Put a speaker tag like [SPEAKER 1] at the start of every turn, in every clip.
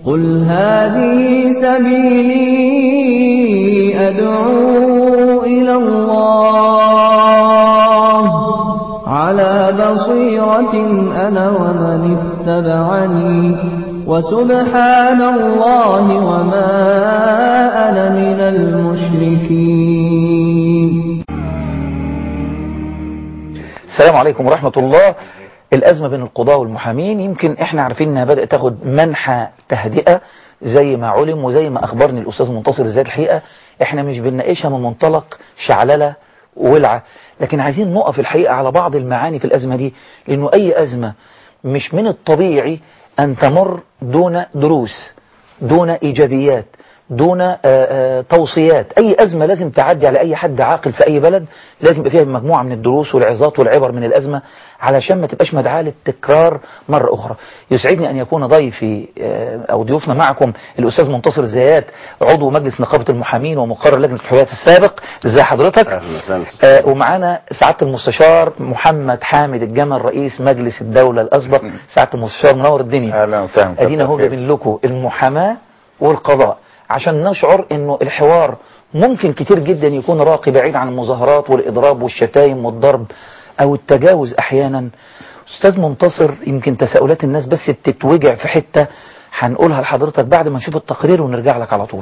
[SPEAKER 1] قل هذه سبيلي أدعو إلى الله على بصيرة أنا ومن اتبعني وسبحان الله وما أنا من المشركين
[SPEAKER 2] السلام عليكم ورحمة الله الأزمة بين القضاة والمحامين يمكن احنا عارفين انها بدأت تاخد منحى تهدئة زي ما علم وزي ما أخبرني الأستاذ منتصر ذات الحقيقة احنا مش بنناقشها من منطلق شعللة ولعة لكن عايزين نقف الحقيقة على بعض المعاني في الأزمة دي لأنه أي أزمة مش من الطبيعي أن تمر دون دروس دون إيجابيات دون آآ آآ توصيات أي أزمة لازم تعدي على أي حد عاقل في أي بلد لازم يبقى فيها مجموعة من الدروس والعظات والعبر من الأزمة علشان ما تبقاش مدعاة للتكرار مرة أخرى يسعدني أن يكون ضيفي أو ضيوفنا معكم الأستاذ منتصر الزيات عضو مجلس نقابة المحامين ومقرر لجنة الحريات السابق ازي حضرتك
[SPEAKER 3] أهلا وسهلا
[SPEAKER 2] آه ومعانا سعادة المستشار محمد حامد الجمل رئيس مجلس الدولة الأسبق سعادة المستشار منور الدنيا
[SPEAKER 3] أهلا وسهلا
[SPEAKER 2] ادينا هو جايبين لكم المحاماة والقضاء عشان نشعر انه الحوار ممكن كتير جدا يكون راقي بعيد عن المظاهرات والإضراب والشتايم والضرب أو التجاوز أحيانا أستاذ منتصر يمكن تساؤلات الناس بس بتتوجع في حتة هنقولها لحضرتك بعد ما نشوف التقرير ونرجع لك على طول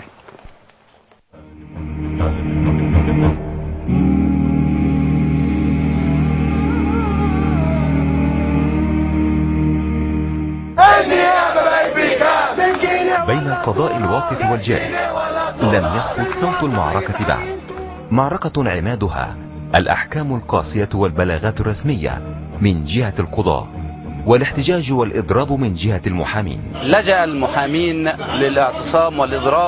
[SPEAKER 4] بين القضاء الواقف والجالس لم يخفت صوت المعركة بعد معركة عمادها الأحكام القاسية والبلاغات الرسمية من جهة القضاء والاحتجاج والإضراب من جهة المحامين
[SPEAKER 5] لجأ المحامين للاعتصام والإضراب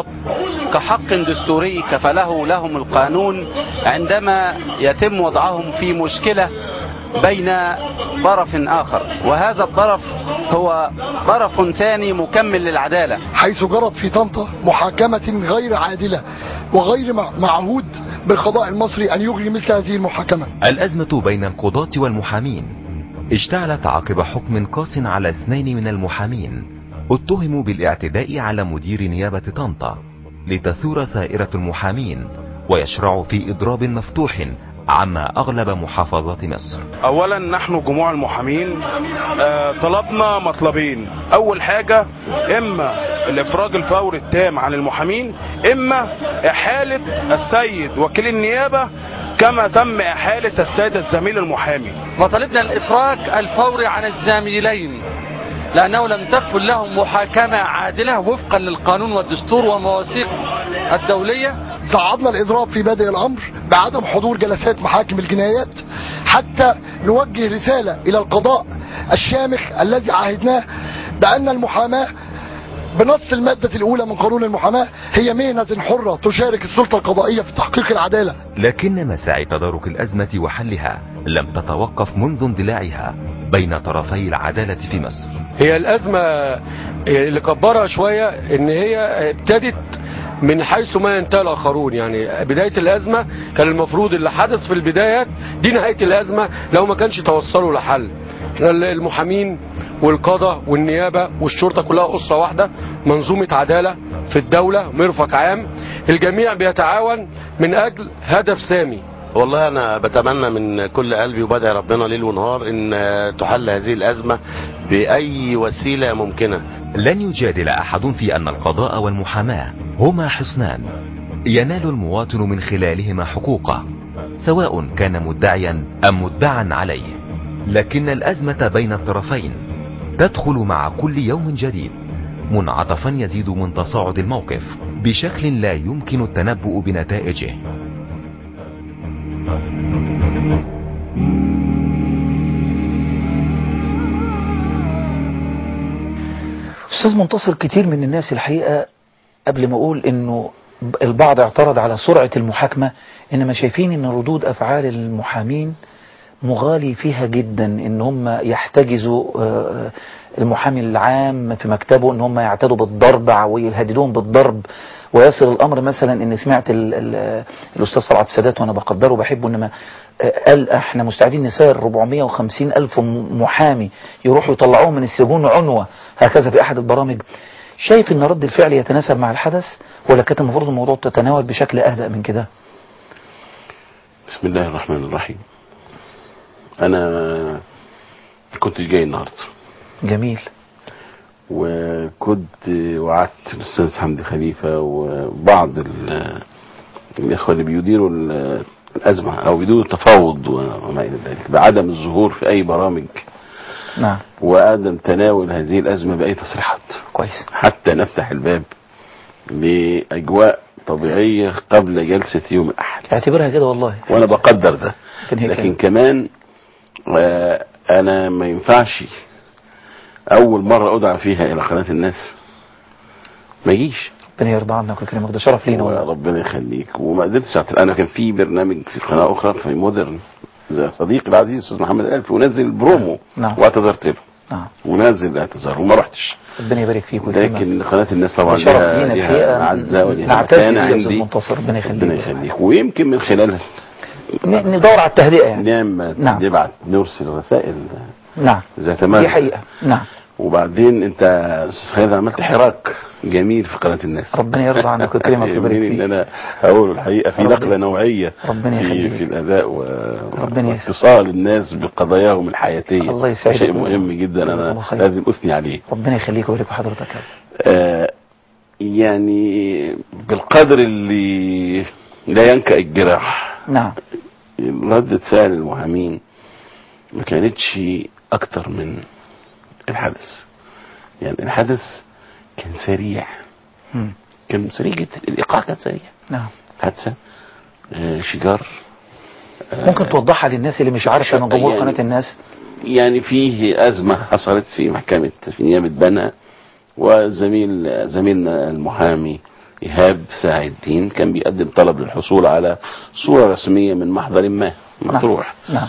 [SPEAKER 5] كحق دستوري كفله لهم القانون عندما يتم وضعهم في مشكلة بين طرف آخر وهذا الطرف هو طرف ثاني مكمل للعدالة
[SPEAKER 6] حيث جرت في طنطا محاكمة غير عادلة وغير معهود بالقضاء المصري أن يجري مثل هذه المحاكمة
[SPEAKER 4] الأزمة بين القضاة والمحامين اشتعلت عقب حكم قاس على اثنين من المحامين اتهموا بالاعتداء على مدير نيابة طنطا لتثور ثائرة المحامين ويشرع في إضراب مفتوح عما أغلب محافظات مصر
[SPEAKER 7] اولا نحن جموع المحامين آه، طلبنا مطلبين اول حاجة اما الافراج الفوري التام عن المحامين اما احالة السيد وكيل النيابة كما تم احالة السيد الزميل المحامي
[SPEAKER 8] وطلبنا الافراج الفوري عن الزاملين لانه لم تكفل لهم محاكمة عادلة وفقا للقانون والدستور والمواثيق الدولية
[SPEAKER 6] صعدنا الإضراب في بادئ الأمر بعدم حضور جلسات محاكم الجنايات حتى نوجه رسالة إلى القضاء الشامخ الذي عاهدناه بأن المحاماة بنص المادة الأولى من قانون المحاماة هي مهنة حرة تشارك السلطة القضائية في تحقيق العدالة
[SPEAKER 4] لكن مساعي تدارك الأزمة وحلها لم تتوقف منذ اندلاعها بين طرفي العدالة في مصر
[SPEAKER 9] هي الأزمة اللي كبرها شوية ان هي ابتدت من حيث ما ينتهي الآخرون يعني بداية الأزمة كان المفروض اللي حدث في البدايات دي نهاية الأزمة لو ما كانش توصلوا لحل احنا المحامين والقضاء والنيابة والشرطة كلها أسرة واحدة منظومة عدالة في الدولة مرفق عام الجميع بيتعاون من أجل هدف سامي
[SPEAKER 3] والله أنا بتمنى من كل قلبي وبدعي ربنا ليل ونهار إن تحل هذه الأزمة بأي وسيلة ممكنة
[SPEAKER 4] لن يجادل أحد في أن القضاء والمحاماة هما حصنان ينال المواطن من خلالهما حقوقه سواء كان مدعيا أم مدعا عليه لكن الأزمة بين الطرفين تدخل مع كل يوم جديد منعطفا يزيد من تصاعد الموقف بشكل لا يمكن التنبؤ بنتائجه
[SPEAKER 2] أستاذ منتصر كتير من الناس الحقيقة قبل ما أقول إنه البعض اعترض على سرعة المحاكمة إنما شايفين إن ردود أفعال المحامين مغالي فيها جدا إن هم يحتجزوا المحامي العام في مكتبه إن هم يعتدوا بالضرب ويهددوهم بالضرب ويصل الأمر مثلا إن سمعت ال ال الأستاذ صلعت السادات وأنا بقدره وبحبه إنما قال احنا مستعدين نسير 450 ألف محامي يروحوا يطلعوهم من السجون عنوة هكذا في أحد البرامج شايف ان رد الفعل يتناسب مع الحدث ولا كانت المفروض الموضوع تتناول بشكل اهدأ من كده
[SPEAKER 3] بسم الله الرحمن الرحيم انا ما كنتش جاي النهارده
[SPEAKER 2] جميل
[SPEAKER 3] وكنت وعدت الاستاذ حمدي خليفه وبعض ال- الاخوه اللي بيديروا ال- الازمه او بيديروا التفاوض وما الى ذلك بعدم الظهور في اي برامج
[SPEAKER 2] نعم
[SPEAKER 3] وعدم تناول هذه الازمه باي تصريحات
[SPEAKER 2] كويس
[SPEAKER 3] حتى نفتح الباب لاجواء طبيعيه قبل جلسه يوم الاحد
[SPEAKER 2] اعتبرها كده والله
[SPEAKER 3] وانا بقدر ده
[SPEAKER 2] لكن هي
[SPEAKER 3] لكن
[SPEAKER 2] كانت-
[SPEAKER 3] كمان آه، انا ما ينفعش اول مره ادعى فيها الى قناه الناس ما يجيش
[SPEAKER 2] ربنا يرضى عنك ويكرمك ده شرف لينا والله
[SPEAKER 3] ربنا يخليك وما قدرتش أعترف. انا كان في برنامج في قناه اخرى في مودرن زي صديقي العزيز استاذ محمد الف ونزل برومو
[SPEAKER 2] نعم.
[SPEAKER 3] واعتذرت له
[SPEAKER 2] نعم
[SPEAKER 3] ونزل الاعتذار وما رحتش
[SPEAKER 2] ربنا يبارك فيك ويكرمك
[SPEAKER 3] لكن قناه الناس طبعا
[SPEAKER 2] ده شرف
[SPEAKER 3] لها
[SPEAKER 2] لينا
[SPEAKER 3] لها
[SPEAKER 2] الحقيقة
[SPEAKER 3] معزه ولها
[SPEAKER 2] نعتز
[SPEAKER 3] مكانه
[SPEAKER 2] بيه يا أستاذ
[SPEAKER 3] عندي
[SPEAKER 2] منتصر ربنا يخليك
[SPEAKER 3] ربنا يخليك ويمكن من خلالها
[SPEAKER 2] ن- ندور على التهدئة يعني
[SPEAKER 3] نعم
[SPEAKER 2] نعم.
[SPEAKER 3] نبعت نرسل رسائل
[SPEAKER 2] نعم
[SPEAKER 3] ذات مغزى
[SPEAKER 2] دي حقيقة نعم
[SPEAKER 3] وبعدين انت استاذ خالد عملت حراك جميل في قناه الناس
[SPEAKER 2] ربنا يرضى عنك ويكرمك ويبارك
[SPEAKER 3] يهمني ان
[SPEAKER 2] فيك
[SPEAKER 3] انا اقول الحقيقه في
[SPEAKER 2] ربنا-
[SPEAKER 3] نقله نوعيه
[SPEAKER 2] ربنا
[SPEAKER 3] في,
[SPEAKER 2] يخليك.
[SPEAKER 3] في الاداء و...
[SPEAKER 2] ربنا يسعدك.
[SPEAKER 3] واتصال الناس بقضاياهم الحياتيه
[SPEAKER 2] الله يسعدك.
[SPEAKER 3] شيء مهم جدا
[SPEAKER 2] جزاك الله
[SPEAKER 3] انا
[SPEAKER 2] خير.
[SPEAKER 3] لازم اثني عليه
[SPEAKER 2] ربنا يخليك ويبارك في حضرتك يا رب.
[SPEAKER 3] آه يعني بالقدر اللي لا ينكأ الجراح
[SPEAKER 2] نعم
[SPEAKER 3] ردة فعل المحامين ما كانتش اكتر من الحدث يعني الحدث كان سريع
[SPEAKER 2] مم.
[SPEAKER 3] كان سريع جدا الايقاع كان سريع
[SPEAKER 2] نعم
[SPEAKER 3] حادثه آه شجار
[SPEAKER 2] ممكن توضحها للناس اللي مش عارفة من جمهور
[SPEAKER 3] يعني-
[SPEAKER 2] قناة الناس
[SPEAKER 3] يعني فيه أزمة حصلت في محكمة في نيابة بنها وزميل زميلنا المحامي إيهاب ساعد الدين كان بيقدم طلب للحصول على صورة رسمية من محضر ما مطروح
[SPEAKER 2] نعم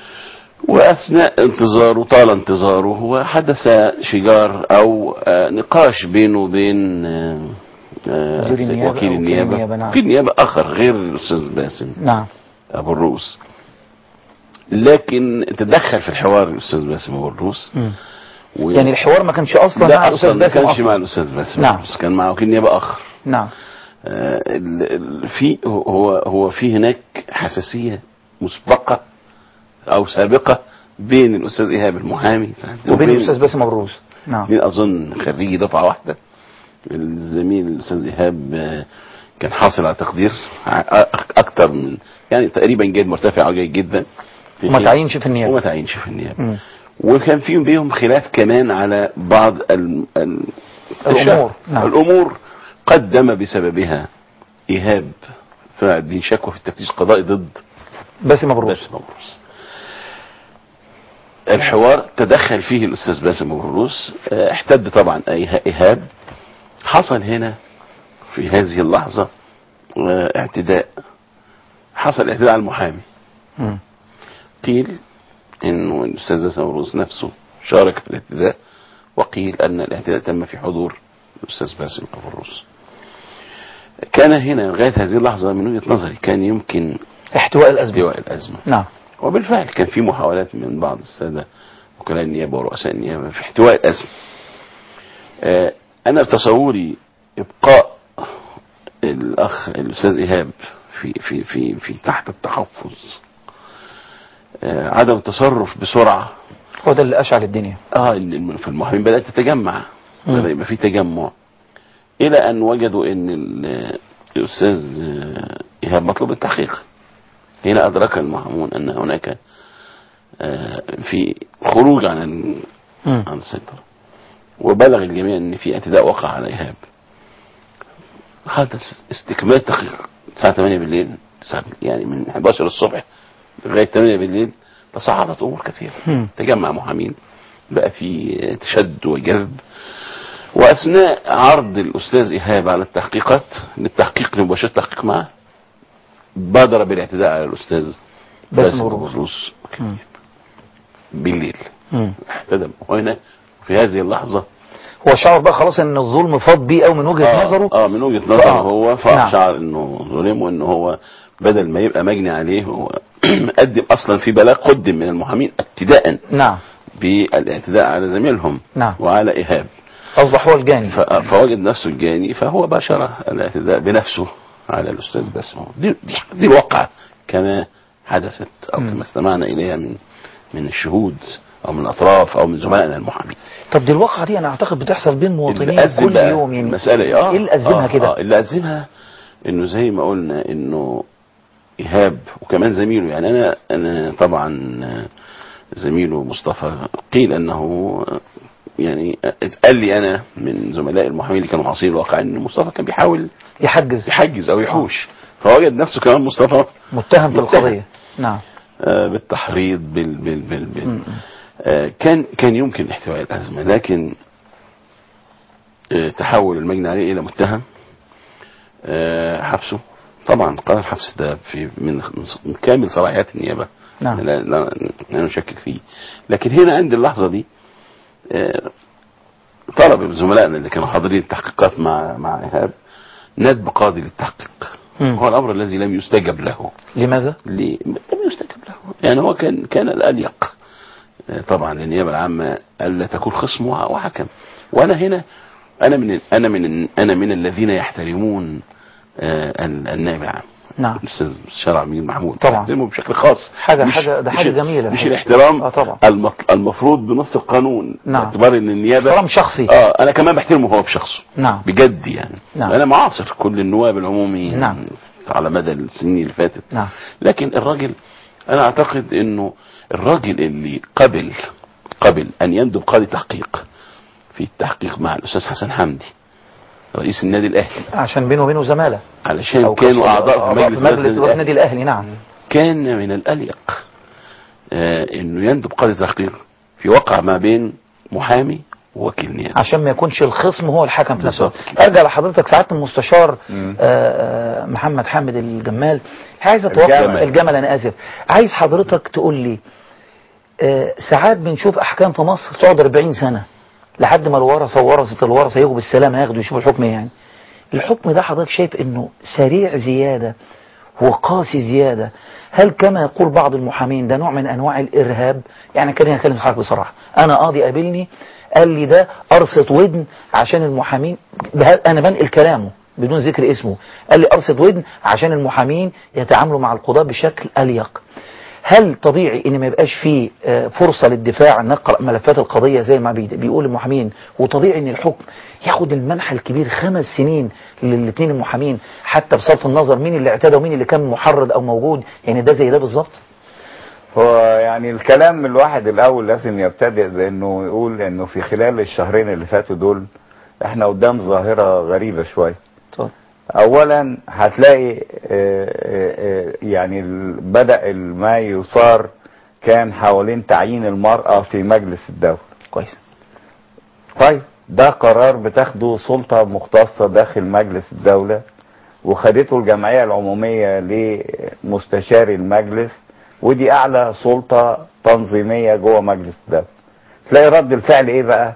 [SPEAKER 3] وأثناء انتظاره طال انتظاره وحدث شجار أو آه، نقاش بينه وبين آه، آه،
[SPEAKER 2] مدير النيابة
[SPEAKER 3] وكيل
[SPEAKER 2] أو وكيل
[SPEAKER 3] النيابة
[SPEAKER 2] النيابة، نعم.
[SPEAKER 3] وكيل النيابة آخر غير الأستاذ باسم
[SPEAKER 2] نعم
[SPEAKER 3] أبو الروس لكن تدخل في الحوار الأستاذ باسم أبو الروس
[SPEAKER 2] مم.
[SPEAKER 3] و...
[SPEAKER 2] يعني الحوار ما كانش أصلا
[SPEAKER 3] لا
[SPEAKER 2] مع
[SPEAKER 3] أصلا
[SPEAKER 2] الأستاذ
[SPEAKER 3] ما
[SPEAKER 2] باسم
[SPEAKER 3] كانش مع
[SPEAKER 2] أصلا
[SPEAKER 3] الأستاذ باسم
[SPEAKER 2] نعم.
[SPEAKER 3] أبو الروس كان مع وكيل نيابة آخر
[SPEAKER 2] نعم
[SPEAKER 3] آه، ال- ال- في هو هو في هناك حساسية مسبقة أو سابقة بين الأستاذ إيهاب المحامي
[SPEAKER 2] وبين الأستاذ باسم مبروز نعم
[SPEAKER 3] اثنين اظن خريجي دفعه واحده الزميل الاستاذ ايهاب آه، كان حاصل على تقدير ع- أك- اكتر من يعني تقريبا جيد مرتفع وجيد جدا في
[SPEAKER 2] وما
[SPEAKER 3] حين-
[SPEAKER 2] تعينش في النيابة
[SPEAKER 3] وما تعينش في النيابه
[SPEAKER 2] مم.
[SPEAKER 3] وكان فيهم بيهم خلاف كمان على بعض ال... ال...
[SPEAKER 2] الأمور، نعم.
[SPEAKER 3] الامور قدم بسببها ايهاب سعد الدين شكوى في التفتيش القضائي ضد
[SPEAKER 2] باسم مبروز
[SPEAKER 3] باسم مبروس الحوار تدخل فيه الاستاذ باسم مبروس آه، احتد طبعا أي- ايهاب حصل هنا في هذه اللحظة آه، اعتداء حصل اعتداء على المحامي
[SPEAKER 2] مم.
[SPEAKER 3] قيل انه الاستاذ باسم مبروس نفسه شارك في الاعتداء وقيل ان الاعتداء تم في حضور الاستاذ باسم مبروس كان هنا لغايه هذه اللحظه من وجهه نظري كان يمكن
[SPEAKER 2] احتواء الأزمة
[SPEAKER 3] احتواء الازمه
[SPEAKER 2] نعم
[SPEAKER 3] وبالفعل كان في محاولات من بعض السادة وكلاء النيابة ورؤساء النيابة في احتواء الأزمة آه، أنا بتصوري إبقاء الأخ الأستاذ إيهاب في في في في تحت التحفظ آه، عدم التصرف بسرعة
[SPEAKER 2] هو ده اللي أشعل الدنيا
[SPEAKER 3] اه ال- في المحامين بدأت تتجمع
[SPEAKER 2] مم.
[SPEAKER 3] بدأ يبقى في تجمع إلى أن وجدوا أن ال- الأستاذ آه، إيهاب مطلوب التحقيق هنا أدرك المحامون أن هناك آه، في خروج عن ال-
[SPEAKER 2] مم.
[SPEAKER 3] عن السيطرة وبلغ الجميع أن في اعتداء وقع على إيهاب حدث استكمال تحقيق الساعة 8 بالليل الساعة- يعني من 11 الصبح لغاية 8 بالليل تصاعدت أمور كثيرة
[SPEAKER 2] مم.
[SPEAKER 3] تجمع محامين بقى في تشد وجذب واثناء عرض الاستاذ ايهاب على التحقيقات للتحقيق لمباشره التحقيق معه بادر بالاعتداء على الاستاذ
[SPEAKER 2] باسم
[SPEAKER 3] باسم
[SPEAKER 2] مبروز.
[SPEAKER 3] مبروز
[SPEAKER 2] مم.
[SPEAKER 3] بالليل
[SPEAKER 2] مم.
[SPEAKER 3] احتدم وهنا في هذه اللحظه
[SPEAKER 2] هو شعر بقى خلاص ان الظلم فاض بيه او من وجهة
[SPEAKER 3] آه
[SPEAKER 2] نظره
[SPEAKER 3] اه من وجهه نظره
[SPEAKER 2] فآه.
[SPEAKER 3] هو
[SPEAKER 2] نعم.
[SPEAKER 3] فشعر انه ظلم وانه هو بدل ما يبقى مجني عليه هو قدم اصلا في بلاغ قدم من المحامين ابتداء
[SPEAKER 2] نعم
[SPEAKER 3] بالاعتداء على زميلهم
[SPEAKER 2] نعم.
[SPEAKER 3] وعلى ايهاب
[SPEAKER 2] اصبح هو الجاني
[SPEAKER 3] ف- فوجد نفسه الجاني فهو باشر الاعتداء بنفسه على الاستاذ باسم دي, دي, دي الواقعه كما حدثت او
[SPEAKER 2] مم.
[SPEAKER 3] كما استمعنا اليها من من الشهود او من الاطراف او من زملائنا المحامين
[SPEAKER 2] طب دي الواقعة دي انا اعتقد بتحصل بين مواطنين
[SPEAKER 3] اللي أزم
[SPEAKER 2] كل
[SPEAKER 3] بقى
[SPEAKER 2] يوم يعني
[SPEAKER 3] المسألة إيه؟ اه
[SPEAKER 2] ايه اللي أزمها
[SPEAKER 3] آه،
[SPEAKER 2] كده
[SPEAKER 3] آه اللي أزمها انه زي ما قلنا انه ايهاب وكمان زميله يعني انا انا طبعا آه، زميله مصطفى قيل انه آه، يعني اتقال لي انا من زملاء المحامين اللي كانوا حاصلين الواقع ان مصطفى كان بيحاول
[SPEAKER 2] يحجز
[SPEAKER 3] يحجز او يحوش فوجد نفسه كمان مصطفى
[SPEAKER 2] متهم في
[SPEAKER 3] متهم.
[SPEAKER 2] القضية نعم
[SPEAKER 3] آه، بالتحريض بال بال بال, بال
[SPEAKER 2] م-
[SPEAKER 3] آه، كان كان يمكن احتواء الازمه لكن آه، تحول المجني عليه الى متهم آه، حبسه طبعا قرار الحبس ده في من من كامل صلاحيات النيابه
[SPEAKER 2] نعم.
[SPEAKER 3] لا, لا, لا نشكك فيه لكن هنا عند اللحظه دي آه، طلب زملائنا اللي كانوا حاضرين التحقيقات مع مع ايهاب ندب قاضي للتحقيق
[SPEAKER 2] مم.
[SPEAKER 3] هو الامر الذي لم يستجب له
[SPEAKER 2] لماذا؟
[SPEAKER 3] ليه؟ لم يستجب له يعني هو كان كان الأليق آه، طبعا للنيابة العامة ألا تكون خصم وح- وحكم وأنا هنا أنا من أنا من أنا من الذين يحترمون آه، ال- النائب العام
[SPEAKER 2] نعم
[SPEAKER 3] الاستاذ شرع مين محمود
[SPEAKER 2] طبعا.
[SPEAKER 3] يحترمه بشكل خاص
[SPEAKER 2] حاجة
[SPEAKER 3] مش
[SPEAKER 2] حاجة ده
[SPEAKER 3] مش
[SPEAKER 2] حاجة
[SPEAKER 3] ال-
[SPEAKER 2] جميلة
[SPEAKER 3] مش
[SPEAKER 2] الحقيقة.
[SPEAKER 3] الاحترام
[SPEAKER 2] اه طبعا
[SPEAKER 3] المط- المفروض بنص القانون
[SPEAKER 2] نعم.
[SPEAKER 3] باعتبار ان النيابه
[SPEAKER 2] احترام شخصي
[SPEAKER 3] اه انا كمان بحترمه هو بشخصه
[SPEAKER 2] نعم
[SPEAKER 3] بجد يعني
[SPEAKER 2] نعم.
[SPEAKER 3] انا معاصر كل النواب العموميين
[SPEAKER 2] نعم.
[SPEAKER 3] على مدى السنين اللي فاتت
[SPEAKER 2] نعم
[SPEAKER 3] لكن الراجل انا اعتقد انه الراجل اللي قبل قبل ان يندب قاضي تحقيق في التحقيق مع الاستاذ حسن حمدي رئيس النادي الاهلي
[SPEAKER 2] عشان بينه وبينه زمالة
[SPEAKER 3] علشان
[SPEAKER 2] أو
[SPEAKER 3] كانوا
[SPEAKER 2] كصدق-
[SPEAKER 3] اعضاء في مجلس,
[SPEAKER 2] مجلس
[SPEAKER 3] النادي
[SPEAKER 2] النادي الأهلي نعم
[SPEAKER 3] كان من الأليق آه انه يندب قاضي تحقيق في وقع ما بين محامي ووكيل نيابه
[SPEAKER 2] عشان ما يكونش الخصم هو الحكم في نفسه
[SPEAKER 3] بالظبط.
[SPEAKER 2] ارجع لحضرتك سعاده المستشار
[SPEAKER 10] مم.
[SPEAKER 2] آه، آه، محمد حامد الجمال عايز اتوقف
[SPEAKER 10] الجمل.
[SPEAKER 2] الجمل انا اسف عايز حضرتك تقول لي آه، ساعات بنشوف احكام في مصر تقعد 40 سنه لحد ما الورثه وورثه الورثه يجوا بالسلامه ياخدوا يشوفوا الحكم إيه يعني الحكم ده حضرتك شايف انه سريع زياده وقاسي زياده هل كما يقول بعض المحامين ده نوع من انواع الارهاب يعني كان اكلم حضرتك بصراحه انا قاضي قابلني قال لي ده قرصه ودن عشان المحامين ده انا بنقل كلامه بدون ذكر اسمه قال لي قرصه ودن عشان المحامين يتعاملوا مع القضاء بشكل اليق هل طبيعي ان ما يبقاش فيه آه، فرصة للدفاع نقرأ ملفات القضية زي ما بي- بيقول المحامين وطبيعي ان الحكم ياخد المنحى الكبير خمس سنين للاثنين المحامين حتى بصرف النظر مين اللي اعتدى ومين اللي كان محرض او موجود يعني ده زي ده بالظبط
[SPEAKER 10] هو يعني الكلام الواحد الاول لازم يبتدئ بانه يقول انه في خلال الشهرين اللي فاتوا دول احنا قدام ظاهرة غريبة شوية
[SPEAKER 2] اتفضل.
[SPEAKER 10] اولا هتلاقي آه، آه، آه، يعني ال- بدأ ما يصار كان حوالين تعيين المرأة في مجلس الدولة
[SPEAKER 2] كويس
[SPEAKER 10] طيب ده قرار بتاخده سلطة مختصة داخل مجلس الدولة وخدته الجمعية العمومية لمستشاري المجلس ودي أعلى سلطة تنظيمية جوه مجلس الدولة تلاقي رد الفعل إيه بقى؟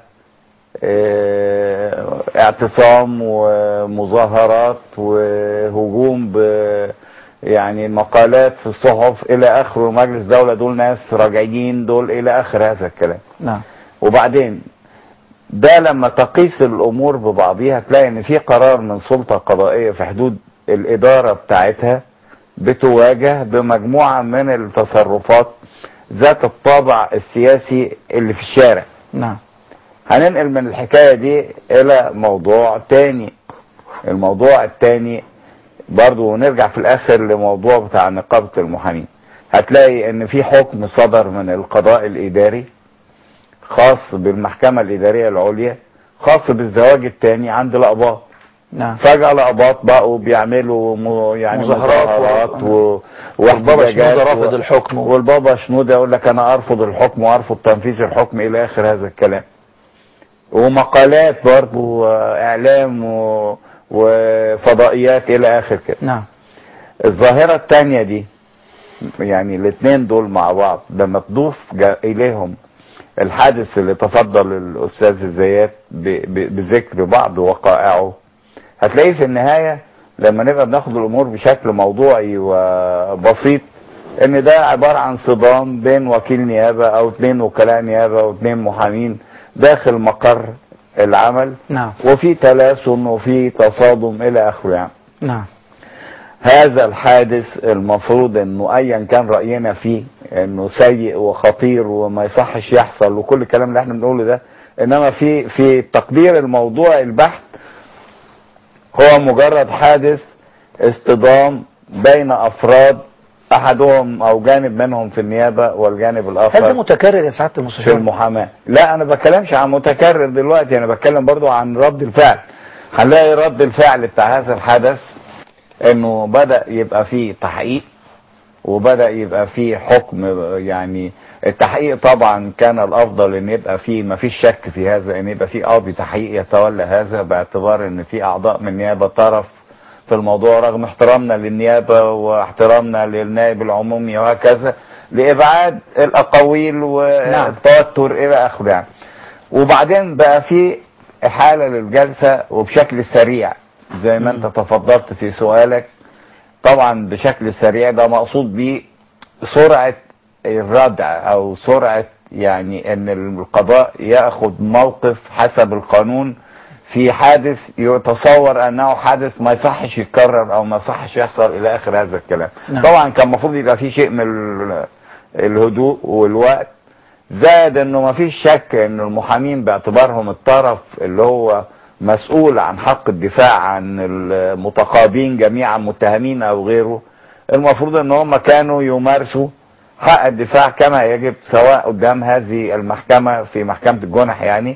[SPEAKER 10] اه اعتصام ومظاهرات وهجوم ب يعني مقالات في الصحف إلى آخره مجلس دولة دول ناس راجعين دول إلى آخر هذا الكلام
[SPEAKER 2] نعم
[SPEAKER 10] وبعدين ده لما تقيس الامور ببعضيها تلاقي ان في قرار من سلطه قضائيه في حدود الاداره بتاعتها بتواجه بمجموعه من التصرفات ذات الطابع السياسي اللي في الشارع
[SPEAKER 2] نعم
[SPEAKER 10] هننقل من الحكايه دي الى موضوع تاني الموضوع التاني برضو ونرجع في الاخر لموضوع بتاع نقابه المحامين هتلاقي ان في حكم صدر من القضاء الاداري خاص بالمحكمة الإدارية العليا خاص بالزواج الثاني عند الأقباط
[SPEAKER 2] نعم
[SPEAKER 10] فجأة الأقباط بقوا بيعملوا م- يعني
[SPEAKER 2] مظاهرات
[SPEAKER 10] مظاهرات
[SPEAKER 2] و-
[SPEAKER 10] و...
[SPEAKER 2] والبابا
[SPEAKER 10] واحتجاجات
[SPEAKER 2] شنودة رافض
[SPEAKER 10] و-
[SPEAKER 2] الحكم.
[SPEAKER 10] والبابا شنودة يقول لك أنا أرفض الحكم وأرفض تنفيذ الحكم إلى آخر هذا الكلام ومقالات برضه وإعلام و... وفضائيات إلى آخر كده
[SPEAKER 2] نعم
[SPEAKER 10] الظاهرة الثانية دي يعني الاثنين دول مع بعض لما تضيف جا- إليهم الحادث اللي تفضل الأستاذ الزيات ب- ب- بذكر بعض وقائعه هتلاقيه في النهاية لما نبقى بناخد الأمور بشكل موضوعي وبسيط إن ده عبارة عن صدام بين وكيل نيابة أو اثنين وكلاء نيابة أو اثنين محامين داخل مقر العمل
[SPEAKER 2] نعم
[SPEAKER 10] وفي تلاسن وفي تصادم الى اخره يعني
[SPEAKER 2] نعم
[SPEAKER 10] هذا الحادث المفروض انه ايا كان راينا فيه انه سيء وخطير وما يصحش يحصل وكل الكلام اللي احنا بنقوله ده انما في في تقدير الموضوع البحث هو مجرد حادث اصطدام بين افراد احدهم او جانب منهم في النيابه والجانب
[SPEAKER 2] هل ده
[SPEAKER 10] الاخر
[SPEAKER 2] متكرر يا سعاده
[SPEAKER 10] في
[SPEAKER 2] المستشار؟
[SPEAKER 10] المحاماه لا انا بتكلمش عن متكرر دلوقتي انا بتكلم برضو عن رد الفعل هنلاقي رد الفعل بتاع هذا الحدث انه بدا يبقى فيه تحقيق وبدا يبقى فيه حكم يعني التحقيق طبعا كان الافضل ان يبقى فيه ما فيش شك في هذا ان يبقى فيه قاضي تحقيق يتولى هذا باعتبار ان في اعضاء من النيابه طرف في الموضوع رغم احترامنا للنيابه واحترامنا للنائب العمومي وهكذا لابعاد الاقاويل والتوتر الى اخره يعني وبعدين بقى في احاله للجلسه وبشكل سريع زي ما انت تفضلت في سؤالك طبعا بشكل سريع ده مقصود بيه سرعه الردع او سرعه يعني ان القضاء ياخذ موقف حسب القانون في حادث يتصور انه حادث ما يصحش يتكرر او ما يصحش يحصل الى اخر هذا الكلام
[SPEAKER 2] نعم.
[SPEAKER 10] طبعا كان المفروض يبقى في شيء من ال- الهدوء والوقت زائد انه ما فيش شك ان المحامين باعتبارهم الطرف اللي هو مسؤول عن حق الدفاع عن المتقاضين جميعا متهمين او غيره المفروض ان هم كانوا يمارسوا حق الدفاع كما يجب سواء قدام هذه المحكمة في محكمة الجنح يعني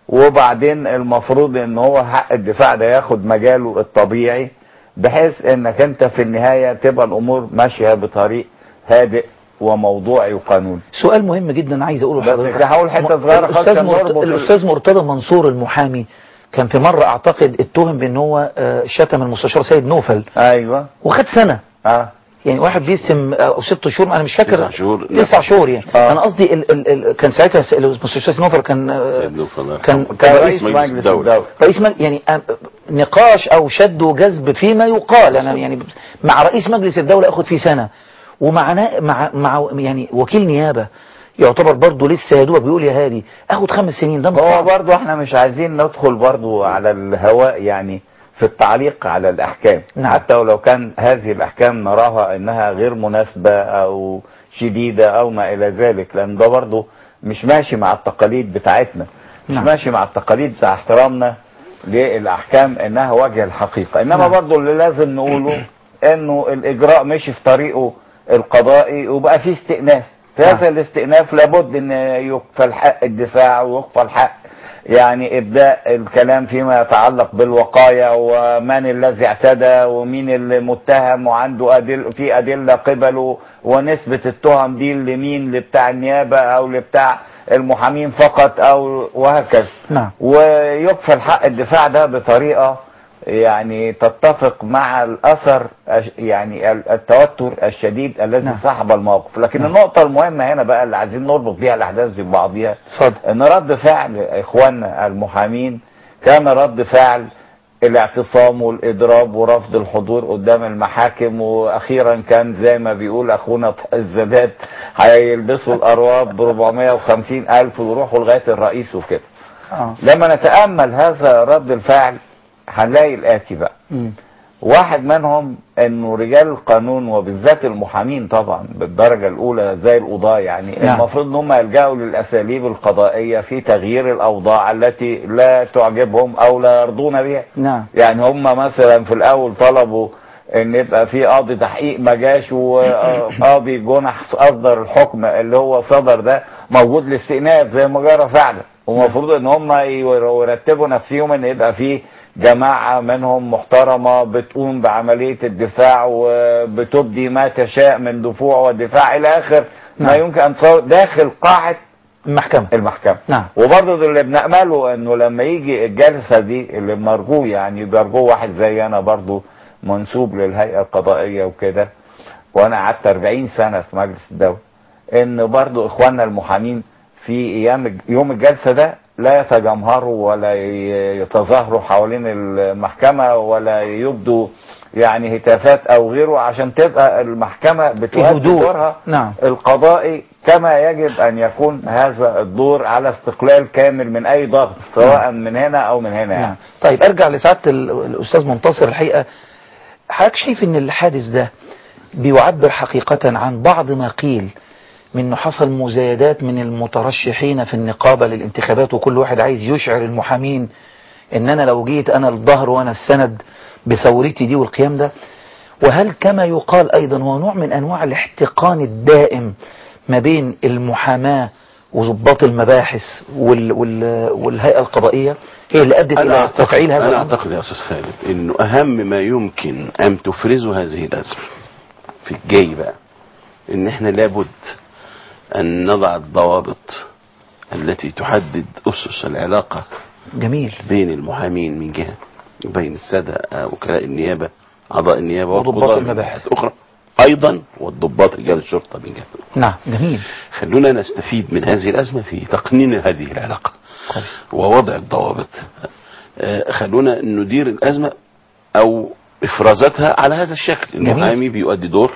[SPEAKER 10] وبعدين المفروض ان هو حق الدفاع ده ياخد مجاله الطبيعي بحيث انك انت في النهاية تبقى الامور ماشية بطريق هادئ وموضوعي وقانوني
[SPEAKER 2] سؤال مهم جدا عايز اقوله
[SPEAKER 10] بس
[SPEAKER 2] لحضرتك.
[SPEAKER 10] هقول حتة صغيرة خالص
[SPEAKER 2] الاستاذ
[SPEAKER 10] عشان
[SPEAKER 2] مرت...
[SPEAKER 10] نربط ال-
[SPEAKER 2] الاستاذ مرتضى منصور المحامي كان في مره اعتقد اتهم بان هو آه، شتم المستشار سيد نوفل
[SPEAKER 10] ايوه
[SPEAKER 2] وخد سنه
[SPEAKER 10] اه
[SPEAKER 2] يعني واحد بيسم او ست شهور انا مش فاكر
[SPEAKER 3] تسع شهور.
[SPEAKER 2] تسع شهور يعني
[SPEAKER 10] آه.
[SPEAKER 2] انا قصدي ال... ال... ال... كان ساعتها س- المستشار سيد نوفل كان آه،
[SPEAKER 3] سيد لطفي الله
[SPEAKER 2] كان
[SPEAKER 3] يرحمه.
[SPEAKER 2] كان
[SPEAKER 10] كان
[SPEAKER 2] رئيس
[SPEAKER 10] رئيس مجلس الدولة
[SPEAKER 2] رئيس مجلس يعني آه، نقاش او شد وجذب فيما يقال انا يعني مع رئيس مجلس الدوله اخد فيه سنه ومع نا- مع مع يعني وكيل نيابه يعتبر برضه لسه يا دوبك بيقول يا هادي اخد خمس سنين ده مش
[SPEAKER 10] هو
[SPEAKER 2] صعب
[SPEAKER 10] برضو احنا مش عايزين ندخل برضو على الهواء يعني في التعليق على الاحكام
[SPEAKER 2] نعم.
[SPEAKER 10] حتى ولو كان هذه الاحكام نراها انها غير مناسبة او شديدة او ما الى ذلك لان ده برضو مش ماشي مع التقاليد بتاعتنا مش
[SPEAKER 2] نعم.
[SPEAKER 10] ماشي مع التقاليد بتاع احترامنا للاحكام انها وجه الحقيقة انما
[SPEAKER 2] نعم.
[SPEAKER 10] برضو اللي لازم نقوله انه الاجراء مشي في طريقه القضائي وبقى فيه استئناف في
[SPEAKER 2] نعم.
[SPEAKER 10] هذا الاستئناف لابد ان يكفل حق الدفاع ويكفل حق يعني ابداء الكلام فيما يتعلق بالوقاية ومن الذي اعتدى ومين اللي متهم وعنده أدل في ادله قبله ونسبة التهم دي لمين لبتاع النيابة او لبتاع المحامين فقط او وهكذا
[SPEAKER 2] نعم
[SPEAKER 10] ويكفل حق الدفاع ده بطريقة يعني تتفق مع الاثر الش- يعني ال- التوتر الشديد الذي
[SPEAKER 2] نعم.
[SPEAKER 10] صاحب الموقف لكن
[SPEAKER 2] نعم.
[SPEAKER 10] النقطة المهمة هنا بقى اللي عايزين نربط بيها الاحداث دي ببعضيها
[SPEAKER 2] اتفضل
[SPEAKER 10] ان رد فعل اخواننا المحامين كان رد فعل الاعتصام والاضراب ورفض الحضور قدام المحاكم واخيرا كان زي ما بيقول اخونا طه الزباد هيلبسوا الارواب ب 450 الف ويروحوا لغايه الرئيس وكده
[SPEAKER 2] اه
[SPEAKER 10] لما نتامل هذا رد الفعل هنلاقي الاتي بقى
[SPEAKER 2] مم.
[SPEAKER 10] واحد منهم انه رجال القانون وبالذات المحامين طبعا بالدرجه الاولى زي القضاه يعني
[SPEAKER 2] نعم.
[SPEAKER 10] المفروض ان هم يلجأوا للاساليب القضائيه في تغيير الاوضاع التي لا تعجبهم او لا يرضون بها
[SPEAKER 2] نعم
[SPEAKER 10] يعني هم مثلا في الاول طلبوا ان يبقى في قاضي تحقيق ما جاش وقاضي جنح اصدر الحكم اللي هو صدر ده موجود لاستئناف زي ما جرى فعلا ومفروض ان هم يرتبوا نفسهم ان يبقى في جماعة منهم محترمة بتقوم بعملية الدفاع وبتبدي ما تشاء من دفوع ودفاع الى اخر ما
[SPEAKER 2] نعم.
[SPEAKER 10] يمكن ان تصور داخل قاعة
[SPEAKER 2] المحكمة
[SPEAKER 10] المحكمة
[SPEAKER 2] نعم
[SPEAKER 10] وبرضه اللي بنأمله انه لما يجي الجلسة دي اللي بنرجوه يعني بيرجوه واحد زي انا برضه منسوب للهيئة القضائية وكده وانا قعدت 40 سنة في مجلس الدولة ان برضه اخواننا المحامين في ايام الج- يوم الجلسة ده لا يتجمهروا ولا ي- يتظاهروا حوالين المحكمة ولا يبدوا يعني هتافات او غيره عشان تبقى المحكمة بتؤدي
[SPEAKER 2] هدوء.
[SPEAKER 10] دورها
[SPEAKER 2] نعم
[SPEAKER 10] القضائي كما يجب ان يكون هذا الدور على استقلال كامل من اي ضغط سواء من هنا او من هنا
[SPEAKER 2] نعم.
[SPEAKER 10] يعني
[SPEAKER 2] طيب ارجع لسعاده ال- الاستاذ منتصر الحقيقه حضرتك شايف ان الحادث ده بيعبر حقيقه عن بعض ما قيل من انه حصل مزايدات من المترشحين في النقابه للانتخابات وكل واحد عايز يشعر المحامين ان انا لو جيت انا الظهر وانا السند بثورتي دي والقيام ده وهل كما يقال ايضا هو نوع من انواع الاحتقان الدائم ما بين المحاماه وضباط المباحث وال وال والهيئه القضائيه هي اللي ادت
[SPEAKER 3] أنا
[SPEAKER 2] الى
[SPEAKER 3] أعتقد,
[SPEAKER 2] تفعيل هذا
[SPEAKER 3] أنا
[SPEAKER 2] الأمر؟
[SPEAKER 3] أعتقد يا أستاذ خالد إنه أهم ما يمكن أن تفرزه هذه الأزمة في الجاي بقى إن إحنا لابد أن نضع الضوابط التي تحدد أسس العلاقة
[SPEAKER 2] جميل
[SPEAKER 3] بين المحامين من جهة وبين السادة آه، وكلاء النيابة أعضاء النيابة
[SPEAKER 2] وضباط
[SPEAKER 3] والقضاء من
[SPEAKER 2] المباحث.
[SPEAKER 3] جهة أخرى أيضا والضباط رجال الشرطة من جهة أخرى
[SPEAKER 2] نعم جميل
[SPEAKER 3] خلونا نستفيد من هذه الأزمة في تقنين هذه العلاقة
[SPEAKER 2] كويس
[SPEAKER 3] ووضع الضوابط آه، خلونا ندير الأزمة أو إفرازاتها على هذا الشكل
[SPEAKER 2] جميل.
[SPEAKER 3] المحامي بيؤدي دور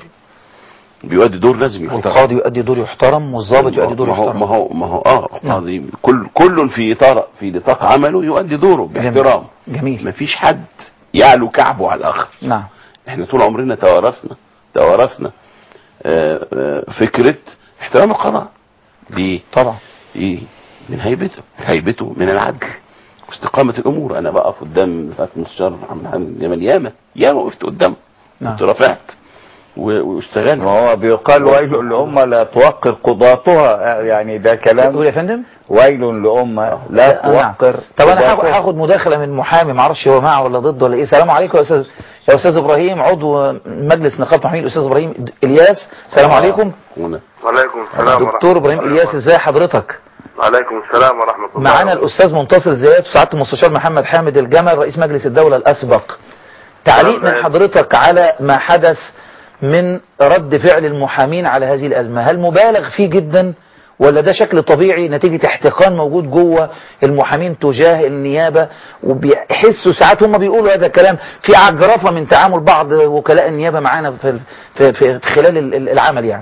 [SPEAKER 3] بيؤدي دور لازم يحترم
[SPEAKER 2] والقاضي يؤدي دور يحترم والضابط يؤدي دور
[SPEAKER 3] ما هو
[SPEAKER 2] يحترم
[SPEAKER 3] ما هو ما هو اه القاضي كل كل في اطار في نطاق عمله يؤدي دوره باحترام
[SPEAKER 2] جميل
[SPEAKER 3] مفيش حد يعلو كعبه على الاخر
[SPEAKER 2] نعم
[SPEAKER 3] احنا طول عمرنا توارثنا توارثنا آه، آه، فكرة احترام القضاء ليه؟
[SPEAKER 2] طبعا
[SPEAKER 3] ايه من هيبته هيبته من العدل واستقامة الامور انا بقف قدام ساعة المستشار محمد حامد جمال ياما ياما وقفت قدامه
[SPEAKER 2] نعم
[SPEAKER 3] كنت رفعت و- واشتغلت
[SPEAKER 10] وهو بيقال ويل لأمة لا توقر قضاتها يعني ده
[SPEAKER 2] تقول
[SPEAKER 10] كلام
[SPEAKER 2] يا فندم
[SPEAKER 10] ويل لأمة لا
[SPEAKER 2] لا، نعم.
[SPEAKER 10] توقر
[SPEAKER 2] طب انا هاخد-
[SPEAKER 10] قضاتها.
[SPEAKER 2] هاخد مداخله من محامي ما اعرفش هو معه ولا ضد ولا ايه السلام عليكم يا استاذ يا استاذ ابراهيم عضو مجلس نقابه محامين الاستاذ ابراهيم الياس السلام عليكم
[SPEAKER 3] هنا
[SPEAKER 11] وعليكم السلام
[SPEAKER 2] دكتور ابراهيم الياس ازاي حضرتك
[SPEAKER 11] وعليكم السلام ورحمة الله
[SPEAKER 2] معانا الاستاذ منتصر زياد وسعاده المستشار محمد حامد الجمل رئيس مجلس الدوله الاسبق تعليق من حضرتك على ما حدث من رد فعل المحامين على هذه الازمه هل مبالغ فيه جدا ولا ده شكل طبيعي نتيجة احتقان موجود جوه المحامين تجاه النيابة وبيحسوا ساعات هم بيقولوا هذا الكلام في عجرفة من تعامل بعض وكلاء النيابة معانا في, في, في, في خلال ال- ال- العمل يعني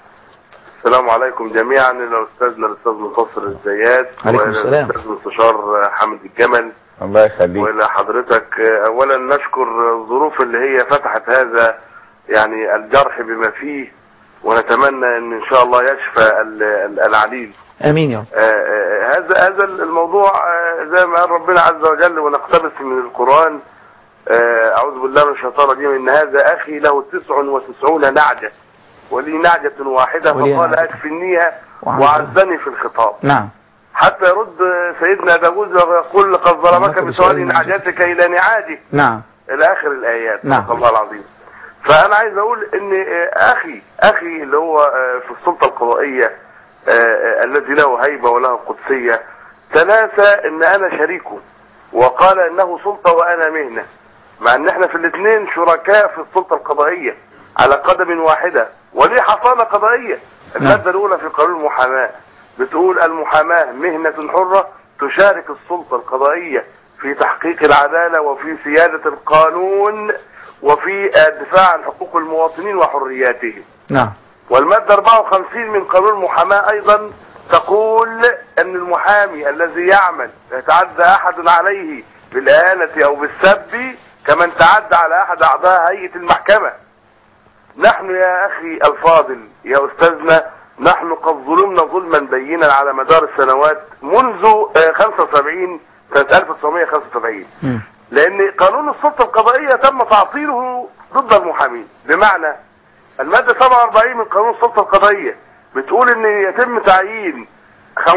[SPEAKER 11] السلام عليكم جميعا الى استاذنا الاستاذ منتصر الزيات
[SPEAKER 2] عليكم
[SPEAKER 11] والى
[SPEAKER 2] السلام.
[SPEAKER 11] الاستاذ المستشار حمد الجمل
[SPEAKER 10] الله يخليك
[SPEAKER 11] والى حضرتك اولا نشكر الظروف اللي هي فتحت هذا يعني الجرح بما فيه ونتمنى ان ان شاء الله يشفى ال- ال- العليل
[SPEAKER 2] امين يا رب
[SPEAKER 11] آه، آه، هذا هذا الموضوع آه، زي ما قال ربنا عز وجل ونقتبس من القرآن آه، أعوذ بالله من الشيطان الرجيم إن هذا أخي له تسع وتسعون نعجة ولي نعجة واحدة
[SPEAKER 2] ولي
[SPEAKER 11] فقال
[SPEAKER 2] نعجة.
[SPEAKER 11] أكفنيها
[SPEAKER 2] وعزني.
[SPEAKER 11] وعزني في الخطاب
[SPEAKER 2] نعم
[SPEAKER 11] حتى يرد سيدنا داوود ويقول لقد ظلمك
[SPEAKER 2] ظلمك
[SPEAKER 11] بسؤال
[SPEAKER 2] بسؤال
[SPEAKER 11] نعجتك إلى نعاجه
[SPEAKER 2] نعم
[SPEAKER 11] إلى آخر الآيات
[SPEAKER 2] نعم.
[SPEAKER 11] صدق الله العظيم فأنا عايز أقول إن آه، أخي أخي اللي هو آه، في السلطة القضائية آه، آه، الذي له هيبة وله قدسية تناسى إن أنا شريكه وقال إنه سلطة وأنا مهنة مع إن إحنا في الاثنين شركاء في السلطة القضائية على قدم واحدة وليه حصانة قضائية المادة الأولى في قانون المحاماة بتقول المحاماة مهنة حرة تشارك السلطة القضائية في تحقيق العدالة وفي سيادة القانون وفي الدفاع عن حقوق المواطنين وحرياتهم
[SPEAKER 2] نعم
[SPEAKER 11] والمادة 54 من قانون المحاماة أيضا تقول أن المحامي الذي يعمل يتعدى أحد عليه بالإهانة أو بالسب كمن تعدى على أحد أعضاء هيئة المحكمة نحن يا أخي الفاضل يا أستاذنا نحن قد ظلمنا ظلما بينا على مدار السنوات منذ آه، 75 سنة 1975
[SPEAKER 2] مم.
[SPEAKER 11] لأن قانون السلطة القضائية تم تعطيله ضد المحامين بمعنى المادة 47 من قانون السلطة القضائية بتقول ان يتم تعيين 15%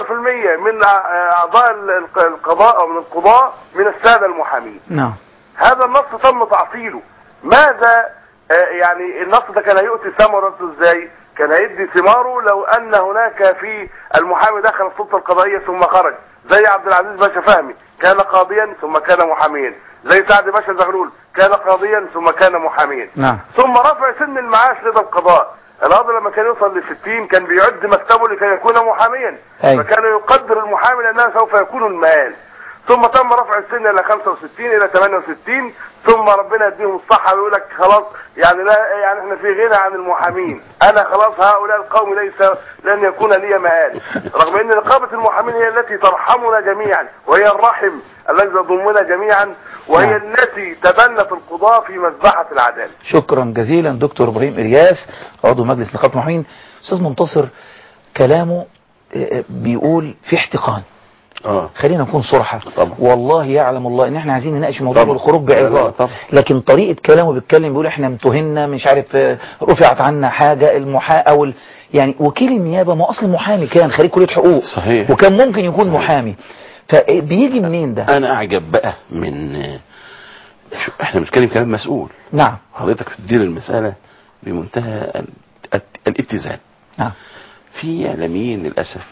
[SPEAKER 11] من أع- اعضاء ال- القضاء او من القضاء من السادة المحامين
[SPEAKER 2] نعم
[SPEAKER 11] هذا النص تم تعطيله ماذا آه، يعني النص ده كان هيؤتي ثمرته ازاي كان هيدي ثماره لو ان هناك في المحامي دخل السلطه القضائيه ثم خرج زي عبد العزيز باشا فهمي كان قاضيا ثم كان محاميا زي سعد باشا زغلول كان قاضيا ثم كان محاميا
[SPEAKER 2] نعم
[SPEAKER 11] ثم رفع سن المعاش لدى القضاء القاضي لما كان يوصل ل 60 كان بيعد مكتبه لكي يكون محاميا
[SPEAKER 2] أيوة.
[SPEAKER 11] فكان يقدر المحامي لانه سوف يكون المال ثم تم رفع السن الى 65 الى 68 ثم ربنا يديهم الصحه ويقول لك خلاص يعني لا يعني احنا في غنى عن المحامين انا خلاص هؤلاء القوم ليس لن يكون لي مآل رغم ان نقابه المحامين هي التي ترحمنا جميعا وهي الرحم الذي تضمنا جميعا وهي
[SPEAKER 2] نعم.
[SPEAKER 11] التي تبنت القضاة في مذبحة العدالة
[SPEAKER 2] شكرا جزيلا دكتور ابراهيم الياس عضو مجلس نقابه المحامين استاذ منتصر كلامه آه، بيقول في احتقان
[SPEAKER 3] اه
[SPEAKER 2] خلينا نكون صراحة
[SPEAKER 3] طبعا.
[SPEAKER 2] والله يعلم الله ان احنا عايزين نناقش موضوع
[SPEAKER 3] طبعا.
[SPEAKER 2] الخروج
[SPEAKER 3] لا، لا،
[SPEAKER 2] بعظات
[SPEAKER 3] طبعا.
[SPEAKER 2] لكن طريقة كلامه بيتكلم بيقول احنا امتهنا مش عارف آه، رفعت عنا حاجة المحا او ال... يعني وكيل النيابة ما هو اصلا محامي كان خريج كلية حقوق
[SPEAKER 3] صحيح.
[SPEAKER 2] وكان ممكن يكون محامي فبيجي منين ده
[SPEAKER 3] انا اعجب بقى من شو- احنا بنتكلم كلام مسؤول
[SPEAKER 2] نعم
[SPEAKER 3] حضرتك بتدير المسألة بمنتهى ال- ال- الاتزان
[SPEAKER 2] نعم
[SPEAKER 3] في اعلاميين للاسف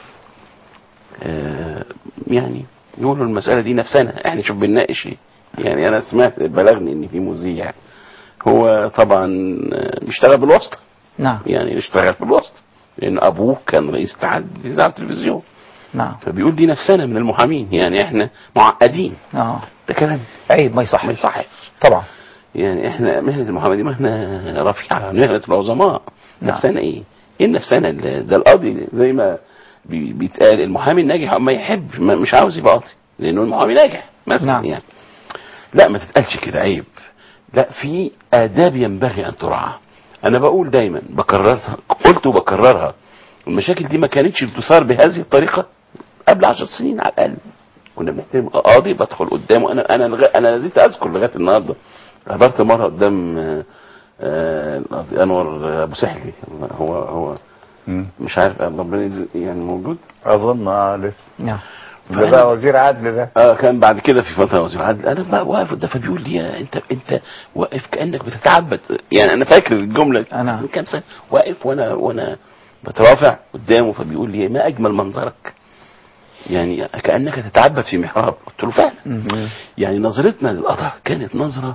[SPEAKER 3] آه، يعني يقولوا المسألة دي نفسنا احنا شوف بنناقش ايه يعني انا سمعت بلغني ان في مذيع هو طبعا آه، بيشتغل بالواسطة
[SPEAKER 2] نعم
[SPEAKER 3] يعني اشتغل بالواسطة لان ابوه كان رئيس اتحاد اذاعه التلفزيون
[SPEAKER 2] نعم
[SPEAKER 3] فبيقول دي نفسنا من المحامين يعني احنا معقدين
[SPEAKER 2] اه
[SPEAKER 3] ده كلام
[SPEAKER 2] عيب ما يصح
[SPEAKER 3] ما يصحش
[SPEAKER 2] طبعا
[SPEAKER 3] يعني احنا مهنة المحاماة دي مهنة رفيعة مهنة العظماء
[SPEAKER 2] نعم.
[SPEAKER 3] نفسنا ايه؟ ايه نفسنا اللي- ده القاضي زي ما بي- بيتقال المحامي الناجح ما يحب ما- مش عاوز يبقى قاضي لانه المحامي ناجح مثلا
[SPEAKER 2] نعم.
[SPEAKER 3] يعني لا ما تتقالش كده عيب لا في آداب ينبغي أن تراعى أنا بقول دايما بكررها قلت وبكررها المشاكل دي ما كانتش بتثار بهذه الطريقة قبل عشر سنين على الأقل كنا بنحترم قاضي بدخل قدامه أنا أنا لغا- أنا لازلت أذكر لغاية النهاردة حضرت مرة قدام آه، آه، القاضي أنور أبو سحلي هو هو
[SPEAKER 10] مم.
[SPEAKER 3] مش عارف ربنا يجزي- يعني موجود
[SPEAKER 10] اظن اه لسه
[SPEAKER 2] نعم
[SPEAKER 10] ده بقى وزير عدل ده
[SPEAKER 3] اه كان بعد كده في فتره وزير عدل انا بقى واقف قدام فبيقول لي يا انت انت واقف كانك بتتعبد يعني انا فاكر الجمله
[SPEAKER 2] أنا.
[SPEAKER 3] من كام سنه واقف وانا وانا بترافع قدامه فبيقول لي ما اجمل منظرك يعني كانك تتعبد في محراب قلت له فعلا يعني نظرتنا للقضاء كانت نظره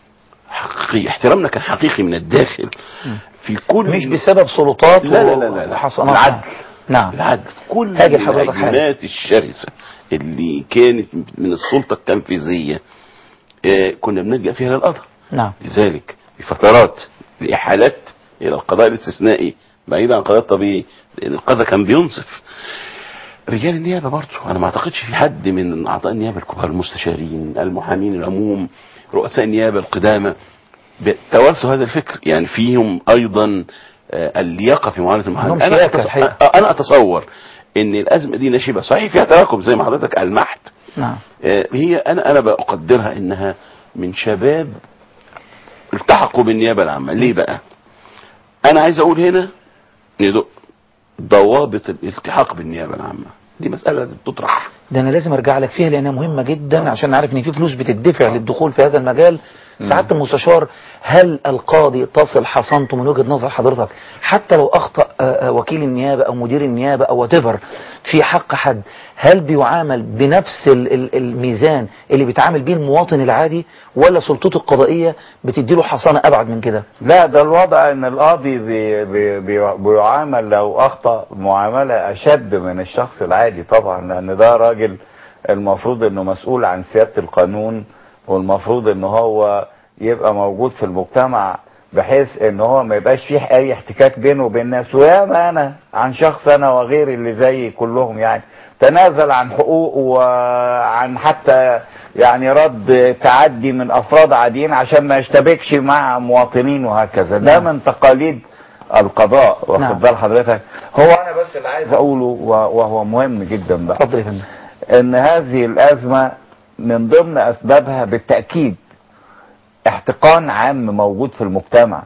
[SPEAKER 3] حقيقيه احترامنا كان حقيقي من الداخل في كل
[SPEAKER 2] مش بسبب سلطات
[SPEAKER 3] لا لا لا لا, لا.
[SPEAKER 2] وحصانات
[SPEAKER 3] العدل
[SPEAKER 2] نعم
[SPEAKER 3] العدل في كل
[SPEAKER 2] هاجي لحضرتك حاجة.
[SPEAKER 3] الهجمات الشرسة اللي كانت من السلطة التنفيذية آه، كنا بنلجأ فيها للقضاء
[SPEAKER 2] نعم
[SPEAKER 3] لذلك في فترات لإحالات إلى القضاء الاستثنائي بعيد عن القضاء الطبيعي لأن القضاء كان بينصف رجال النيابة برضه أنا ما أعتقدش في حد من أعضاء النيابة الكبار المستشارين المحامين العموم رؤساء النيابة القدامى توارثوا هذا الفكر يعني فيهم أيضا آه، اللياقة في معاملة
[SPEAKER 2] عندهم
[SPEAKER 3] المحامين أنا,
[SPEAKER 2] شياكة
[SPEAKER 3] أتص...
[SPEAKER 2] الحقيقة.
[SPEAKER 3] آه، أنا أتصور إن الأزمة دي نشبة صحيح فيها تراكم زي ما حضرتك ألمحت
[SPEAKER 2] نعم
[SPEAKER 3] آه، هي انا انا بقدرها انها من شباب التحقوا بالنيابه العامه ليه بقى انا عايز اقول هنا ندق ضوابط الالتحاق بالنيابه العامه دي مساله لازم تطرح
[SPEAKER 2] ده انا لازم ارجع لك فيها لانها مهمه جدا عشان عارف ان في فلوس بتدفع للدخول في هذا المجال سعاده المستشار هل القاضي تصل حصانته من وجهه نظر حضرتك حتى لو اخطا آه، آه، وكيل النيابه او مدير النيابه او وات في حق حد هل بيعامل بنفس ال- ال- الميزان اللي بيتعامل بيه المواطن العادي ولا سلطته القضائيه بتديله حصانه ابعد من كده
[SPEAKER 10] لا ده الوضع ان القاضي بي بي بي بيعامل لو اخطا معامله اشد من الشخص العادي طبعا لان ده راجل المفروض انه مسؤول عن سياده القانون والمفروض ان هو يبقى موجود في المجتمع بحيث ان هو ما يبقاش فيه اي احتكاك بينه وبين الناس وياما انا عن شخص انا وغيري اللي زي كلهم يعني تنازل عن حقوق وعن حتى يعني رد تعدي من افراد عاديين عشان ما يشتبكش مع مواطنين وهكذا ده
[SPEAKER 2] نعم.
[SPEAKER 10] من تقاليد القضاء واخد
[SPEAKER 2] نعم.
[SPEAKER 10] بال حضرتك هو انا بس اللي عايز اقوله و- وهو مهم جدا بقى
[SPEAKER 2] اتفضل يا فندم
[SPEAKER 10] ان هذه الازمه من ضمن اسبابها بالتاكيد احتقان عام موجود في المجتمع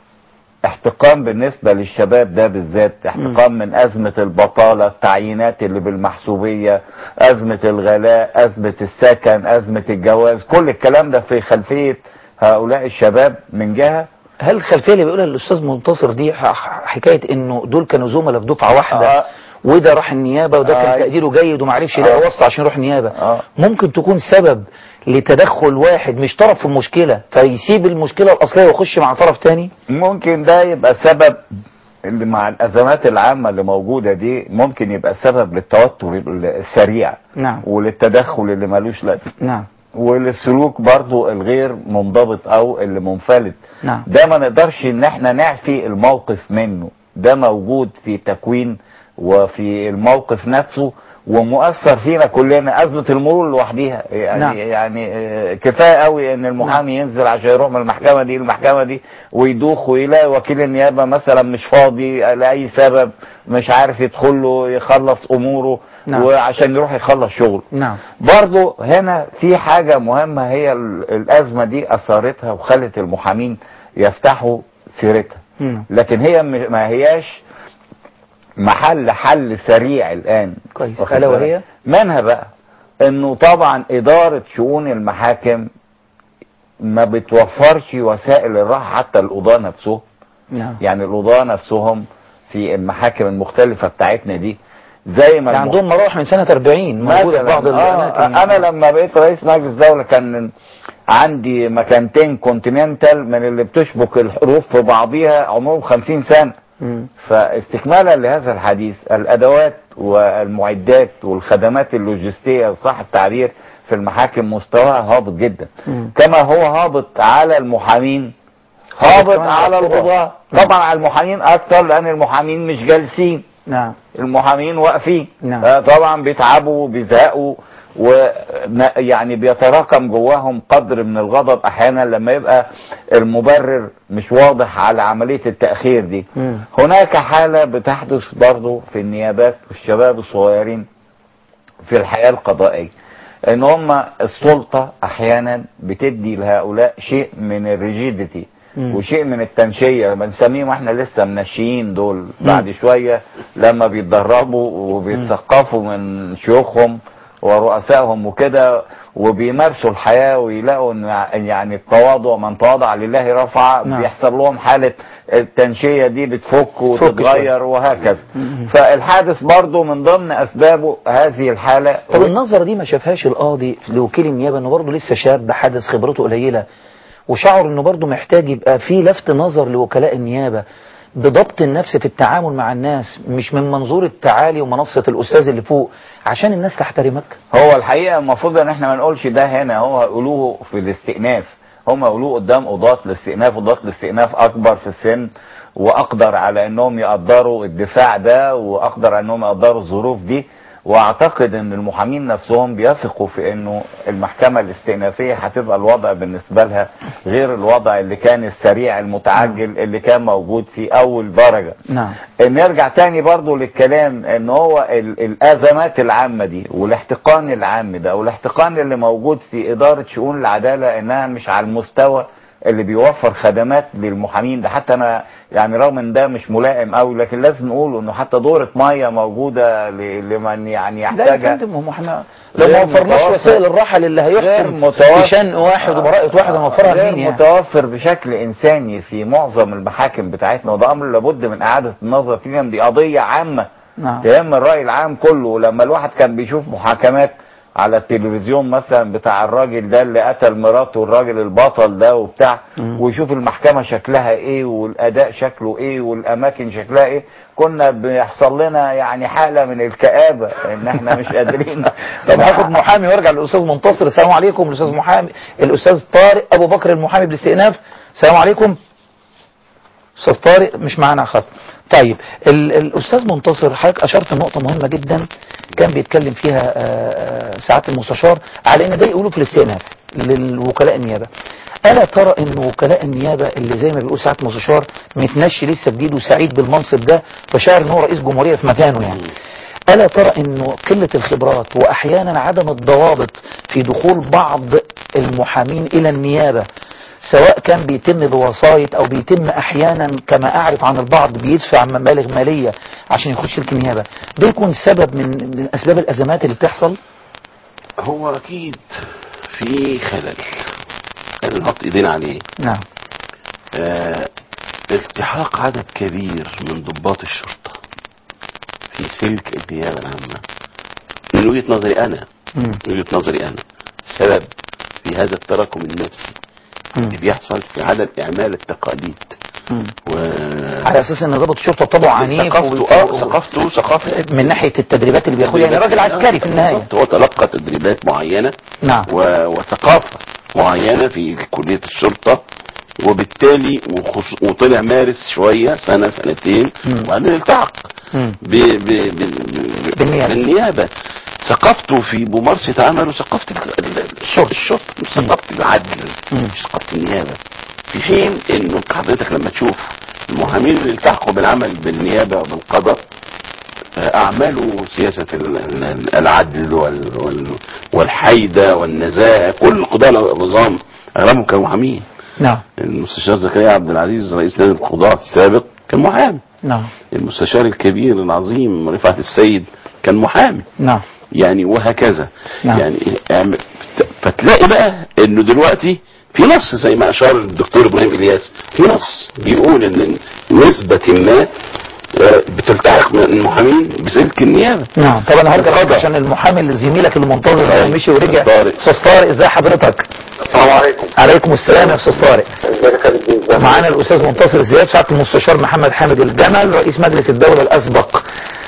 [SPEAKER 10] احتقان بالنسبه للشباب ده بالذات احتقان من ازمه البطاله التعيينات اللي بالمحسوبيه ازمه الغلاء ازمه السكن ازمه الجواز كل الكلام ده في خلفيه هؤلاء الشباب من جهه
[SPEAKER 2] هل الخلفيه اللي بيقولها الاستاذ منتصر دي ح- ح- حكايه انه دول كانوا زملاء في دفعه واحده
[SPEAKER 10] آه.
[SPEAKER 2] وده راح النيابه وده كان
[SPEAKER 10] آه.
[SPEAKER 2] تقديره جيد وما عرفش يلاقي
[SPEAKER 10] آه.
[SPEAKER 2] واسطه عشان يروح النيابه
[SPEAKER 10] آه.
[SPEAKER 2] ممكن تكون سبب لتدخل واحد مش طرف في المشكله فيسيب المشكله الاصليه ويخش مع طرف تاني
[SPEAKER 10] ممكن ده يبقى سبب اللي مع الازمات العامه اللي موجوده دي ممكن يبقى سبب للتوتر السريع
[SPEAKER 2] نعم
[SPEAKER 10] وللتدخل اللي ملوش لازمه
[SPEAKER 2] نعم
[SPEAKER 10] وللسلوك برضو الغير منضبط او اللي منفلت
[SPEAKER 2] نعم
[SPEAKER 10] ده ما نقدرش ان احنا نعفي الموقف منه ده موجود في تكوين وفي الموقف نفسه ومؤثر فينا كلنا ازمه المرور لوحديها يعني
[SPEAKER 2] نعم.
[SPEAKER 10] يعني آه، كفايه قوي ان المحامي ينزل عشان يروح من المحكمه دي للمحكمه دي ويدوخ ويلاقي وكيل النيابه مثلا مش فاضي لاي سبب مش عارف يدخل له يخلص اموره
[SPEAKER 2] نعم.
[SPEAKER 10] وعشان يروح يخلص شغله
[SPEAKER 2] نعم
[SPEAKER 10] برضو هنا في حاجة مهمة هي ال- الأزمة دي أثارتها وخلت المحامين يفتحوا سيرتها
[SPEAKER 2] مم.
[SPEAKER 10] لكن هي م- ما هياش محل حل سريع الآن
[SPEAKER 2] كويس
[SPEAKER 10] واخد
[SPEAKER 2] الا
[SPEAKER 10] بالك؟
[SPEAKER 2] وهي
[SPEAKER 10] منها بقى انه طبعا إدارة شؤون المحاكم ما بتوفرش وسائل الراحة حتى القضاة نفسهم
[SPEAKER 2] نعم
[SPEAKER 10] يعني القضاة نفسهم في المحاكم المختلفة بتاعتنا دي زي ما
[SPEAKER 2] ده
[SPEAKER 10] المح-
[SPEAKER 2] عندهم مراوح من سنة 40 موجودة في
[SPEAKER 10] مثلاً،
[SPEAKER 2] بعض
[SPEAKER 10] آه
[SPEAKER 2] الأماكن
[SPEAKER 10] انا لما بقيت رئيس مجلس دولة كان عندي مكانتين كونتيننتال من اللي بتشبك الحروف في بعضيها عمرهم 50 سنة
[SPEAKER 2] مم.
[SPEAKER 10] فاستكمالا لهذا الحديث الادوات والمعدات والخدمات اللوجستية صح التعبير في المحاكم مستواها هابط جدا
[SPEAKER 2] مم.
[SPEAKER 10] كما هو هابط على المحامين هابط
[SPEAKER 2] كمان
[SPEAKER 10] على
[SPEAKER 2] على القضاة.
[SPEAKER 10] القضاة طبعا على المحامين اكتر لان المحامين مش جالسين
[SPEAKER 2] نعم
[SPEAKER 10] المحامين واقفين
[SPEAKER 2] نعم.
[SPEAKER 10] آه، طبعا بيتعبوا وبيزهقوا ويعني بيتراكم جواهم قدر من الغضب احيانا لما يبقى المبرر مش واضح على عملية التأخير دي
[SPEAKER 2] مم.
[SPEAKER 10] هناك حالة بتحدث برضو في النيابات والشباب الصغيرين في الحياة القضائية ان هم السلطة احيانا بتدي لهؤلاء شيء من الريجيديتي
[SPEAKER 2] مم.
[SPEAKER 10] وشيء من التنشية بنسميهم احنا لسه منشيين دول بعد شوية لما بيتدربوا وبيتثقفوا من شيوخهم ورؤسائهم وكده وبيمارسوا الحياة ويلاقوا ان يعني التواضع من تواضع لله رفع
[SPEAKER 2] نعم.
[SPEAKER 10] بيحصل لهم حالة التنشية دي بتفك وتتغير وهكذا
[SPEAKER 2] مم.
[SPEAKER 10] فالحادث برضو من ضمن اسبابه هذه الحالة
[SPEAKER 2] طب النظرة دي ما شافهاش القاضي لوكيل النيابة انه برضه لسه شاب حدث خبرته قليلة وشعر انه برضه محتاج يبقى في لفت نظر لوكلاء النيابة بضبط النفس في التعامل مع الناس مش من منظور التعالي ومنصة الأستاذ اللي فوق عشان الناس تحترمك
[SPEAKER 10] هو الحقيقة المفروض ان احنا ما نقولش ده هنا هو هيقولوه في الاستئناف هم يقولوه قدام قضاة الاستئناف قضاة الاستئناف اكبر في السن واقدر على انهم يقدروا الدفاع ده واقدر على انهم يقدروا الظروف دي واعتقد ان المحامين نفسهم بيثقوا في انه المحكمة الاستئنافية هتبقى الوضع بالنسبة لها غير الوضع اللي كان السريع المتعجل اللي كان موجود في اول درجة
[SPEAKER 2] نعم
[SPEAKER 10] نرجع تاني برضو للكلام ان هو ال- الازمات العامة دي والاحتقان العام ده والاحتقان اللي موجود في ادارة شؤون العدالة انها مش على المستوى اللي بيوفر خدمات للمحامين ده حتى انا يعني رغم ان ده مش ملائم قوي لكن لازم نقول انه حتى دورة مية موجودة ل- لمن يعني
[SPEAKER 2] لا يا
[SPEAKER 10] يحتاجها
[SPEAKER 2] فندم هم احنا لو
[SPEAKER 10] غير
[SPEAKER 2] ما وفرناش
[SPEAKER 10] متوفر.
[SPEAKER 2] وسائل الراحة للي
[SPEAKER 10] غير
[SPEAKER 2] هيحكم
[SPEAKER 10] متوفر.
[SPEAKER 2] في شان واحد وبراءة واحد هنوفرها
[SPEAKER 10] غير
[SPEAKER 2] لمين يعني
[SPEAKER 10] متوفر بشكل انساني في معظم المحاكم بتاعتنا وده امر لابد من اعادة النظر فيه لأن دي قضية عامة
[SPEAKER 2] نعم
[SPEAKER 10] تهم الرأي العام كله ولما الواحد كان بيشوف محاكمات على التلفزيون مثلا بتاع الراجل ده اللي قتل مراته الراجل البطل ده وبتاع
[SPEAKER 2] مم.
[SPEAKER 10] ويشوف المحكمة شكلها ايه والاداء شكله ايه والاماكن شكلها ايه كنا بيحصل لنا يعني حالة من الكآبة ان احنا مش قادرين
[SPEAKER 2] طب هاخد محامي وارجع للاستاذ منتصر السلام عليكم الاستاذ محامي الاستاذ طارق ابو بكر المحامي بالاستئناف السلام عليكم استاذ طارق مش معانا على الخط طيب ال الاستاذ منتصر حضرتك اشرت لنقطه مهمه جدا كان بيتكلم فيها آه، آه، ساعات المستشار على ان ده يقولوا في الاستئناف للوكلاء النيابه الا ترى ان وكلاء النيابه اللي زي ما بيقول ساعات المستشار متنشي لسه جديد وسعيد بالمنصب ده فشاعر ان هو رئيس جمهوريه في مكانه يعني ألا ترى أنه قلة الخبرات وأحيانا عدم الضوابط في دخول بعض المحامين إلى النيابة سواء كان بيتم بوسايط أو بيتم أحيانا كما أعرف عن البعض بيدفع مبالغ مالية عشان يخش لك النيابة ده يكون سبب من من أسباب الأزمات اللي بتحصل
[SPEAKER 3] هو اكيد في خلل خلل نحط ايدينا عليه
[SPEAKER 2] نعم
[SPEAKER 3] آه التحاق عدد كبير من ضباط الشرطة في سلك النيابة العامة من وجهة نظري أنا
[SPEAKER 2] مم.
[SPEAKER 3] من وجهة نظري أنا سبب في هذا التراكم النفسي
[SPEAKER 2] مم.
[SPEAKER 3] اللي بيحصل في عدم إعمال التقاليد
[SPEAKER 2] مم. على اساس ان ضابط الشرطه طبعه عنيف
[SPEAKER 3] ثقافته
[SPEAKER 2] و-
[SPEAKER 3] اه ثقافته ثقافه
[SPEAKER 2] من ناحيه التدريبات اللي بياخدها يعني راجل عسكري في النهايه
[SPEAKER 3] بالظبط. هو تلقى تدريبات معينه
[SPEAKER 2] نعم
[SPEAKER 3] و- وثقافه معينه في كليه الشرطه وبالتالي وخص... وطلع مارس شويه سنه سنتين
[SPEAKER 2] مم.
[SPEAKER 3] وبعدين التحق
[SPEAKER 2] مم.
[SPEAKER 3] ب... ب... ب... ب...
[SPEAKER 2] بالنيابة.
[SPEAKER 3] بالنيابه ثقافته في ممارسه عمله ثقافه ال- ال- الشرطه الشرطه مش ثقافه العدل
[SPEAKER 2] مم.
[SPEAKER 3] مش ثقافه النيابه في حين انه حضرتك لما تشوف المحامين اللي التحقوا بالعمل بالنيابه وبالقضاء أعماله سياسة ال- ال- العدل وال- وال- والحيدة والنزاهة كل القضاة النظام أغلبهم كانوا محامين
[SPEAKER 2] نعم
[SPEAKER 3] المستشار زكريا عبد العزيز رئيس نادي القضاة السابق كان محامي
[SPEAKER 2] نعم
[SPEAKER 3] المستشار الكبير العظيم رفعت السيد كان محامي
[SPEAKER 2] نعم
[SPEAKER 3] يعني وهكذا
[SPEAKER 2] نعم.
[SPEAKER 3] يعني اعمل- فتلاقي بقى انه دلوقتي في نص زي ما اشار الدكتور ابراهيم الياس في نص بيقول ان نسبة ما آه، بتلتحق من المحامين بسلك النيابة
[SPEAKER 2] نعم طب انا هرجع برضه عشان المحامي اللي زميلك اللي منتظر
[SPEAKER 3] طارق.
[SPEAKER 2] هو مشي ورجع
[SPEAKER 3] طارق.
[SPEAKER 2] استاذ طارق ازي حضرتك
[SPEAKER 11] السلام عليكم
[SPEAKER 2] عليكم السلام يا استاذ طارق
[SPEAKER 11] ازيك يا خالد بيه؟
[SPEAKER 2] معانا الاستاذ منتصر زياد سعاده المستشار محمد حامد الجمل رئيس مجلس الدوله الاسبق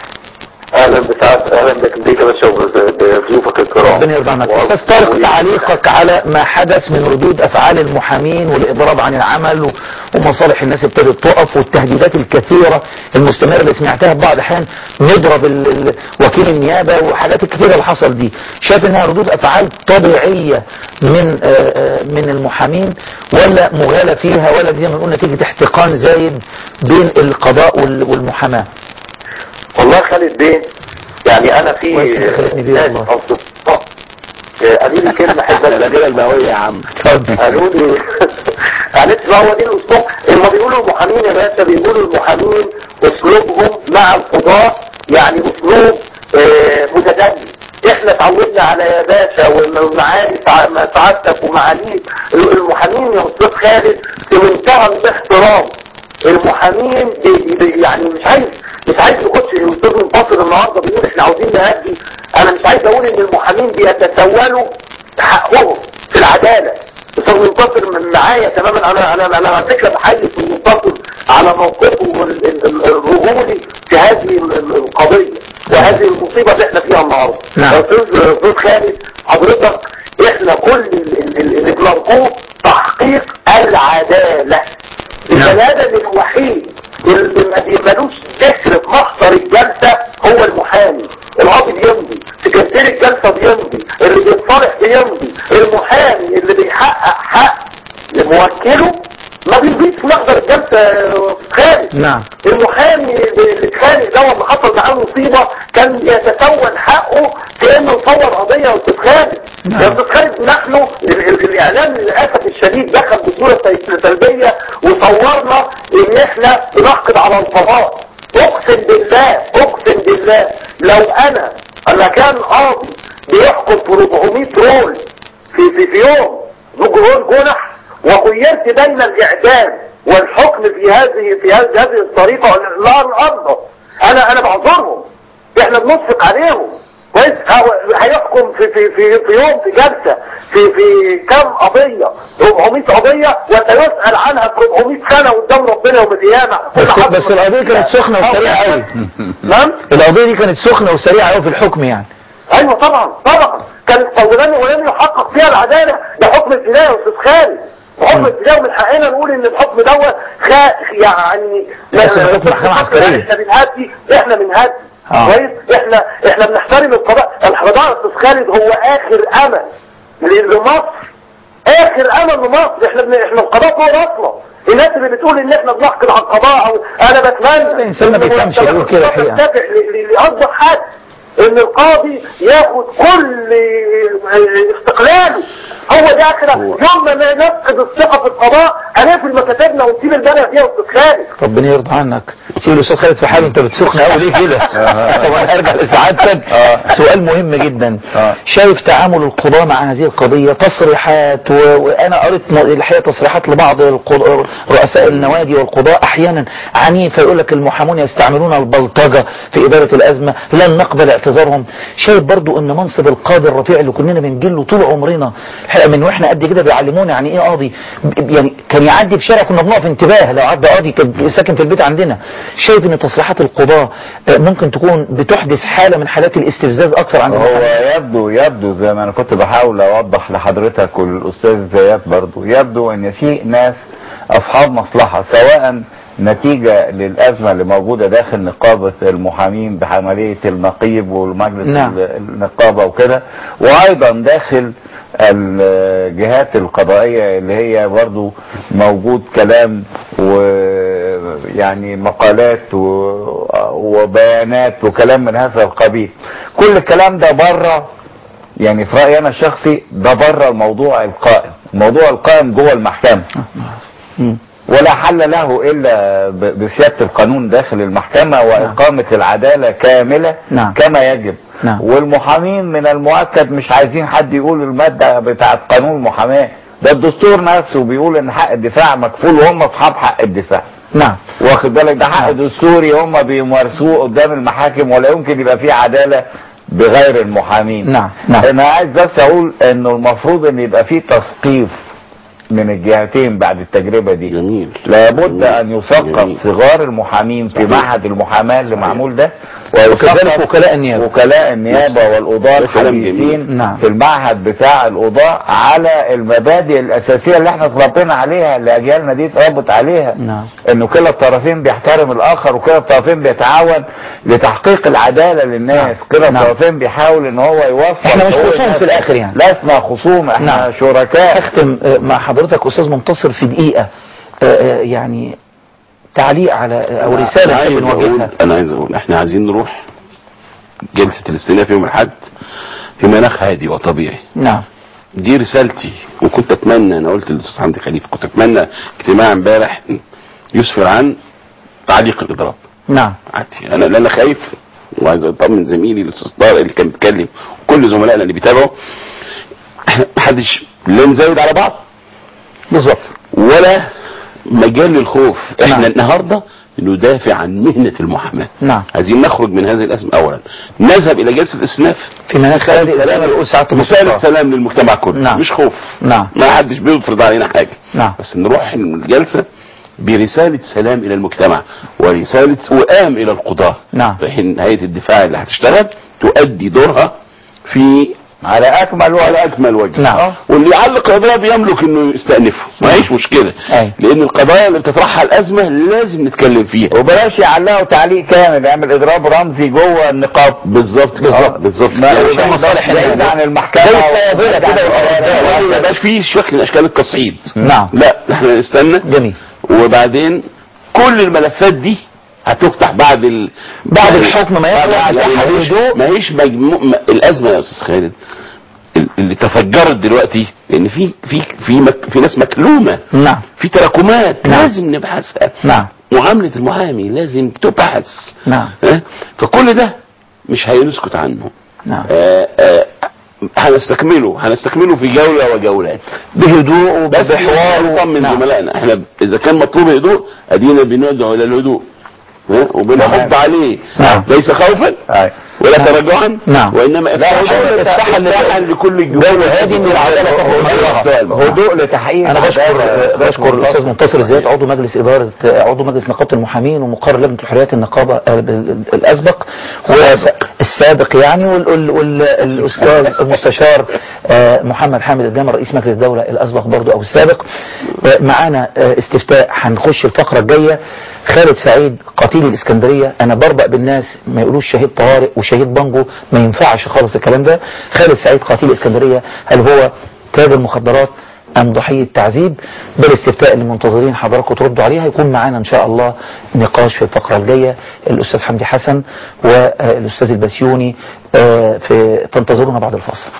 [SPEAKER 11] اهلا بسعادة اهلا بك بيك يا باشا وبضيوفك الكرام
[SPEAKER 2] ربنا يرضى عنك استاذ طارق تعليقك على ما حدث من ردود افعال المحامين والاضراب عن العمل و- ومصالح الناس ابتدت تقف والتهديدات الكثيره المستمره اللي سمعتها في بعض الاحيان نضرب ال- ال- وكيل النيابه وحاجات الكثيره اللي حصل دي شايف انها ردود افعال طبيعيه من آه، آه، من المحامين ولا مغالى فيها ولا زي ما قلنا نتيجه احتقان زايد بين القضاء وال- والمحاماه
[SPEAKER 11] والله خالد بيه يعني انا في
[SPEAKER 2] كويس إنت خلتني بيه والله.
[SPEAKER 11] أصدقاء آه، قالوا لي كلمة حلوة
[SPEAKER 3] لا كده البهوية يا عم
[SPEAKER 11] قالوا لي معلش بقى هو دي الاسلوب لما بيقولوا المحامين يا باشا بيقولوا المحامين اسلوبهم مع القضاة يعني اسلوب آه، متدني احنا اتعودنا على يا باشا والمعالي سع- مع سعادتك ومعاليك المحامين يا استاذ خالد في منتهى الاحترام المحامين بي بي يعني مش عايز مش عايز يخش الاستاذ منتصر النهارده بيقول احنا عاوزين نهدي انا مش عايز اقول ان المحامين بيتسولوا حقهم في العداله استاذ منتصر من معايا تماما انا انا انا على فكره بحيي استاذ منتصر على موقفه ال- ال- ال- الرجولي في هذه ال- ال- القضيه وهذه المصيبه اللي احنا فيها النهارده
[SPEAKER 2] نعم.
[SPEAKER 11] يا استاذ استاذ خالد حضرتك احنا كل ال- ال- ال- اللي بنرجوه تحقيق العداله البني ادم الوحيد اللي ما بيملوش ذكر في محضر الجلسه هو المحامي القاضي بيمضي سكرتير الجلسه بيمضي اللي بيتصالح بيمضي المحامي اللي بيحقق حق لموكله ما بيمضيش في محضر الجلسه يا أستاذ خالد
[SPEAKER 2] نعم
[SPEAKER 11] المحامي اللي اتخانق ده اللي حصل معاه مصيبه كان يتسول حقه كانه يصور قضيه يا استاذ خالد
[SPEAKER 2] نعم.
[SPEAKER 11] يا استاذ خالد نحن ال- ال- الاعلام للاسف الشديد دخل بصوره سي- سلبيه وصورنا ان احنا بنحقد على القضاء اقسم بالله اقسم بالله لو انا انا كان قاضي بيحكم في 400 رول في في, في يوم رول جنح وخيرت بين الاعدام والحكم في هذه في هذه هذه الطريقه لا الارض انا انا بعذرهم احنا بنشفق عليهم كويس هو- هيحكم في في في في يوم في جلسه في في كم قضيه 400 قضيه وسيسال عنها في 400 سنه قدام ربنا يوم القيامه
[SPEAKER 2] بس بس القضيه كانت سخنه وسريعه قوي
[SPEAKER 11] نعم
[SPEAKER 2] القضيه دي كانت سخنه وسريعه قوي في الحكم يعني
[SPEAKER 11] ايوه طبعا طبعا كانت ولم ولم يحقق فيها العداله ده حكم ابتدائي يا استاذ خالد حكم ابتدائي ومن حقنا نقول ان الحكم دوت خا يعني
[SPEAKER 2] بس ده حكم محكمة عسكرية.
[SPEAKER 11] احنا بنهدي احنا بنهدي
[SPEAKER 2] آه.
[SPEAKER 11] كويس احنا احنا بنحترم القضاء القضاء يا استاذ خالد هو اخر امل ل- لمصر اخر امل لمصر احنا بن... احنا القضاء فوق راسنا الناس اللي بتقول ان احنا بنحقد على القضاء او انا بتمنى
[SPEAKER 2] الإنسان ما بيفهمش يقول كده الحقيقة.
[SPEAKER 11] ترتفع ل- ل- لاكبر حد ان القاضي ياخد كل استقلاله هو ده اخر
[SPEAKER 3] هو-
[SPEAKER 11] يوم ما نفقد الثقه في القضاء هنقفل مكاتبنا ونسيب البلد فيها استاذ خالد
[SPEAKER 2] ربنا يرضى عنك سيب الاستاذ خالد في حاله انت بتسخن قوي ليه كده طبعا ارجع لسعادتك سؤال مهم جدا
[SPEAKER 10] آه.
[SPEAKER 2] شايف تعامل القضاة مع هذه القضية تصريحات و... وانا قريت م- الحقيقة تصريحات لبعض القض... رؤساء النوادي والقضاء احيانا عنيفة يقول لك المحامون يستعملون البلطجة في ادارة الازمة لن نقبل اعتذارهم شايف برضو ان منصب القاضي الرفيع اللي كلنا بنجله طول عمرنا الحقيقة الحقيقه من واحنا قد كده بيعلمونا يعني ايه قاضي ب- يعني كان يعدي في شارع كنا بنقف انتباه لو عدى قاضي كان ساكن في البيت عندنا شايف ان تصريحات القضاه آه، ممكن تكون بتحدث حاله من حالات الاستفزاز اكثر عند
[SPEAKER 10] هو
[SPEAKER 2] المحامين.
[SPEAKER 10] يبدو يبدو زي ما انا كنت بحاول اوضح لحضرتك والاستاذ زياد برضو يبدو ان في ناس اصحاب مصلحة سواء نتيجة للأزمة اللي موجودة داخل نقابة المحامين بعملية النقيب والمجلس
[SPEAKER 2] نعم.
[SPEAKER 10] النقابة وكده وأيضا داخل الجهات القضائية اللي هي برضو موجود كلام ويعني مقالات و- وبيانات وكلام من هذا القبيل كل الكلام ده بره يعني في رأيي أنا الشخصي ده بره الموضوع القائم الموضوع القائم جوه المحكمة
[SPEAKER 2] مم.
[SPEAKER 10] ولا حل له إلا ب- بسيادة القانون داخل المحكمة وإقامة العدالة كاملة
[SPEAKER 2] نعم.
[SPEAKER 10] كما يجب
[SPEAKER 2] نعم.
[SPEAKER 10] والمحامين من المؤكد مش عايزين حد يقول المادة بتاعة قانون المحاماة ده الدستور نفسه بيقول ان حق الدفاع مكفول وهم اصحاب حق الدفاع
[SPEAKER 2] نعم
[SPEAKER 10] واخد بالك ده حق دستوري هم بيمارسوه قدام المحاكم ولا يمكن يبقى فيه عدالة بغير المحامين
[SPEAKER 2] نعم، نعم.
[SPEAKER 10] انا عايز بس اقول انه المفروض ان يبقى فيه تثقيف من الجهتين بعد التجربة دي
[SPEAKER 3] جميل
[SPEAKER 10] لابد
[SPEAKER 3] جميل.
[SPEAKER 10] ان يثقف
[SPEAKER 3] جميل.
[SPEAKER 10] صغار المحامين في معهد المحاماة اللي معمول ده
[SPEAKER 2] وكذلك وكلاء النيابة.
[SPEAKER 10] وكلاء النيابة والقضاة
[SPEAKER 3] ده كلام جميل.
[SPEAKER 10] الحديثين
[SPEAKER 2] نعم.
[SPEAKER 10] في المعهد بتاع القضاء على المبادئ الأساسية اللي احنا اتربينا عليها اللي أجيالنا دي اتربت عليها
[SPEAKER 2] نعم.
[SPEAKER 10] انه كلا الطرفين بيحترم الآخر وكلا الطرفين بيتعاون لتحقيق العدالة للناس
[SPEAKER 2] نعم.
[SPEAKER 10] كلا
[SPEAKER 2] نعم.
[SPEAKER 10] الطرفين بيحاول ان هو يوصل
[SPEAKER 2] احنا مش
[SPEAKER 10] حقوق
[SPEAKER 2] خصوم
[SPEAKER 10] الناس.
[SPEAKER 2] في الآخر يعني.
[SPEAKER 10] لسنا خصوم احنا
[SPEAKER 2] نعم.
[SPEAKER 10] شركاء
[SPEAKER 2] اختم آه، مع حضرتك استاذ منتصر في دقيقه آه، آه، يعني تعليق على او
[SPEAKER 3] أنا
[SPEAKER 2] رساله
[SPEAKER 3] عايز
[SPEAKER 2] تحب
[SPEAKER 3] اقول
[SPEAKER 2] نوجهها
[SPEAKER 3] انا عايز اقول احنا عايزين نروح جلسة الاستئناف يوم الاحد في مناخ هادي وطبيعي
[SPEAKER 2] نعم
[SPEAKER 3] دي رسالتي وكنت اتمنى انا قلت للاستاذ حمدي خليفه كنت اتمنى اجتماع امبارح يسفر عن تعليق الاضراب
[SPEAKER 2] نعم
[SPEAKER 3] عادي انا لا انا خايف وعايز اطمن زميلي الاستاذ طارق اللي كان بيتكلم وكل زملائنا اللي بيتابعوا محدش لا نزايد على بعض
[SPEAKER 2] بالظبط
[SPEAKER 3] ولا مجال للخوف احنا
[SPEAKER 2] نعم.
[SPEAKER 3] النهارده ندافع عن مهنه المحاماه
[SPEAKER 2] نعم
[SPEAKER 3] عايزين نخرج من هذه الازمه اولا نذهب الى جلسه الاستئناف
[SPEAKER 2] في مناخ هادئ زي ما بيقول ساعات
[SPEAKER 3] رساله
[SPEAKER 2] المستشار.
[SPEAKER 3] سلام للمجتمع كله
[SPEAKER 2] نعم.
[SPEAKER 3] مش خوف
[SPEAKER 2] نعم
[SPEAKER 3] ما حدش بيفرض علينا حاجه
[SPEAKER 2] نعم
[SPEAKER 3] بس نروح الجلسه برساله سلام الى المجتمع ورساله وئام الى القضاه
[SPEAKER 2] نعم.
[SPEAKER 3] فحين هيئه الدفاع اللي هتشتغل تؤدي دورها في
[SPEAKER 10] على اكمل وجه
[SPEAKER 3] على اكمل وجه
[SPEAKER 2] نعم.
[SPEAKER 3] آه. واللي يعلق اضراب يملك انه يستأنفه ما هيش مشكله
[SPEAKER 2] أي.
[SPEAKER 3] لان القضايا اللي بتطرحها الازمه لازم نتكلم فيها
[SPEAKER 10] وبلاش يعلقوا تعليق كامل يعمل اضراب رمزي جوه النقاط
[SPEAKER 3] بالظبط بالظبط بالظبط
[SPEAKER 10] ما
[SPEAKER 3] يعني
[SPEAKER 10] يبقى
[SPEAKER 2] مصالح
[SPEAKER 10] بعيد
[SPEAKER 2] الناس.
[SPEAKER 10] عن المحكمة
[SPEAKER 2] زي الصيادلة كده
[SPEAKER 3] ما
[SPEAKER 10] والقضاء.
[SPEAKER 3] يبقاش فيه شكل من اشكال التصعيد
[SPEAKER 2] نعم
[SPEAKER 3] لا احنا نستنى
[SPEAKER 2] جميل
[SPEAKER 3] وبعدين كل الملفات دي هتفتح بعد ال...
[SPEAKER 2] بعد الحكم ما يخلص
[SPEAKER 3] بعد-
[SPEAKER 2] هتفتح
[SPEAKER 3] ما هيش
[SPEAKER 2] بهدوء.
[SPEAKER 3] ما هيش مجموع ما- الازمه يا استاذ خالد ال- اللي تفجرت دلوقتي ان في في في مك في ناس مكلومه
[SPEAKER 2] نعم
[SPEAKER 3] في تراكمات
[SPEAKER 2] نعم.
[SPEAKER 3] لازم نبحثها
[SPEAKER 2] نعم
[SPEAKER 3] معامله المحامي لازم تبحث
[SPEAKER 2] نعم
[SPEAKER 3] ها؟ فكل ده مش هنسكت عنه
[SPEAKER 2] نعم
[SPEAKER 3] آه، آه، هنستكمله هنستكمله في جوله وجولات
[SPEAKER 2] بهدوء
[SPEAKER 3] بس
[SPEAKER 2] وبحوار
[SPEAKER 3] نطمن
[SPEAKER 2] نعم.
[SPEAKER 3] زملائنا احنا اذا كان مطلوب هدوء ادينا بندعو الى الهدوء ها؟ وبنحب عليه
[SPEAKER 2] نعم.
[SPEAKER 3] ليس خوفا
[SPEAKER 10] أي.
[SPEAKER 3] ولا تراجعا
[SPEAKER 2] نعم.
[SPEAKER 3] وانما
[SPEAKER 2] لا،
[SPEAKER 3] إفتاحا
[SPEAKER 2] عشان
[SPEAKER 3] إفتاحا
[SPEAKER 2] إفتاحا
[SPEAKER 3] لكل الجهود
[SPEAKER 2] جو هادي ان العداله تخرج حقها
[SPEAKER 10] هدوء لتحقيق
[SPEAKER 2] انا بشكر
[SPEAKER 10] العدالة.
[SPEAKER 2] بشكر الاستاذ منتصر زياد عضو مجلس اداره عضو مجلس نقابه المحامين ومقرر لجنه الحريات النقابه آه، ال- الاسبق والسابق يعني والاستاذ المستشار آه، محمد حامد الجامع رئيس مجلس الدوله الاسبق برضو او السابق آه، معانا آه، استفتاء هنخش الفقره الجايه خالد سعيد قتيل الاسكندريه انا بربأ بالناس ما يقولوش شهيد طوارئ وشهيد بانجو ما ينفعش خالص الكلام ده خالد سعيد قتيل الاسكندريه هل هو تاجر مخدرات أم ضحية تعذيب بالاستفتاء اللي منتظرين حضراتكم تردوا عليها هيكون معانا إن شاء الله نقاش في الفقرة الجاية الأستاذ حمدي حسن والأستاذ البسيوني آه، في تنتظرونا بعد الفاصل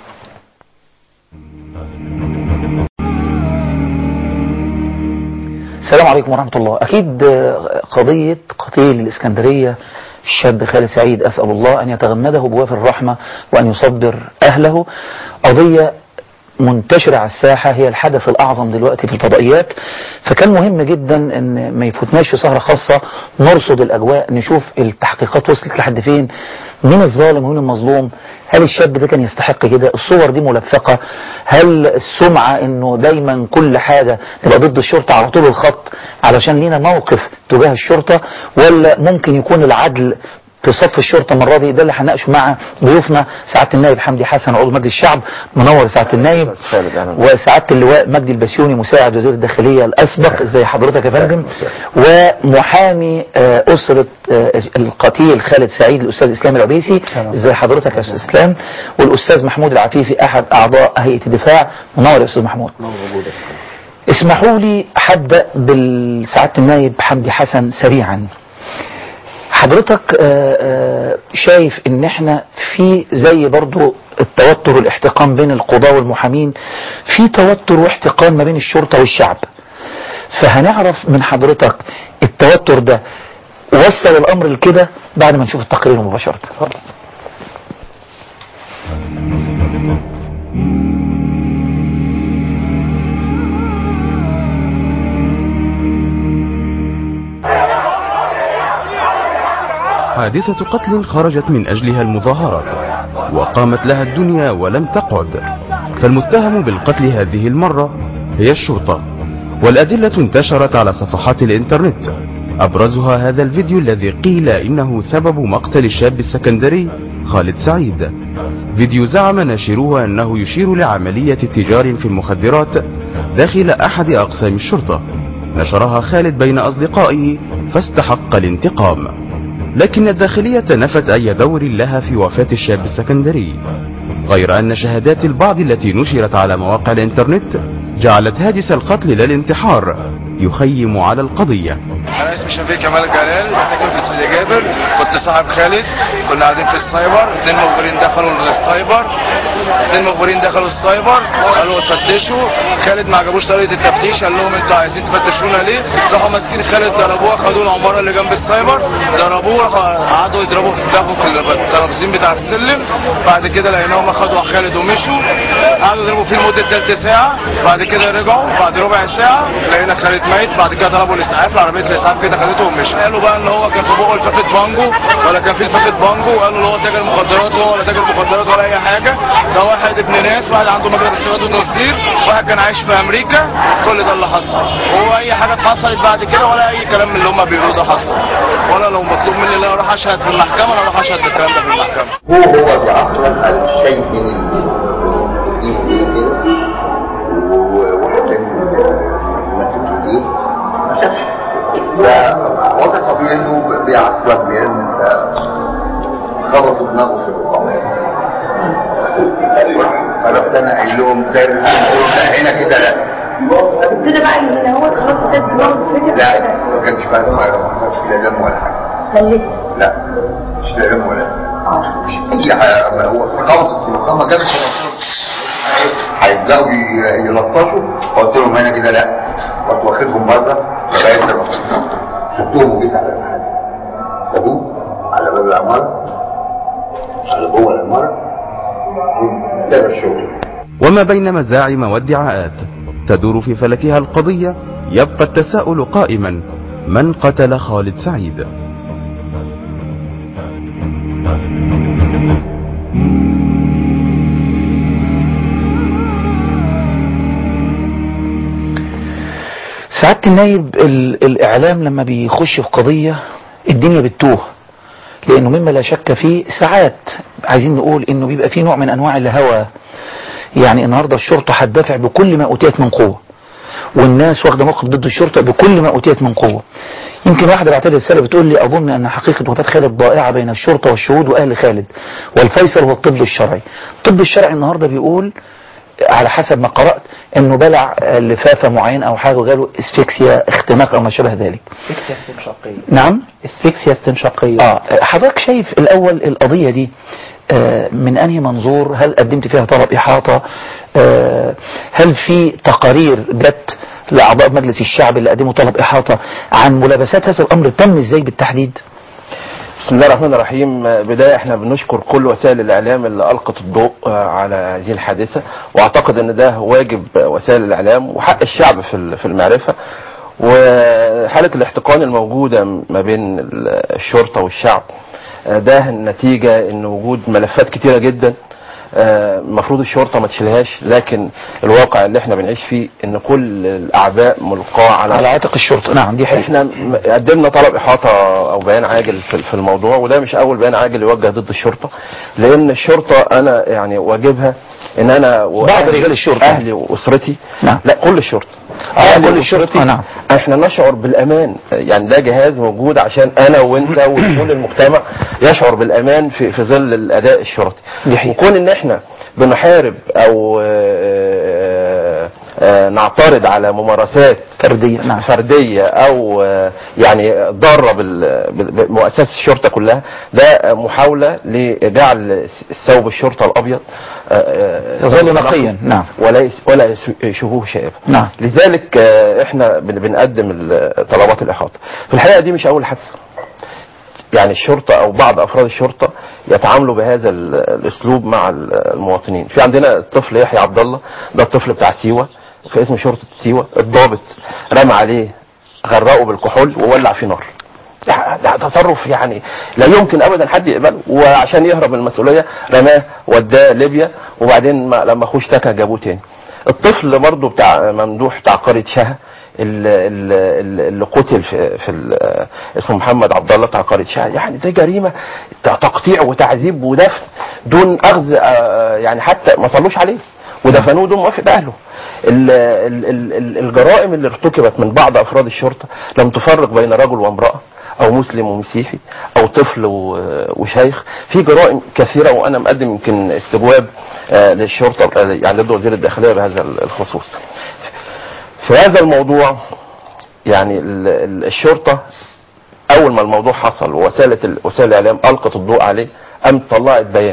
[SPEAKER 2] السلام عليكم ورحمة الله أكيد آه، قضية قتيل الإسكندرية الشاب خالد سعيد أسأل الله أن يتغمده بوافر الرحمة وأن يصبر أهله قضية منتشرة على الساحة هي الحدث الأعظم دلوقتي في الفضائيات فكان مهم جدا أن ما يفوتناش في سهرة خاصة نرصد الأجواء نشوف التحقيقات وصلت لحد فين مين الظالم ومين المظلوم هل الشاب ده كان يستحق كده الصور دي ملفقة هل السمعة انه دايما كل حاجة تبقى ضد الشرطة على طول الخط علشان لينا موقف تجاه الشرطة ولا ممكن يكون العدل في صف الشرطة المرة دي ده اللي هنناقشه مع ضيوفنا سعادة النائب حمدي حسن عضو مجلس الشعب منور سعادة النائب وسعادة اللواء مجدي البسيوني مساعد وزير الداخلية الأسبق ازي حضرتك يا فندم ومحامي آه، أسرة آه، القتيل خالد سعيد الأستاذ إسلام العبيسي ازي حضرتك يا أستاذ إسلام والأستاذ محمود العفيفي أحد أعضاء هيئة الدفاع منور يا أستاذ محمود اسمحوا لي هبدأ بالسعادة النائب حمدي حسن سريعا حضرتك آه، آه، شايف ان احنا في زي برضو التوتر والاحتقان بين القضاة والمحامين في توتر واحتقان ما بين الشرطة والشعب فهنعرف من حضرتك التوتر ده وصل الامر لكده بعد ما نشوف التقرير مباشرة
[SPEAKER 12] حادثة قتل خرجت من أجلها المظاهرات وقامت لها الدنيا ولم تقعد فالمتهم بالقتل هذه المرة هي الشرطة والأدلة انتشرت على صفحات الإنترنت أبرزها هذا الفيديو الذي قيل إنه سبب مقتل الشاب السكندري خالد سعيد فيديو زعم ناشروه أنه يشير لعملية تجار في المخدرات داخل أحد أقسام الشرطة نشرها خالد بين أصدقائه فاستحق الانتقام لكن الداخلية نفت أي دور لها في وفاة الشاب السكندري غير أن شهادات البعض التي نشرت على مواقع الإنترنت جعلت هاجس القتل لا الانتحار يخيم على القضية
[SPEAKER 13] انا اسمي شفيق كمال جلال ساكن في سيدي جابر كنت صاحب خالد كنا قاعدين في السايبر اتنين مخبرين دخلوا السايبر اتنين مخبرين دخلوا السايبر قالوا فتشوا خالد ما عجبوش طريقه التفتيش قال لهم انتوا عايزين تفتشونا ليه راحوا ماسكين خالد ضربوه خدوه العماره اللي جنب السايبر ضربوه قعدوا يضربوا في دماغه في الترابيزين بتاع السلم بعد كده لقيناهم خدوا خالد ومشوا قعدوا يضربوا فيه لمده ثلث ساعه بعد كده رجعوا بعد ربع ساعه لقينا خالد ميت بعد كده ضربوا الاسعاف عربيه الاسعاف كده خدته ومشي قالوا بقى ان هو كان في بقه الفاكت بانجو ولا كان في الفاكت بانجو قالوا ان هو تاجر مخدرات وهو ولا تاجر مخدرات ولا اي حاجه ده واحد ابن ناس واحد عنده مكتب استيراد وتصدير واحد كان عايش في امريكا كل ده اللي حصل هو اي حاجه حصلت بعد كده ولا اي كلام من اللي هم بيقولوه ده حصل ولا لو مطلوب مني ان انا اروح اشهد في المحكمه انا اروح اشهد بالكلام ده في المحكمه
[SPEAKER 14] هو هو بأصلا الشيء من الموجودين كده وواحد ماسك ايديه ما شافش فوضع طبيعي انه بيعصب لان خبطوا دماغه في الرقم فرحت انا قايل لهم تاني لا هنا كده لا
[SPEAKER 15] كده بقى ان هنا هو خلاص ابتدى دماغه
[SPEAKER 14] لا ما كانش بقى ما كانش لا دم ولا حاجه
[SPEAKER 15] خليك
[SPEAKER 14] لا مش لا دم ولا مش اي حاجه هو خبطت في الرقم جابت هيبداوا ي- يلطشوا قلت لهم هنا كده لا رحت واخدهم بره لغايه لما سبتهم وجيت على المحل خدوه على باب العماره على جوه العماره وابتدى الشغل
[SPEAKER 12] وما بين مزاعم وادعاءات تدور في فلكها القضية يبقى التساؤل قائما من قتل خالد سعيد
[SPEAKER 2] سعادة النايب ال- الإعلام لما بيخش في قضية الدنيا بتتوه لأنه مما لا شك فيه ساعات عايزين نقول إنه بيبقى فيه نوع من أنواع الهوى يعني النهاردة الشرطة هتدافع بكل ما أوتيت من قوة والناس واخدة موقف ضد الشرطة بكل ما أوتيت من قوة يمكن واحدة بعت لي رسالة بتقول لي أظن أن حقيقة وفاة خالد ضائعة بين الشرطة والشهود وأهل خالد والفيصل هو الطب الشرعي الطب الشرعي النهاردة بيقول على حسب ما قرأت انه بلع لفافة معين او حاجة وجاله اسفكسيا اختناق او ما شابه ذلك
[SPEAKER 16] اسفكسيا استنشاقية
[SPEAKER 2] نعم
[SPEAKER 16] اسفكسيا استنشاقية
[SPEAKER 2] اه حضرتك شايف الاول القضية دي آه، من انهي منظور هل قدمت فيها طلب احاطة آه، هل في تقارير جت لاعضاء مجلس الشعب اللي قدموا طلب احاطة عن ملابسات هذا الامر تم ازاي بالتحديد
[SPEAKER 17] بسم الله الرحمن الرحيم بداية احنا بنشكر كل وسائل الاعلام اللي القت الضوء على هذه الحادثة واعتقد ان ده واجب وسائل الاعلام وحق الشعب في في المعرفة وحالة الاحتقان الموجودة ما بين الشرطة والشعب ده نتيجة ان وجود ملفات كتيرة جدا المفروض الشرطة ما تشيلهاش لكن الواقع اللي احنا بنعيش فيه ان كل الاعباء ملقاة على
[SPEAKER 2] على عاتق الشرطة نعم دي حقيقة
[SPEAKER 17] احنا م- قدمنا طلب احاطة او بيان عاجل في في الموضوع وده مش اول بيان عاجل يوجه ضد الشرطة لان الشرطة انا يعني واجبها ان انا
[SPEAKER 2] بعض رجال الشرطة.
[SPEAKER 17] اهلي واسرتي
[SPEAKER 2] نعم.
[SPEAKER 17] لا كل الشرطة
[SPEAKER 2] آه،
[SPEAKER 17] أهلي
[SPEAKER 2] كل الشرطة،
[SPEAKER 17] وأسرتي،
[SPEAKER 2] نعم.
[SPEAKER 17] احنا نشعر بالامان يعني ده جهاز موجود عشان انا وانت وكل المجتمع يشعر بالامان في في ظل الاداء الشرطي وكون ان احنا بنحارب او آه، آه، نعترض على ممارسات
[SPEAKER 2] فردية نعم.
[SPEAKER 17] فردية او آه، يعني ضارة بال- بال- بمؤسسة الشرطة كلها ده محاولة لجعل الثوب الشرطة الابيض آه، آه،
[SPEAKER 2] يظل
[SPEAKER 17] ثوب
[SPEAKER 2] نقيا،
[SPEAKER 17] نقي
[SPEAKER 2] نعم.
[SPEAKER 17] ولا ولا شبوه شائبة
[SPEAKER 2] نعم
[SPEAKER 17] لذلك آه، احنا بن- بنقدم ال- طلبات الاحاطه في الحقيقه دي مش اول حادثه يعني الشرطه او بعض افراد الشرطه يتعاملوا بهذا ال- الاسلوب مع ال- المواطنين في عندنا الطفل يحيى عبد الله ده الطفل بتاع سيوه في اسم شرطه سيوه الضابط رمى عليه غرقه بالكحول وولع فيه نار ده ده تصرف يعني لا يمكن ابدا حد يقبله وعشان يهرب من المسؤوليه رماه وداه ليبيا وبعدين ما لما اخوه اشتكى جابوه تاني الطفل برضه بتاع ممدوح بتاع قريه شها اللي, اللي اللي قتل في, في ال- اسمه محمد عبد الله بتاع قريه شها يعني ده جريمه تقطيع وتعذيب ودفن دون اخذ آه، يعني حتى ما صلوش عليه ودفنوه دون موافقه اهله ال- ال- ال- ال- الجرائم اللي ارتكبت من بعض افراد الشرطه لم تفرق بين رجل وامراه او مسلم ومسيحي او طفل و- وشيخ في جرائم كثيره وانا مقدم يمكن استجواب آه، للشرطه آه، يعني ضد وزير الداخليه بهذا الخصوص في هذا الموضوع يعني ال- ال- الشرطه اول ما الموضوع حصل ووسائل وسائل الاعلام القت الضوء عليه قامت طلعت بيان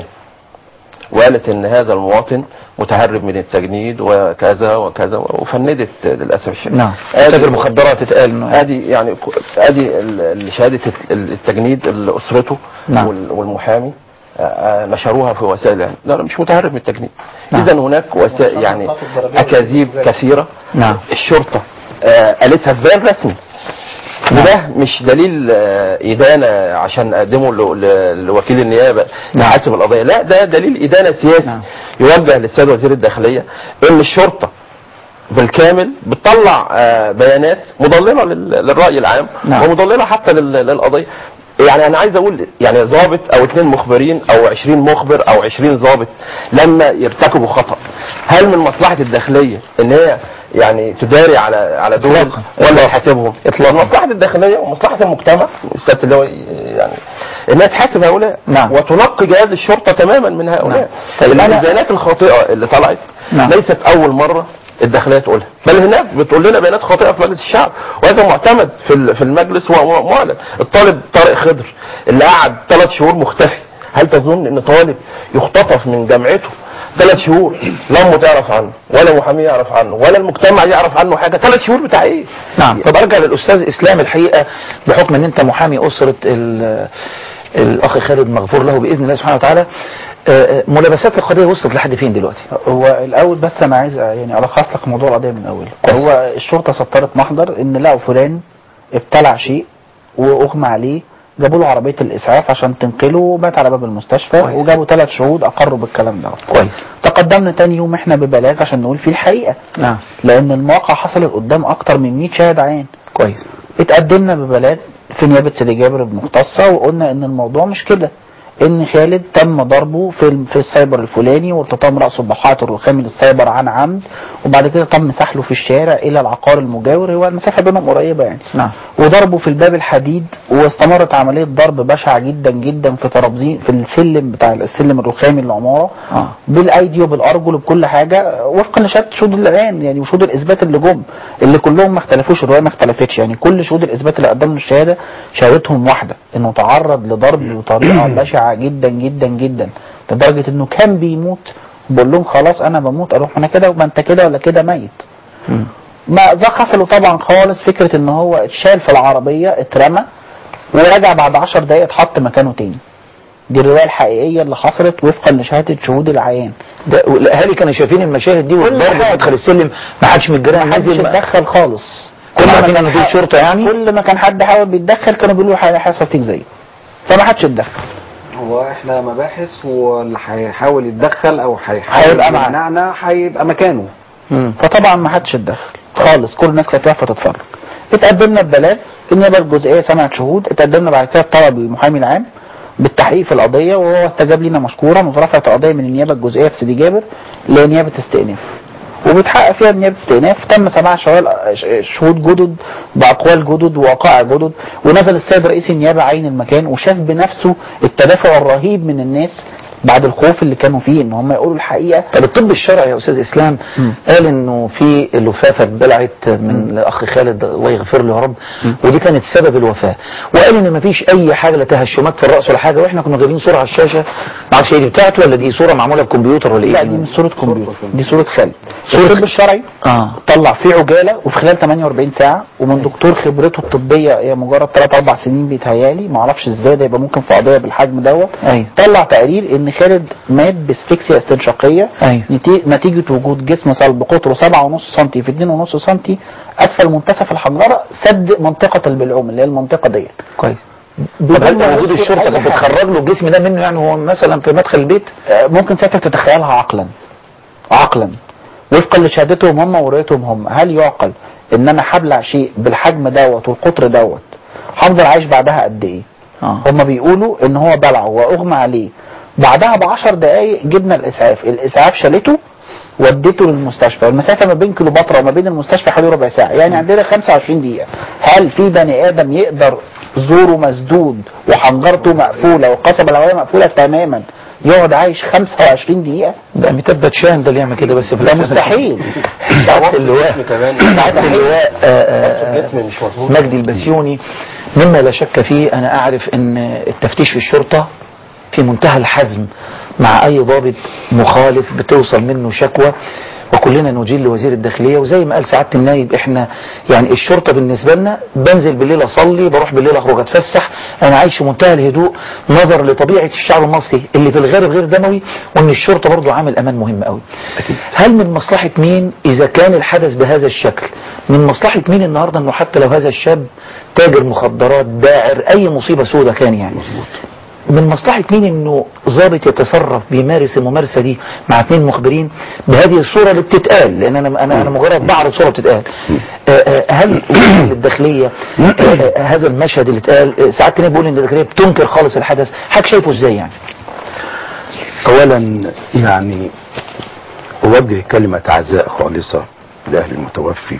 [SPEAKER 17] وقالت ان هذا المواطن متهرب من التجنيد وكذا وكذا وفندت للاسف الشديد
[SPEAKER 2] نعم
[SPEAKER 17] آدي-
[SPEAKER 2] تاجر مخدرات اتقال انه
[SPEAKER 17] ادي يعني ك- ادي ال- ال- شهاده ال- التجنيد اللي اسرته
[SPEAKER 2] نعم.
[SPEAKER 17] وال- والمحامي آه، آه، نشروها في وسائل الاعلام لا لا مش متهرب من التجنيد
[SPEAKER 2] نعم.
[SPEAKER 17] اذا هناك وسائل يعني اكاذيب كثيره
[SPEAKER 2] نعم
[SPEAKER 17] الشرطه آه، قالتها في بيان رسمي وده مش دليل آه، إدانة عشان أقدمه ل- ل- لوكيل النيابة يحاسب القضية لا ده دليل إدانة سياسي يوجه للسيد وزير الداخلية إن الشرطة بالكامل بتطلع آه، بيانات مضللة لل- للرأي العام
[SPEAKER 2] نعم.
[SPEAKER 17] ومضللة حتى لل- للقضية يعني انا عايز اقول يعني ضابط او اثنين مخبرين او 20 مخبر او 20 ضابط لما يرتكبوا خطا هل من مصلحه الداخليه ان هي يعني تداري على على دول
[SPEAKER 2] إطلاقاً.
[SPEAKER 17] ولا يحاسبهم اطلاقا مصلحه الداخليه ومصلحه المجتمع السياده اللي هو يعني انها تحاسب هؤلاء
[SPEAKER 2] نعم.
[SPEAKER 17] وتنقي جهاز الشرطه تماما من هؤلاء
[SPEAKER 2] نعم. طيب أنا-
[SPEAKER 17] البيانات الخاطئه اللي طلعت
[SPEAKER 2] نعم.
[SPEAKER 17] ليست اول مره الداخليه تقولها بل هناك بتقول لنا بيانات خاطئه في مجلس الشعب وهذا معتمد في ال- في المجلس ومعلن الطالب طارق خضر اللي قعد ثلاث شهور مختفي هل تظن ان طالب يختطف من جامعته ثلاث شهور لا امه تعرف عنه ولا محامي يعرف عنه ولا المجتمع يعرف عنه حاجه ثلاث شهور بتاع ايه
[SPEAKER 2] نعم طب ارجع للاستاذ اسلام الحقيقه بحكم ان انت محامي اسره ال- الاخ خالد مغفور له باذن الله سبحانه وتعالى آه، آه، ملابسات القضيه وصلت لحد فين دلوقتي؟
[SPEAKER 16] هو الاول بس انا عايز يعني الخص لك موضوع القضيه من اوله هو الشرطه سطرت محضر ان لقوا فلان ابتلع شيء واغمى عليه جابوا له عربيه الاسعاف عشان تنقله ومات على باب المستشفى
[SPEAKER 2] كويس.
[SPEAKER 16] وجابوا ثلاث شهود اقروا بالكلام ده
[SPEAKER 2] كويس
[SPEAKER 16] تقدمنا تاني يوم احنا ببلاغ عشان نقول فيه الحقيقه
[SPEAKER 2] نعم
[SPEAKER 16] لان المواقع حصلت قدام اكتر من 100 شاهد عين
[SPEAKER 2] كويس
[SPEAKER 16] اتقدمنا ببلاغ في نيابه سيدي جابر المختصه وقلنا ان الموضوع مش كده ان خالد تم ضربه في الم- في السايبر الفلاني والتطام راسه بحائط الرخام للسايبر عن عمد وبعد كده تم سحله في الشارع الى العقار المجاور هو المسافه بينهم قريبه يعني
[SPEAKER 2] نعم
[SPEAKER 16] وضربه في الباب الحديد واستمرت عمليه ضرب بشعه جدا جدا في ترابزين في السلم بتاع السلم الرخامي للعماره
[SPEAKER 2] اه
[SPEAKER 16] بالايدي وبالارجل وبكل حاجه وفقا لشهاده شهود العيان يعني وشهود الاثبات اللي جم اللي كلهم ما اختلفوش الروايه ما اختلفتش يعني كل شهود الاثبات اللي قدموا الشهاده شهادتهم واحده انه تعرض لضرب بطريقه بشعه جدا جدا جدا لدرجه انه كان بيموت بقول لهم خلاص انا بموت اروح انا كده وما انت كده ولا كده ميت ما ده خفلوا طبعا خالص فكره ان هو اتشال في العربيه اترمى ورجع بعد 10 دقايق اتحط مكانه تاني دي الروايه الحقيقيه اللي حصلت وفقا لشهاده شهود العيان
[SPEAKER 2] ده الاهالي كانوا شايفين المشاهد دي والضرب
[SPEAKER 16] حاجة.
[SPEAKER 2] مدخل السلم ما حدش من الجيران
[SPEAKER 16] ما حدش
[SPEAKER 2] نزل
[SPEAKER 16] اتدخل خالص
[SPEAKER 2] كل ما
[SPEAKER 16] عارفين
[SPEAKER 2] كانوا دول
[SPEAKER 16] حق-
[SPEAKER 2] شرطه يعني
[SPEAKER 16] كل ما كان حد حاول بيتدخل كانوا بيقولوا هيحصل فيك زيه فما حدش اتدخل
[SPEAKER 18] هو احنا مباحث واللي هيحاول يتدخل او هيحاول
[SPEAKER 16] هيبقى معاه.
[SPEAKER 18] يمنعنا هيبقى مكانه
[SPEAKER 16] فطبعا ما حدش اتدخل خالص كل الناس كانت واقفه تتفرج اتقدمنا ببلاغ النيابه الجزئيه سمعت شهود اتقدمنا بعد كده طلب المحامي العام بالتحقيق في القضيه وهو استجاب لنا مشكورا ورفعت قضيه من النيابه الجزئيه في سيدي جابر لنيابه استئناف وبتحقق فيها نيابه استئناف تم سماع شوال شهود جدد باقوال جدد ووقائع جدد ونزل السيد رئيس النيابه عين المكان وشاف بنفسه التدافع الرهيب من الناس بعد الخوف اللي كانوا فيه ان هم يقولوا الحقيقه
[SPEAKER 2] طب الطب الشرعي يا استاذ اسلام قال انه في لفافه اتبلعت من الاخ خالد الله يغفر له يا رب ودي كانت سبب الوفاه وقال ان مفيش اي حاجه لا تهشمات في الراس ولا حاجه واحنا كنا جايبين صوره على الشاشه ما اعرفش هي دي بتاعته ولا دي صوره معموله بكمبيوتر ولا ايه
[SPEAKER 16] لا دي مش صوره كمبيوتر دي صوره خالد الطب الشرعي
[SPEAKER 2] اه
[SPEAKER 16] طلع فيه عجاله وفي خلال 48 ساعه ومن دكتور خبرته الطبيه هي مجرد 3 4 سنين بيتهيالي ما اعرفش ازاي ده يبقى ممكن في قضيه بالحجم دوت
[SPEAKER 2] ايوه
[SPEAKER 16] طلع تقرير ان خالد مات باسفكسيا استنشاقيه
[SPEAKER 2] ايوه
[SPEAKER 16] نتي- نتيجه وجود جسم صلب قطره 7.5 سم في 2.5 سم اسفل منتصف الحنجره سد منطقه البلعوم اللي هي المنطقه ديت
[SPEAKER 2] كويس
[SPEAKER 16] بدون
[SPEAKER 2] طب
[SPEAKER 16] ما
[SPEAKER 2] هل وجود
[SPEAKER 16] يذكر
[SPEAKER 2] الشرطه
[SPEAKER 16] أي
[SPEAKER 2] كانت
[SPEAKER 16] حاجة.
[SPEAKER 2] بتخرج له الجسم ده منه يعني هو مثلا في مدخل البيت
[SPEAKER 16] آه، ممكن ساعتها تتخيلها عقلا عقلا وفقا لشهادتهم هم ورؤيتهم هم هل يعقل ان انا هبلع شيء بالحجم دوت والقطر دوت هفضل عايش بعدها قد ايه
[SPEAKER 2] آه.
[SPEAKER 16] هم بيقولوا ان هو بلعه واغمى عليه بعدها بعشر دقايق جبنا الاسعاف الاسعاف شالته وديته للمستشفى والمسافه ما بين كليوباترا وما بين المستشفى حوالي ربع ساعه يعني عندنا 25 دقيقه هل في بني ادم يقدر زوره مسدود وحنجرته مقفوله والقصبه الهوائيه مقفوله تماما يقعد عايش 25 دقيقه
[SPEAKER 2] ده أميتاب باتشان ده اللي يعمل كده بس في
[SPEAKER 16] ده
[SPEAKER 2] الآخر.
[SPEAKER 16] مستحيل
[SPEAKER 2] سعاده اللواء سعاده اللواء آه، آه،
[SPEAKER 17] الجسم مش مظبوط
[SPEAKER 2] مجدي البسيوني مما لا شك فيه انا اعرف ان التفتيش في الشرطه في منتهى الحزم مع اي ضابط مخالف بتوصل منه شكوى وكلنا نجيل لوزير الداخليه وزي ما قال سعاده النايب احنا يعني الشرطه بالنسبه لنا بنزل بالليل اصلي بروح بالليل اخرج اتفسح انا عايش في منتهى الهدوء نظر لطبيعه الشعب المصري اللي في الغالب غير دموي وان الشرطه برضو عامل امان مهم قوي هل من مصلحه مين اذا كان الحدث بهذا الشكل من مصلحه مين النهارده انه حتى لو هذا الشاب تاجر مخدرات داعر اي مصيبه سودة كان يعني من مصلحة مين انه ضابط يتصرف بيمارس الممارسة دي مع اثنين مخبرين بهذه الصورة اللي بتتقال لان انا انا انا مجرد بعرض صورة بتتقال آه، آه، هل وزارة الداخلية آه، آه، هذا المشهد اللي اتقال آه، ساعات تانية بيقول ان الداخلية بتنكر خالص الحدث حضرتك شايفه ازاي يعني
[SPEAKER 19] اولا يعني اوجه كلمة عزاء خالصة لاهل المتوفي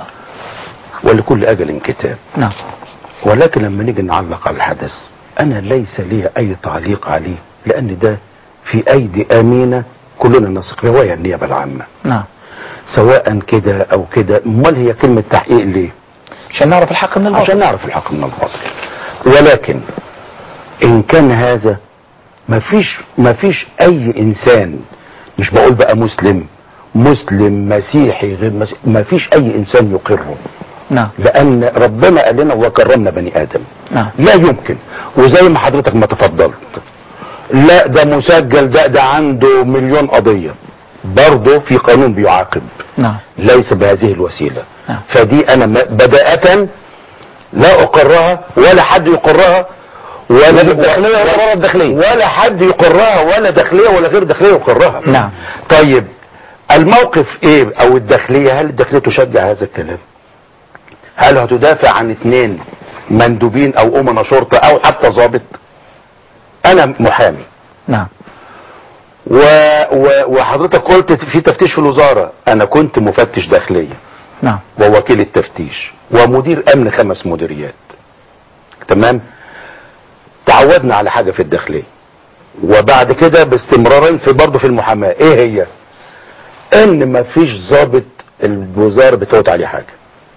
[SPEAKER 19] ولكل اجل كتاب
[SPEAKER 2] نعم
[SPEAKER 19] ولكن لما نيجي نعلق على الحدث انا ليس لي اي تعليق عليه لان ده في ايدي امينة كلنا نثق فيها وهي النيابة العامة
[SPEAKER 2] نعم
[SPEAKER 19] سواء كده او كده امال هي كلمة تحقيق ليه
[SPEAKER 2] عشان نعرف الحق من الباطل
[SPEAKER 19] عشان نعرف الحق من الباطل ولكن ان كان هذا مفيش مفيش اي انسان مش بقول بقى مسلم مسلم مسيحي غير مسيحي مفيش اي انسان يقره
[SPEAKER 2] نعم
[SPEAKER 19] لان ربنا قال لنا وكرمنا بني ادم
[SPEAKER 2] نعم
[SPEAKER 19] لا يمكن وزي ما حضرتك ما تفضلت لا ده مسجل ده ده عنده مليون قضية برضه في قانون بيعاقب
[SPEAKER 2] نعم
[SPEAKER 19] ليس بهذه الوسيلة
[SPEAKER 2] نعم.
[SPEAKER 19] فدي انا م- بداية لا اقرها ولا حد يقرها ولا
[SPEAKER 2] بالداخلية ولا بره الداخلية.
[SPEAKER 19] ولا حد يقرها ولا داخلية ولا غير داخلية يقرها
[SPEAKER 2] نعم.
[SPEAKER 19] طيب الموقف ايه او الداخلية هل الداخلية تشجع هذا الكلام هل هتدافع عن اثنين مندوبين او امنا شرطة او حتى ضابط انا محامي
[SPEAKER 2] نعم
[SPEAKER 19] و... و... وحضرتك قلت في تفتيش في الوزارة انا كنت مفتش داخلية
[SPEAKER 2] نعم
[SPEAKER 19] ووكيل التفتيش ومدير امن خمس مديريات تمام تعودنا على حاجة في الداخلية وبعد كده باستمرارا في برضه في المحاماة ايه هي ان مفيش ضابط الوزارة بتفوت عليه حاجة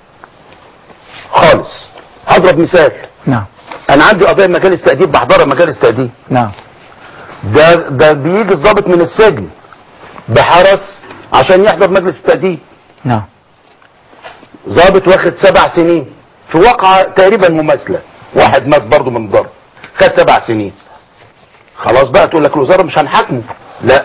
[SPEAKER 19] خالص هضرب مثال
[SPEAKER 2] نعم
[SPEAKER 19] انا عندي قضية مجالس تأديب بحضرها مجالس تأديب
[SPEAKER 2] نعم
[SPEAKER 19] ده ده بيجي الضابط من السجن بحرس عشان يحضر مجلس التأديب
[SPEAKER 2] نعم
[SPEAKER 19] ضابط واخد سبع سنين في واقعة تقريبا مماثلة واحد مات برضه من الضرب خد سبع سنين خلاص بقى تقول لك الوزاره مش هنحاكمه لا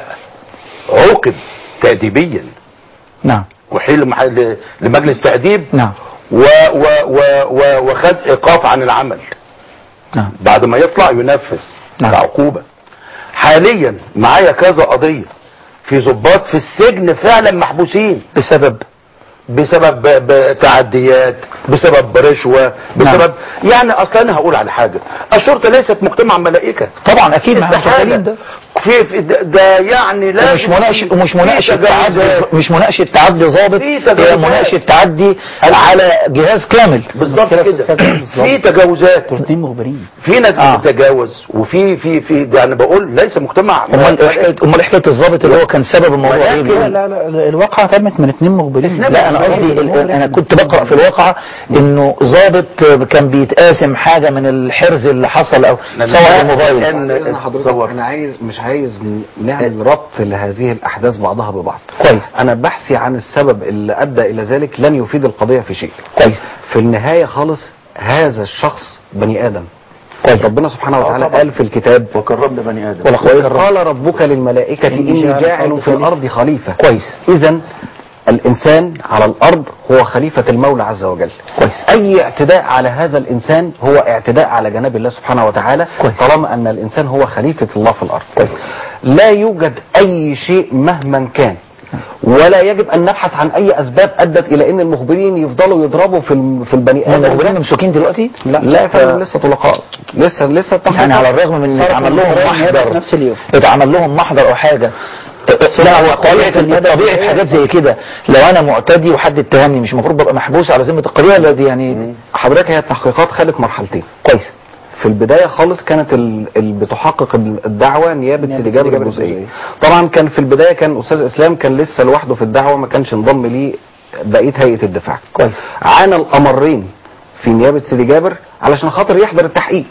[SPEAKER 19] عوقب تأديبيا
[SPEAKER 2] نعم
[SPEAKER 19] وحيل لمح- لمجلس تأديب
[SPEAKER 2] نعم
[SPEAKER 19] و و و و وخد ايقاف عن العمل
[SPEAKER 2] نعم
[SPEAKER 19] بعد ما يطلع ينفذ
[SPEAKER 2] نعم.
[SPEAKER 19] كعقوبة حاليا معايا كذا قضية في ضباط في السجن فعلا محبوسين
[SPEAKER 2] بسبب
[SPEAKER 19] بسبب ب- ب- تعديات بسبب رشوة بسبب يعني اصلا انا هقول على حاجة الشرطة ليست مجتمع ملائكة
[SPEAKER 2] طبعا اكيد ما احنا
[SPEAKER 19] استحالة.
[SPEAKER 2] متخيلين ده
[SPEAKER 19] في في- ده, ده يعني لا
[SPEAKER 2] ومش مناقشه ومش مناقشه تعدي مش مناقشه تعدي ضابط هي
[SPEAKER 19] تجاوزات.
[SPEAKER 2] مناقشه تعدي على جهاز كامل
[SPEAKER 19] بالظبط كده في تجاوزات
[SPEAKER 16] اثنين مخبرين
[SPEAKER 19] في ناس بتتجاوز وفي في في ده انا بقول ليس مجتمع
[SPEAKER 2] امال إيه حكايه امال إيه حكايه الضابط اللي هو كان سبب الموضوع ايه
[SPEAKER 16] لا
[SPEAKER 2] بيقول؟
[SPEAKER 16] لا لا الواقعة تمت من اثنين مخبرين
[SPEAKER 2] لا انا قصدي ال- انا كنت بقرا في الواقعه انه ضابط كان بيتقاسم حاجه من الحرز اللي حصل او صور الموبايل
[SPEAKER 18] بعد إذن حضرتك انا عايز مش عايز نعمل ربط لهذه الاحداث بعضها ببعض
[SPEAKER 2] كويس
[SPEAKER 18] انا بحثي عن السبب اللي ادى الى ذلك لن يفيد القضيه في شيء
[SPEAKER 2] كويس
[SPEAKER 18] في النهايه خالص هذا الشخص بني ادم
[SPEAKER 2] كويس
[SPEAKER 18] ربنا سبحانه وتعالى قال في الكتاب
[SPEAKER 19] وكرمنا بني ادم
[SPEAKER 18] وإذ قال ربك للملائكة إني جاعل في الأرض خليفة
[SPEAKER 2] كويس
[SPEAKER 18] إذا الإنسان على الأرض هو خليفة المولى عز وجل
[SPEAKER 2] كويس
[SPEAKER 18] أي اعتداء على هذا الإنسان هو اعتداء على جناب الله سبحانه وتعالى
[SPEAKER 2] كويس.
[SPEAKER 18] طالما أن الإنسان هو خليفة الله في الأرض
[SPEAKER 2] كويس.
[SPEAKER 18] لا يوجد أي شيء مهما كان ولا يجب أن نبحث عن أي أسباب أدت إلى أن المخبرين يفضلوا يضربوا في الم- في البني آدم
[SPEAKER 2] المخبرين ممسوكين دلوقتي؟
[SPEAKER 18] لا لا يا فندم لسه طلقاء لسه لسه
[SPEAKER 2] يعني على الرغم من ان اتعمل لهم محضر
[SPEAKER 16] نفس اليوم
[SPEAKER 2] اتعمل لهم محضر او حاجه لا هو طبيعه طبيعه حاجات زي كده لو انا معتدي وحد اتهمني مش المفروض ببقى محبوس على ذمه القضيه ولا دي يعني
[SPEAKER 18] حضرتك هي التحقيقات خدت مرحلتين
[SPEAKER 2] كويس
[SPEAKER 18] في البداية خالص كانت ال- اللي بتحقق ال- الدعوة نيابة
[SPEAKER 16] نيابة
[SPEAKER 18] سيدي جابر
[SPEAKER 16] سيدي جابر
[SPEAKER 18] الجزئية
[SPEAKER 16] الجزئية.
[SPEAKER 18] طبعا كان في البداية كان أستاذ إسلام كان لسه لوحده في الدعوة ما كانش انضم ليه بقية هيئة الدفاع
[SPEAKER 2] كويس
[SPEAKER 18] عانى الأمرين في نيابة سيدي جابر علشان خاطر يحضر التحقيق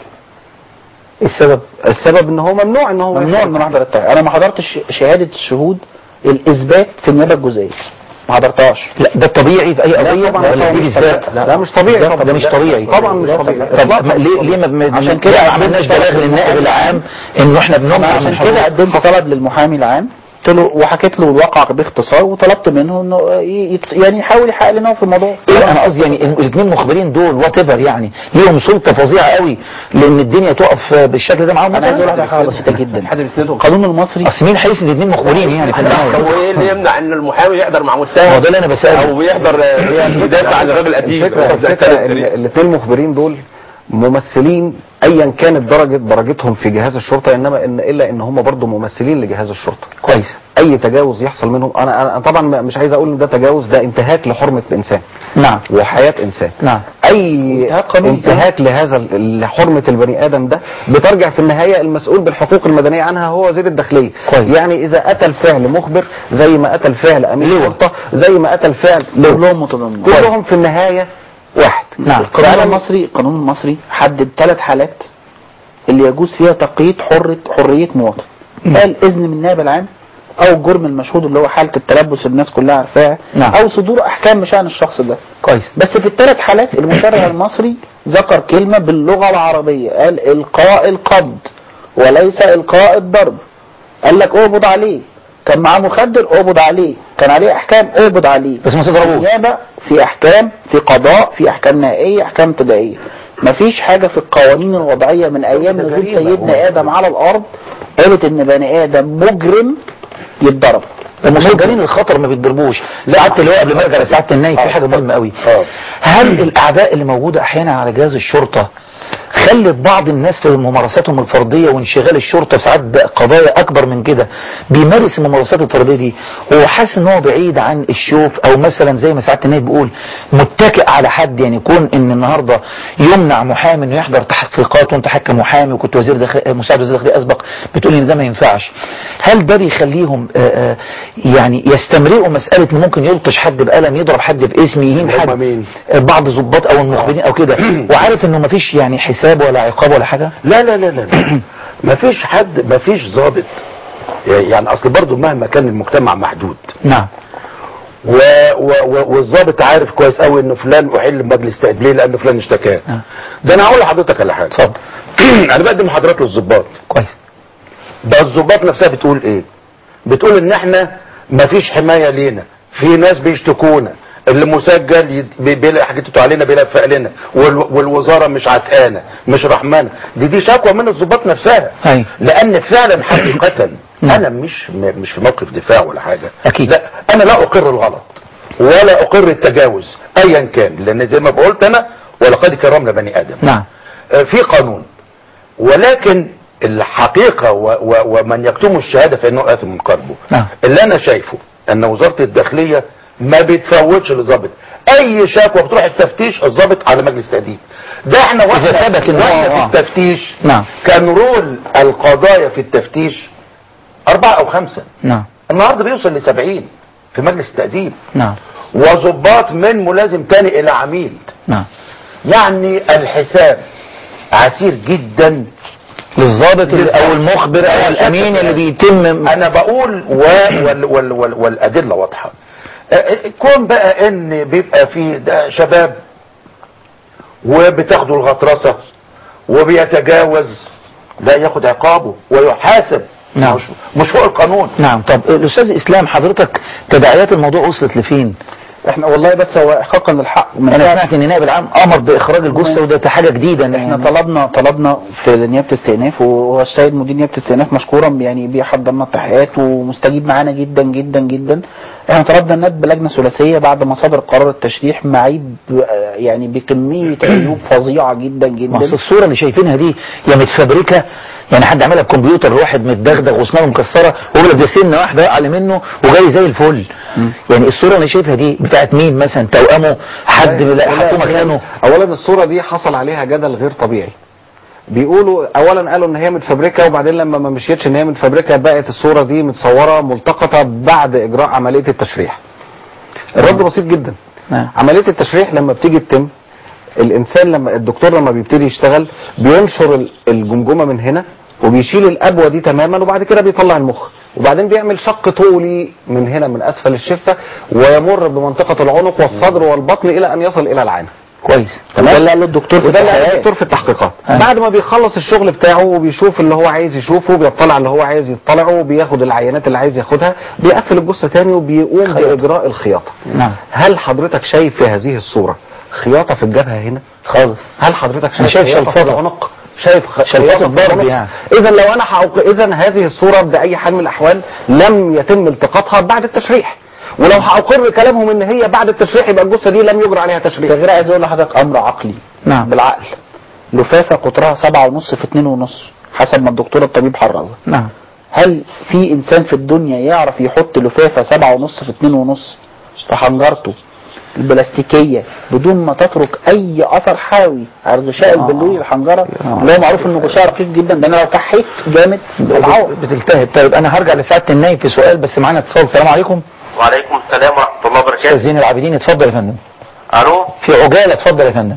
[SPEAKER 2] السبب
[SPEAKER 18] السبب ان هو ممنوع ان هو
[SPEAKER 16] ممنوع من احضر التحقيق انا ما حضرتش شهادة الشهود الاثبات في النيابة الجزئية ما حضرتهاش
[SPEAKER 2] لا ده الطبيعي في اي قضيه
[SPEAKER 18] طبعاً
[SPEAKER 2] ولا دي
[SPEAKER 18] مش
[SPEAKER 2] بالذات
[SPEAKER 18] طبيعي. لا، مش طبيعي
[SPEAKER 2] ده-
[SPEAKER 18] طبعاً.
[SPEAKER 2] ده مش طبيعي
[SPEAKER 18] طبعاً مش طبيعي.
[SPEAKER 2] طب ما- ليه ليه ما بن-
[SPEAKER 16] عشان كده
[SPEAKER 2] ليه ما
[SPEAKER 16] قدمت
[SPEAKER 2] عملناش
[SPEAKER 16] طلب
[SPEAKER 2] بلاغ للنائب العام انه احنا
[SPEAKER 16] انا
[SPEAKER 2] بنمنع
[SPEAKER 16] عشان
[SPEAKER 2] من
[SPEAKER 16] كده
[SPEAKER 2] حضور
[SPEAKER 16] قدمت طلب للمحامي العام قلت له وحكيت له الواقع باختصار وطلبت منه انه ي- يتس- يعني يحاول يحقق لنا في الموضوع
[SPEAKER 2] لا انا قصدي يعني الاثنين مخبرين دول وات ايفر يعني ليهم سلطه فظيعه قوي لان الدنيا تقف بالشكل ده معاهم
[SPEAKER 16] انا عايز اقول
[SPEAKER 2] مثلا
[SPEAKER 16] لك حاجه بسيطه جدا
[SPEAKER 17] حد بيسندهم
[SPEAKER 16] القانون المصري
[SPEAKER 2] اصل مين هيسند اثنين مخبرين يعني في النهايه
[SPEAKER 17] هو ايه اللي يمنع ان المحامي يحضر مع
[SPEAKER 2] هو
[SPEAKER 17] متهم
[SPEAKER 2] ده اللي انا بساله
[SPEAKER 17] او يحضر آه، يدافع عن الراجل القديم
[SPEAKER 18] الفكرة, الفكرة ان الاثنين مخبرين دول ممثلين ايا كانت درجة درجتهم في جهاز الشرطة انما ان الا ان هم برضه ممثلين لجهاز الشرطة
[SPEAKER 2] كويس
[SPEAKER 18] اي تجاوز يحصل منهم انا انا طبعا ما- مش عايز اقول ان ده تجاوز ده انتهاك لحرمة انسان
[SPEAKER 2] نعم
[SPEAKER 18] وحياة انسان
[SPEAKER 2] نعم
[SPEAKER 18] اي
[SPEAKER 16] انتهاك قانوني.
[SPEAKER 18] انتهاك لهذا ال- لحرمة البني ادم ده بترجع في النهاية المسؤول بالحقوق المدنية عنها هو وزير الداخلية
[SPEAKER 2] كويس.
[SPEAKER 18] يعني اذا اتى الفعل مخبر زي ما اتى الفعل امين شرطة زي ما اتى الفعل لواء.
[SPEAKER 16] كلهم متضامنين
[SPEAKER 18] كلهم في النهاية واحد
[SPEAKER 16] نعم القانون المصري القانون المصري حدد ثلاث حالات اللي يجوز فيها تقييد حرة حرية مواطن قال إذن من النائب العام أو الجرم المشهود اللي هو حالة التلبس الناس كلها عارفاها
[SPEAKER 2] نعم.
[SPEAKER 16] أو صدور أحكام بشأن الشخص ده
[SPEAKER 2] كويس
[SPEAKER 16] بس في الثلاث حالات المشرع المصري ذكر كلمة باللغة العربية قال إلقاء القبض وليس إلقاء الضرب قال لك اقبض عليه كان معاه مخدر اقبض عليه كان عليه احكام اقبض عليه
[SPEAKER 2] بس ما تضربوش.
[SPEAKER 16] النيابه في احكام في قضاء في احكام نهائيه احكام ابتدائيه مفيش حاجه في القوانين الوضعيه من ايام نزول سيدنا ادم على الارض قالت ان بني ادم مجرم يتضرب
[SPEAKER 2] المسجلين الخطر ما بيتضربوش سعاده اللواء قبل ما ارجع لسعاده النايب في حاجه مهمه قوي هل الاعداء اللي موجوده احيانا على جهاز الشرطه خلت بعض الناس في ممارساتهم الفرديه وانشغال الشرطه ساعات بقضايا اكبر من كده بيمارس الممارسات الفرديه دي وهو حاسس ان هو بعيد عن الشوف او مثلا زي ما سعاده النائب بيقول متكئ على حد يعني يكون ان النهارده يمنع محامي انه يحضر تحقيقات وانت حكم محامي وكنت وزير داخل مساعد وزير داخليه اسبق بتقول ان ده ما ينفعش هل ده بيخليهم آه، آه، يعني يستمرئوا مساله ان ممكن يلطش حد بقلم يضرب حد باسم يهين حد
[SPEAKER 19] مين؟
[SPEAKER 2] آه، بعض ضباط او المخبرين او كده وعارف انه مفيش يعني حساب ولا عقاب ولا حاجه
[SPEAKER 19] لا لا لا لا مفيش حد مفيش ضابط يعني اصل برضو مهما كان المجتمع محدود
[SPEAKER 2] نعم
[SPEAKER 19] و... و... و... والظابط عارف كويس قوي ان فلان احل مجلس تأديب ليه لان فلان اشتكاه ده انا هقول لحضرتك على حاجه اتفضل انا بقدم محاضرات للظباط
[SPEAKER 2] كويس
[SPEAKER 19] ده الظباط نفسها بتقول ايه بتقول ان احنا مفيش حمايه لينا في ناس بيشتكونا اللي مسجل يد- بي- بيلاقي حاجته علينا بيلفق لنا وال... والوزاره مش عتقانه مش رحمانه دي دي شكوى من الظباط نفسها
[SPEAKER 2] أي.
[SPEAKER 19] لان فعلا حقيقه انا مش م- مش في موقف دفاع ولا حاجه اكيد لا انا لا اقر الغلط ولا اقر التجاوز ايا كان لان زي ما قلت انا ولقد كرمنا بني ادم
[SPEAKER 2] نعم
[SPEAKER 19] آه، في قانون ولكن الحقيقة و و ومن يكتم الشهادة فإنه آثم من قلبه
[SPEAKER 2] نعم.
[SPEAKER 19] اللي أنا شايفه أن وزارة الداخلية ما بتفوتش للظابط أي شكوى بتروح التفتيش الظابط على مجلس تأديب ده احنا واحنا
[SPEAKER 2] إذا ثبت إن هو-
[SPEAKER 19] واحنا
[SPEAKER 2] آه.
[SPEAKER 19] في التفتيش
[SPEAKER 2] نعم
[SPEAKER 19] كان رول القضايا في التفتيش أربعة أو خمسة
[SPEAKER 2] نعم
[SPEAKER 19] النهارده بيوصل لسبعين في مجلس التأديب
[SPEAKER 2] نعم
[SPEAKER 19] وظباط من ملازم تاني إلى عميد
[SPEAKER 2] نعم
[SPEAKER 19] يعني الحساب عسير جدا
[SPEAKER 2] للظابط اللي- او المخبر او الامين اللي بيتم
[SPEAKER 19] انا بقول و وال وال وال والادله واضحه آه، آه، كون بقى ان بيبقى في ده شباب وبتاخدوا الغطرسه وبيتجاوز لا ياخد عقابه ويحاسب
[SPEAKER 2] نعم
[SPEAKER 19] مش, مش فوق القانون
[SPEAKER 2] نعم طب الاستاذ اسلام حضرتك تداعيات الموضوع وصلت لفين
[SPEAKER 16] احنا والله بس هو احقاقا للحق من
[SPEAKER 2] انا
[SPEAKER 16] ساعة-
[SPEAKER 2] سمعت ان النائب العام امر باخراج الجثه وده حاجه جديده ان
[SPEAKER 16] احنا طلبنا طلبنا في نيابه استئناف والسيد مدير نيابه استئناف مشكورا يعني بيحضر لنا التحقيقات ومستجيب معانا جدا جدا جدا احنا طلبنا الندب لجنه ثلاثيه بعد ما صدر قرار التشريح معيب يعني بكميه عيوب فظيعه جدا
[SPEAKER 2] ما
[SPEAKER 16] جدا
[SPEAKER 2] أصل الصوره اللي شايفينها دي يا متفبركه يعني حد عملها بكمبيوتر واحد متدغدغ واسنانه مكسره ويقول لك ده سنه واحده اعلى منه وجاي زي الفل يعني الصوره اللي شايفها دي بتاعت مين مثلا توأمه حد
[SPEAKER 18] لا،
[SPEAKER 2] حطوه
[SPEAKER 18] لا،
[SPEAKER 2] مكانه
[SPEAKER 18] اولا الصوره دي حصل عليها جدل غير طبيعي بيقولوا اولا قالوا ان هي متفبركه وبعدين لما ما مشيتش ان هي متفبركه بقت الصوره دي متصوره ملتقطه بعد اجراء عمليه التشريح الرد بسيط جدا
[SPEAKER 2] نعم.
[SPEAKER 18] عمليه التشريح لما بتيجي تتم الانسان لما الدكتور لما بيبتدي يشتغل بينشر ال- الجمجمه من هنا وبيشيل الابوه دي تماما وبعد كده بيطلع المخ وبعدين بيعمل شق طولي من هنا من اسفل الشفه ويمر بمنطقه العنق والصدر والبطن الى ان يصل الى العانه
[SPEAKER 2] كويس
[SPEAKER 18] تمام
[SPEAKER 16] ده اللي قاله الدكتور في
[SPEAKER 18] وده اللي قاله
[SPEAKER 16] التحقيقات.
[SPEAKER 18] الدكتور في التحقيقات
[SPEAKER 16] آه.
[SPEAKER 18] بعد ما بيخلص الشغل بتاعه وبيشوف اللي هو عايز يشوفه بيطلع اللي هو عايز يطلعه وبياخد العينات اللي عايز ياخدها بيقفل الجثه تاني وبيقوم باجراء الخياطه
[SPEAKER 2] نعم
[SPEAKER 18] هل حضرتك شايف في هذه الصوره خياطه في الجبهه هنا
[SPEAKER 2] خالص
[SPEAKER 18] هل حضرتك
[SPEAKER 2] أنا
[SPEAKER 18] شايف
[SPEAKER 2] شايف
[SPEAKER 18] خياطه في
[SPEAKER 2] شلفطة.
[SPEAKER 18] العنق شايف خ-
[SPEAKER 2] شلفطة
[SPEAKER 18] خياطة في
[SPEAKER 2] ضرب
[SPEAKER 18] العنق؟
[SPEAKER 2] يعني.
[SPEAKER 18] اذا لو انا حقوق اذا هذه الصوره باي حال من الاحوال لم يتم التقاطها بعد التشريح ولو هأقر كلامهم ان هي بعد التشريح يبقى الجثه دي لم يجرى عليها تشريح
[SPEAKER 16] غير عايز اقول لحضرتك امر عقلي
[SPEAKER 2] نعم
[SPEAKER 16] بالعقل لفافه قطرها سبعة ونص في اتنين ونص حسب ما الدكتور الطبيب حرزها
[SPEAKER 2] نعم
[SPEAKER 16] هل في انسان في الدنيا يعرف يحط لفافه سبعة ونص في اتنين ونص في حنجرته البلاستيكية بدون ما تترك اي اثر حيوي على الغشاء البلوري الحنجرة اللي هو معروف انه غشاء رقيق جدا ده انا لو كحيت جامد هتعور
[SPEAKER 2] بتلتهب طيب انا هرجع لسعاده النايب في سؤال بس معانا اتصال السلام عليكم
[SPEAKER 20] وعليكم السلام ورحمة الله وبركاته
[SPEAKER 2] استاذ زين العابدين اتفضل يا فندم
[SPEAKER 20] الو
[SPEAKER 2] في عجاله اتفضل يا فندم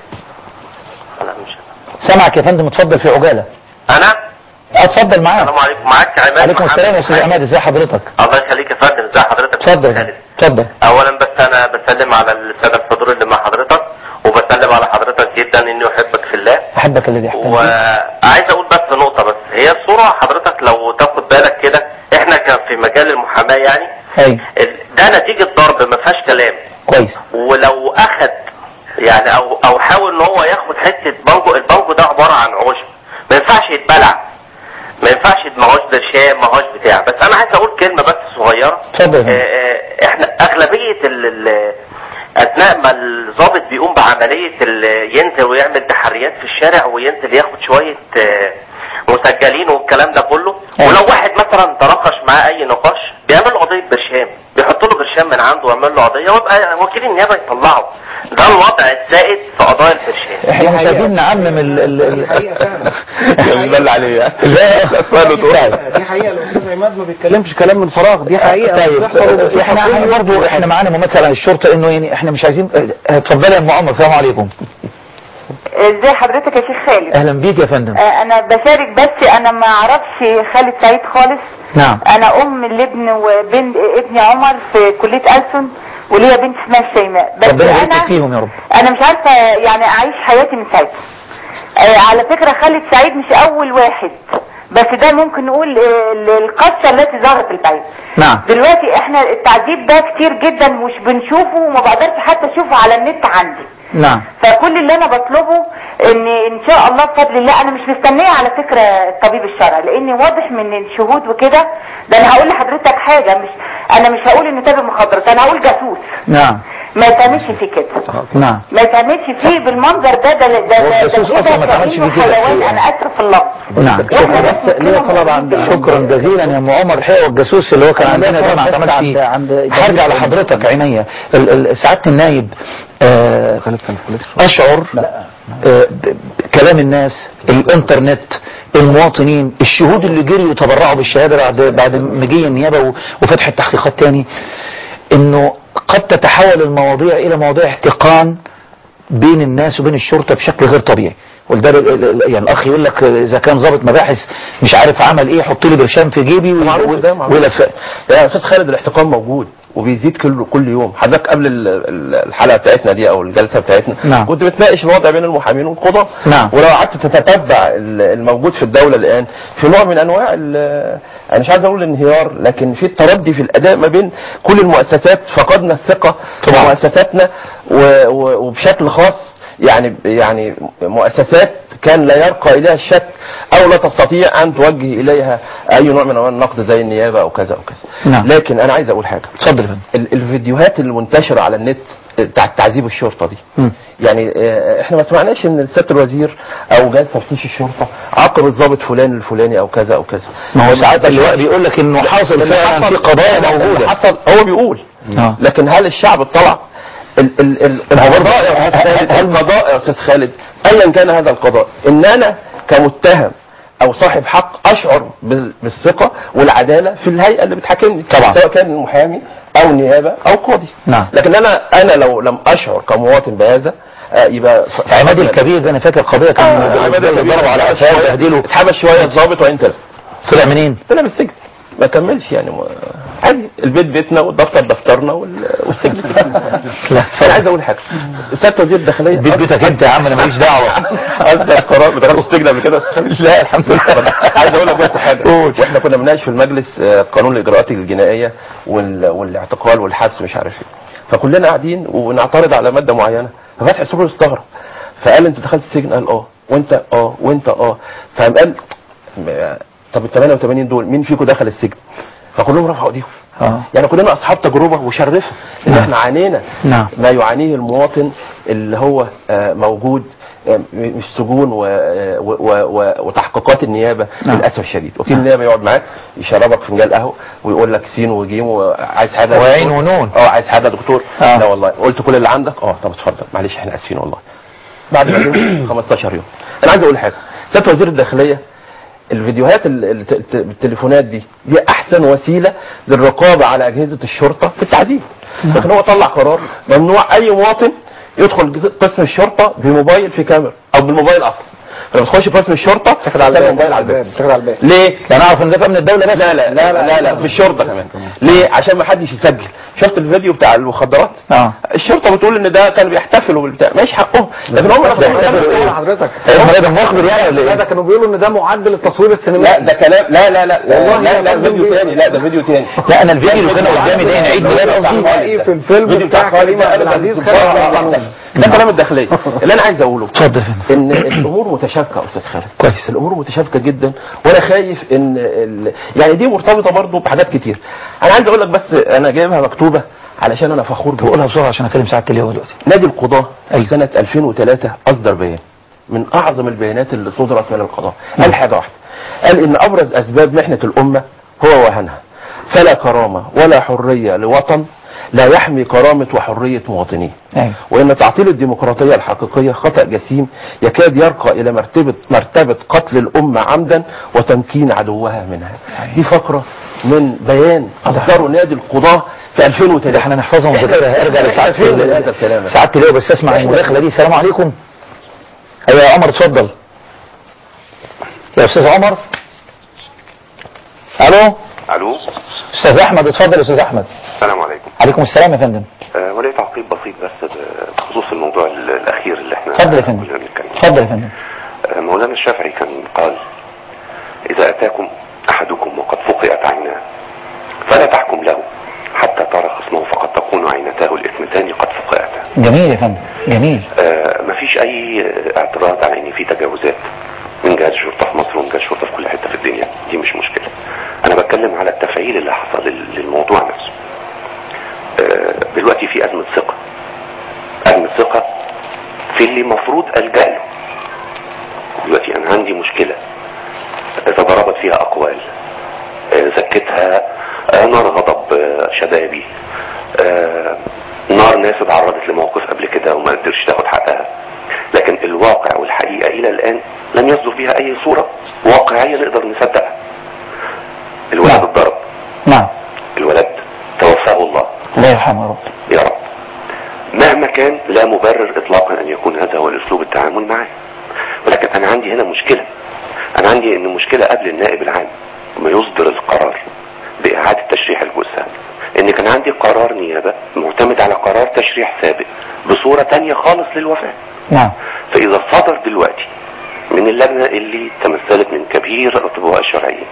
[SPEAKER 20] انا مش
[SPEAKER 2] سامعك يا فندم اتفضل في عجاله
[SPEAKER 20] انا
[SPEAKER 2] اتفضل معاك
[SPEAKER 20] السلام عليكم معاك عماد
[SPEAKER 2] عليكم
[SPEAKER 20] محمد
[SPEAKER 2] السلام يا استاذ عماد ازي حضرتك
[SPEAKER 20] الله يخليك يا فندم ازي حضرتك
[SPEAKER 2] اتفضل يا فندم اتفضل
[SPEAKER 20] اولا بس انا بسلم على الساده الحضور اللي مع حضرتك وبسلم على حضرتك جدا اني احبك في الله
[SPEAKER 2] احبك الذي احتمل
[SPEAKER 20] وعايز اقول بس نقطه بس هي الصوره حضرتك لو تاخد بالك كده احنا كان في مجال المحاماه يعني
[SPEAKER 2] ايوه
[SPEAKER 20] ال- ده نتيجه ضرب ما فيهاش كلام
[SPEAKER 2] كويس
[SPEAKER 20] ولو اخد يعني او او حاول ان هو ياخد حته بانجو البانجو ده عباره عن عشب ما ينفعش يتبلع ما ينفعش ما هوش برشام ما هوش بتاع بس انا عايز اقول كلمه بس صغيره
[SPEAKER 2] اتفضل
[SPEAKER 20] آه، آه، احنا اغلبيه ال ال اثناء ما الضابط بيقوم بعمليه ال- ينزل ويعمل تحريات في الشارع وينزل ياخد شويه آه، مسجلين والكلام ده كله ولو واحد مثلا تناقش معاه اي نقاش بيعمل له قضيه برشام بيحط له برشام من عنده ويعمل له قضيه ويبقى وكيل النيابه يطلعه ده الوضع السائد في قضايا البرشام
[SPEAKER 2] احنا مش عايزين نعمم ال ال ال
[SPEAKER 19] بل عليه
[SPEAKER 2] لا
[SPEAKER 18] دي حقيقه الاستاذ عماد ما بيتكلمش كلام من فراغ دي حقيقه
[SPEAKER 2] طيب
[SPEAKER 18] بتحصل وبتحصل.
[SPEAKER 2] احنا احنا برضه احنا معانا ممثل عن الشرطه انه يعني احنا مش عايزين اه، اتفضلي يا ام عمر السلام عليكم
[SPEAKER 21] ازي حضرتك يا شيخ خالد
[SPEAKER 2] اهلا بيك يا فندم
[SPEAKER 21] آه، انا بشارك بس انا ما اعرفش خالد سعيد خالص
[SPEAKER 2] نعم
[SPEAKER 21] انا ام لابن وبنت ابني عمر في كلية ألسن وليا بنت اسمها شيماء بس
[SPEAKER 2] ربنا يبارك
[SPEAKER 21] انا
[SPEAKER 2] فيهم يا رب
[SPEAKER 21] انا مش عارفه يعني اعيش حياتي من ساعتها آه على فكره خالد سعيد مش اول واحد بس ده ممكن نقول آه، ال- القصه التي ظهرت البعيد
[SPEAKER 2] نعم
[SPEAKER 21] دلوقتي احنا التعذيب ده كتير جدا مش بنشوفه وما بقدرش حتى اشوفه على النت عندي
[SPEAKER 2] نعم
[SPEAKER 21] فكل اللي انا بطلبه ان ان شاء الله بفضل الله انا مش مستنيه على فكره الطبيب الشرعي لان واضح من الشهود وكده ده انا هقول لحضرتك حاجه مش انا مش هقول انه تاجر مخدرات انا هقول جاسوس
[SPEAKER 2] نعم
[SPEAKER 21] ما يتعملش فيه كده
[SPEAKER 2] نعم
[SPEAKER 21] ما يتعملش فيه بالمنظر ده ده ده ده
[SPEAKER 2] هو
[SPEAKER 21] ده
[SPEAKER 2] الجاسوس
[SPEAKER 21] كده
[SPEAKER 2] أصلاً ما اتعملش
[SPEAKER 21] كأنه
[SPEAKER 2] فيه كده.
[SPEAKER 21] حيوان انا اسف في اللفظ
[SPEAKER 2] نعم
[SPEAKER 21] شكرا بس ليه طلب
[SPEAKER 2] عند شكرا جزيلا يا ام عمر الحقيقه والجاسوس اللي هو كان
[SPEAKER 16] أنا
[SPEAKER 2] عندنا
[SPEAKER 16] ليا
[SPEAKER 2] ده ما
[SPEAKER 16] طلب بس
[SPEAKER 2] اعتمدش
[SPEAKER 16] عند-
[SPEAKER 2] فيه
[SPEAKER 16] عند-
[SPEAKER 2] هرجع لحضرتك عينيا ال- ال- سعاده النايب آه، اشعر آه، ب- ب- كلام الناس الانترنت المواطنين الشهود اللي جريوا يتبرعوا بالشهاده بعد بعد مجيء النيابه و- وفتح التحقيقات تاني انه قد تتحول المواضيع الى مواضيع احتقان بين الناس وبين الشرطه بشكل غير طبيعي ولذلك ال- ال- يعني الاخ يقول لك اذا كان ضابط مباحث مش عارف عمل ايه حط لي برشام في جيبي و-
[SPEAKER 17] معروف ده معروف
[SPEAKER 2] ويلف
[SPEAKER 17] يا استاذ خالد الاحتقان موجود وبيزيد كل كل يوم حضرتك قبل ال- ال- الحلقه بتاعتنا دي او الجلسه بتاعتنا
[SPEAKER 2] نعم.
[SPEAKER 17] كنت بتناقش الوضع بين المحامين والقضاه
[SPEAKER 2] نعم.
[SPEAKER 17] ولو قعدت تتتبع ال- الموجود في الدوله الان في نوع من انواع ال- انا مش عايز اقول انهيار لكن في التردي في الاداء ما بين كل المؤسسات فقدنا الثقه في مؤسساتنا و- و- وبشكل خاص يعني يعني مؤسسات كان لا يرقى اليها الشك او لا تستطيع ان توجه اليها اي نوع من انواع النقد زي النيابه او كذا او كذا
[SPEAKER 2] نعم.
[SPEAKER 17] لكن انا عايز اقول حاجه
[SPEAKER 2] اتفضل يا فندم.
[SPEAKER 17] ال- الفيديوهات اللي منتشره على النت بتاع تعذيب الشرطه دي
[SPEAKER 2] مم.
[SPEAKER 17] يعني آه، احنا ما سمعناش ان سياده الوزير او جهاز تفتيش الشرطه عاقب الضابط فلان الفلاني او كذا او كذا
[SPEAKER 2] ما هو ساعات اللواء بيقول لك انه حاصل
[SPEAKER 17] اللي
[SPEAKER 2] فعلا
[SPEAKER 17] حصل-
[SPEAKER 2] في قضايا
[SPEAKER 17] اللي
[SPEAKER 2] موجوده
[SPEAKER 17] حصل هو بيقول
[SPEAKER 2] آه.
[SPEAKER 17] لكن هل الشعب اطلع ال ال ال القضاء يا أستاذ خالد القضاء يا استاذ خالد ايا كان هذا القضاء ان انا كمتهم او صاحب حق اشعر بال- بالثقه والعداله في الهيئه اللي بتحاكمني
[SPEAKER 2] طبعا.
[SPEAKER 17] سواء كان محامي او نيابه او قاضي
[SPEAKER 2] نعم
[SPEAKER 17] لكن انا انا لو لم اشعر كمواطن بهذا آه، يبقى ف-
[SPEAKER 2] عماد الكبير ده انا فاكر قضيه كان
[SPEAKER 17] آه، عماد الكبير
[SPEAKER 2] ضربوا على
[SPEAKER 17] اتحبس
[SPEAKER 2] قفاه
[SPEAKER 17] شوية-
[SPEAKER 2] وبهدله
[SPEAKER 17] اتحبس شويه ضابط وان طلع
[SPEAKER 2] طلع منين؟
[SPEAKER 17] طلع من السجن ما كملش يعني ما- عادي البيت بيتنا والدفتر دفترنا وال- والسجن سجننا.
[SPEAKER 2] لا
[SPEAKER 17] انا عايز اقول حاجه سياده وزير الداخليه
[SPEAKER 2] البيت بيتك انت يا عم انا ماليش دعوه
[SPEAKER 17] اصدر قرار بدخل السجن قبل كده
[SPEAKER 2] لا الحمد لله
[SPEAKER 17] عايز اقول لك بس حاجه واحنا كنا بنناقش في المجلس آه، قانون الاجراءات الجنائيه وال- والاعتقال والحبس مش عارف ايه فكلنا قاعدين ونعترض على ماده معينه ففتحي سرور استغرب فقال انت دخلت السجن قال اه وانت اه وانت اه فقام قال م- طب ال 88 دول مين فيكم دخل السجن فكلهم رفعوا ايديهم
[SPEAKER 2] اه
[SPEAKER 17] يعني كلنا اصحاب تجربه مشرفه ان احنا عانينا
[SPEAKER 2] نعم
[SPEAKER 17] ما يعانيه المواطن اللي هو آه، موجود آه، مش سجون و- آه، و- و- و- وتحقيقات النيابه
[SPEAKER 2] نعم.
[SPEAKER 17] للاسف الشديد وكيل النيابه يقعد معاك يشربك فنجان قهوه ويقول لك سين وجيم وعايز حاجه يا
[SPEAKER 2] وعين
[SPEAKER 17] دكتور؟
[SPEAKER 2] ونون.
[SPEAKER 17] اه عايز حاجه يا دكتور
[SPEAKER 2] آه.
[SPEAKER 17] لا والله قلت كل اللي عندك اه طب اتفضل معلش احنا اسفين والله بعد ما يوم 15 يوم انا عايز اقول حاجه سياده وزير الداخليه الفيديوهات ال- الت- الت- التليفونات دي دي احسن وسيله للرقابه على اجهزه الشرطه في التعذيب لكن هو طلع قرار ممنوع اي مواطن يدخل قسم الشرطه بموبايل في كاميرا او بالموبايل اصلا لما تخش قسم الشرطه تاخد
[SPEAKER 18] على
[SPEAKER 17] الموبايل على الباب
[SPEAKER 18] تاخد على الباب
[SPEAKER 17] ليه؟
[SPEAKER 2] انا اعرف ان ده في امن الدوله بس
[SPEAKER 17] لا لا لا لا, لا, لا في الشرطه كمان ليه؟ عشان ما حدش يسجل شفت الفيديو بتاع المخدرات
[SPEAKER 2] اه
[SPEAKER 17] الشرطه بتقول ان ده كانوا بيحتفلوا بالبتاع ماشي حقهم لكن هم نفسهم
[SPEAKER 18] بيقولوا حضرتك
[SPEAKER 2] هم ده مخبر يعني ولا
[SPEAKER 18] لا
[SPEAKER 2] ايه؟
[SPEAKER 18] ده كانوا بيقولوا ان ده معدل التصوير
[SPEAKER 17] لا
[SPEAKER 18] السينمائي
[SPEAKER 17] ده كلام لا لا لا
[SPEAKER 18] والله
[SPEAKER 17] لا لا
[SPEAKER 18] يا فندم
[SPEAKER 17] فيديو
[SPEAKER 18] بيه.
[SPEAKER 17] تاني لا ده فيديو تاني
[SPEAKER 2] لا انا الفيديو اللي كان قدامي ده عيد ميلاد قصدي
[SPEAKER 18] السينمائي في الفيلم
[SPEAKER 17] فيديو
[SPEAKER 18] بتاع كريم عبد العزيز خارج عن القانون
[SPEAKER 17] ده كلام الداخليه اللي انا عايز اقوله
[SPEAKER 2] اتفضل يا فندم.
[SPEAKER 17] ان الامور متشابكه يا استاذ خالد
[SPEAKER 2] كويس.
[SPEAKER 17] الامور متشابكه جدا وانا خايف ان ال... يعني دي مرتبطه برضو بحاجات كتير انا عايز اقول لك بس انا جايبها مكتوبه علشان انا فخور بيها
[SPEAKER 2] بقولها بسرعه عشان اكلم سعاده اللواء دلوقتي
[SPEAKER 17] نادي القضاة في سنة 2003 أصدر بيان من أعظم البيانات اللي صدرت من القضاء قال حاجة واحدة قال إن أبرز أسباب محنة الأمة هو وهنها فلا كرامة ولا حرية لوطن لا يحمي كرامة وحرية مواطنيه
[SPEAKER 2] ايوه
[SPEAKER 17] وإن تعطيل الديمقراطية الحقيقية خطأ جسيم يكاد يرقى إلى مرتبة مرتبة قتل الأمة عمدا وتمكين عدوها منها دي فقرة من بيان أصدره نادي القضاة في 2003
[SPEAKER 2] احنا نحفظهم وذاكرها ارجع لسعاده
[SPEAKER 17] فين
[SPEAKER 2] ال-
[SPEAKER 17] هذا الكلام
[SPEAKER 2] سعاده اللواء بس اسمع المداخله دي السلام عليكم ايوه يا عمر اتفضل يا استاذ عمر الو
[SPEAKER 1] الو
[SPEAKER 2] استاذ احمد اتفضل يا استاذ احمد
[SPEAKER 1] السلام عليكم
[SPEAKER 2] عليكم السلام يا فندم
[SPEAKER 1] آه، وليه تعقيب بسيط بس بخصوص الموضوع ال- الأخير اللي احنا
[SPEAKER 2] اتفضل يا فندم.
[SPEAKER 1] كنا بنتكلم
[SPEAKER 2] اتفضل يا فندم
[SPEAKER 1] آه، مولانا الشافعي كان قال إذا أتاكم أحدكم وقد فقئت عيناه فلا تحكم له حتى ترى خصمه فقد تكون عينتاه الإثمتان قد فقئتا
[SPEAKER 2] جميل يا فندم جميل
[SPEAKER 1] آه، مفيش أي اعتراض على إن في تجاوزات من جهاز الشرطة في مصر ومن جهاز الشرطة في كل حتة في الدنيا دي مش مشكلة أنا بتكلم على التفعيل اللي حصل لل- للموضوع نفسه آه، دلوقتي في أزمة ثقة أزمة ثقة في اللي المفروض ألجأ له دلوقتي أنا عندي مشكلة تضاربت فيها أقوال آه، زكتها آه، نار غضب آه، شبابي آه، نار ناس اتعرضت لموقف قبل كده وما قدرش تاخد حقها لكن الواقع والحقيقة إلى الآن لم يصدر فيها أي صورة واقعية نقدر نصدقها الولد اتضرب
[SPEAKER 2] نعم
[SPEAKER 1] الولد توفاه الله
[SPEAKER 2] الله يرحمه يا رب
[SPEAKER 1] يا رب مهما كان لا مبرر اطلاقا ان يكون هذا هو الاسلوب التعامل معه ولكن انا عندي هنا مشكلة انا عندي ان مشكلة قبل النائب العام ما يصدر القرار باعادة تشريح الجثة ان كان عندي قرار نيابة معتمد على قرار تشريح سابق بصورة تانية خالص للوفاة
[SPEAKER 2] نعم
[SPEAKER 1] فاذا صدر دلوقتي من اللجنة اللي تمثلت من كبير الاطباء الشرعيين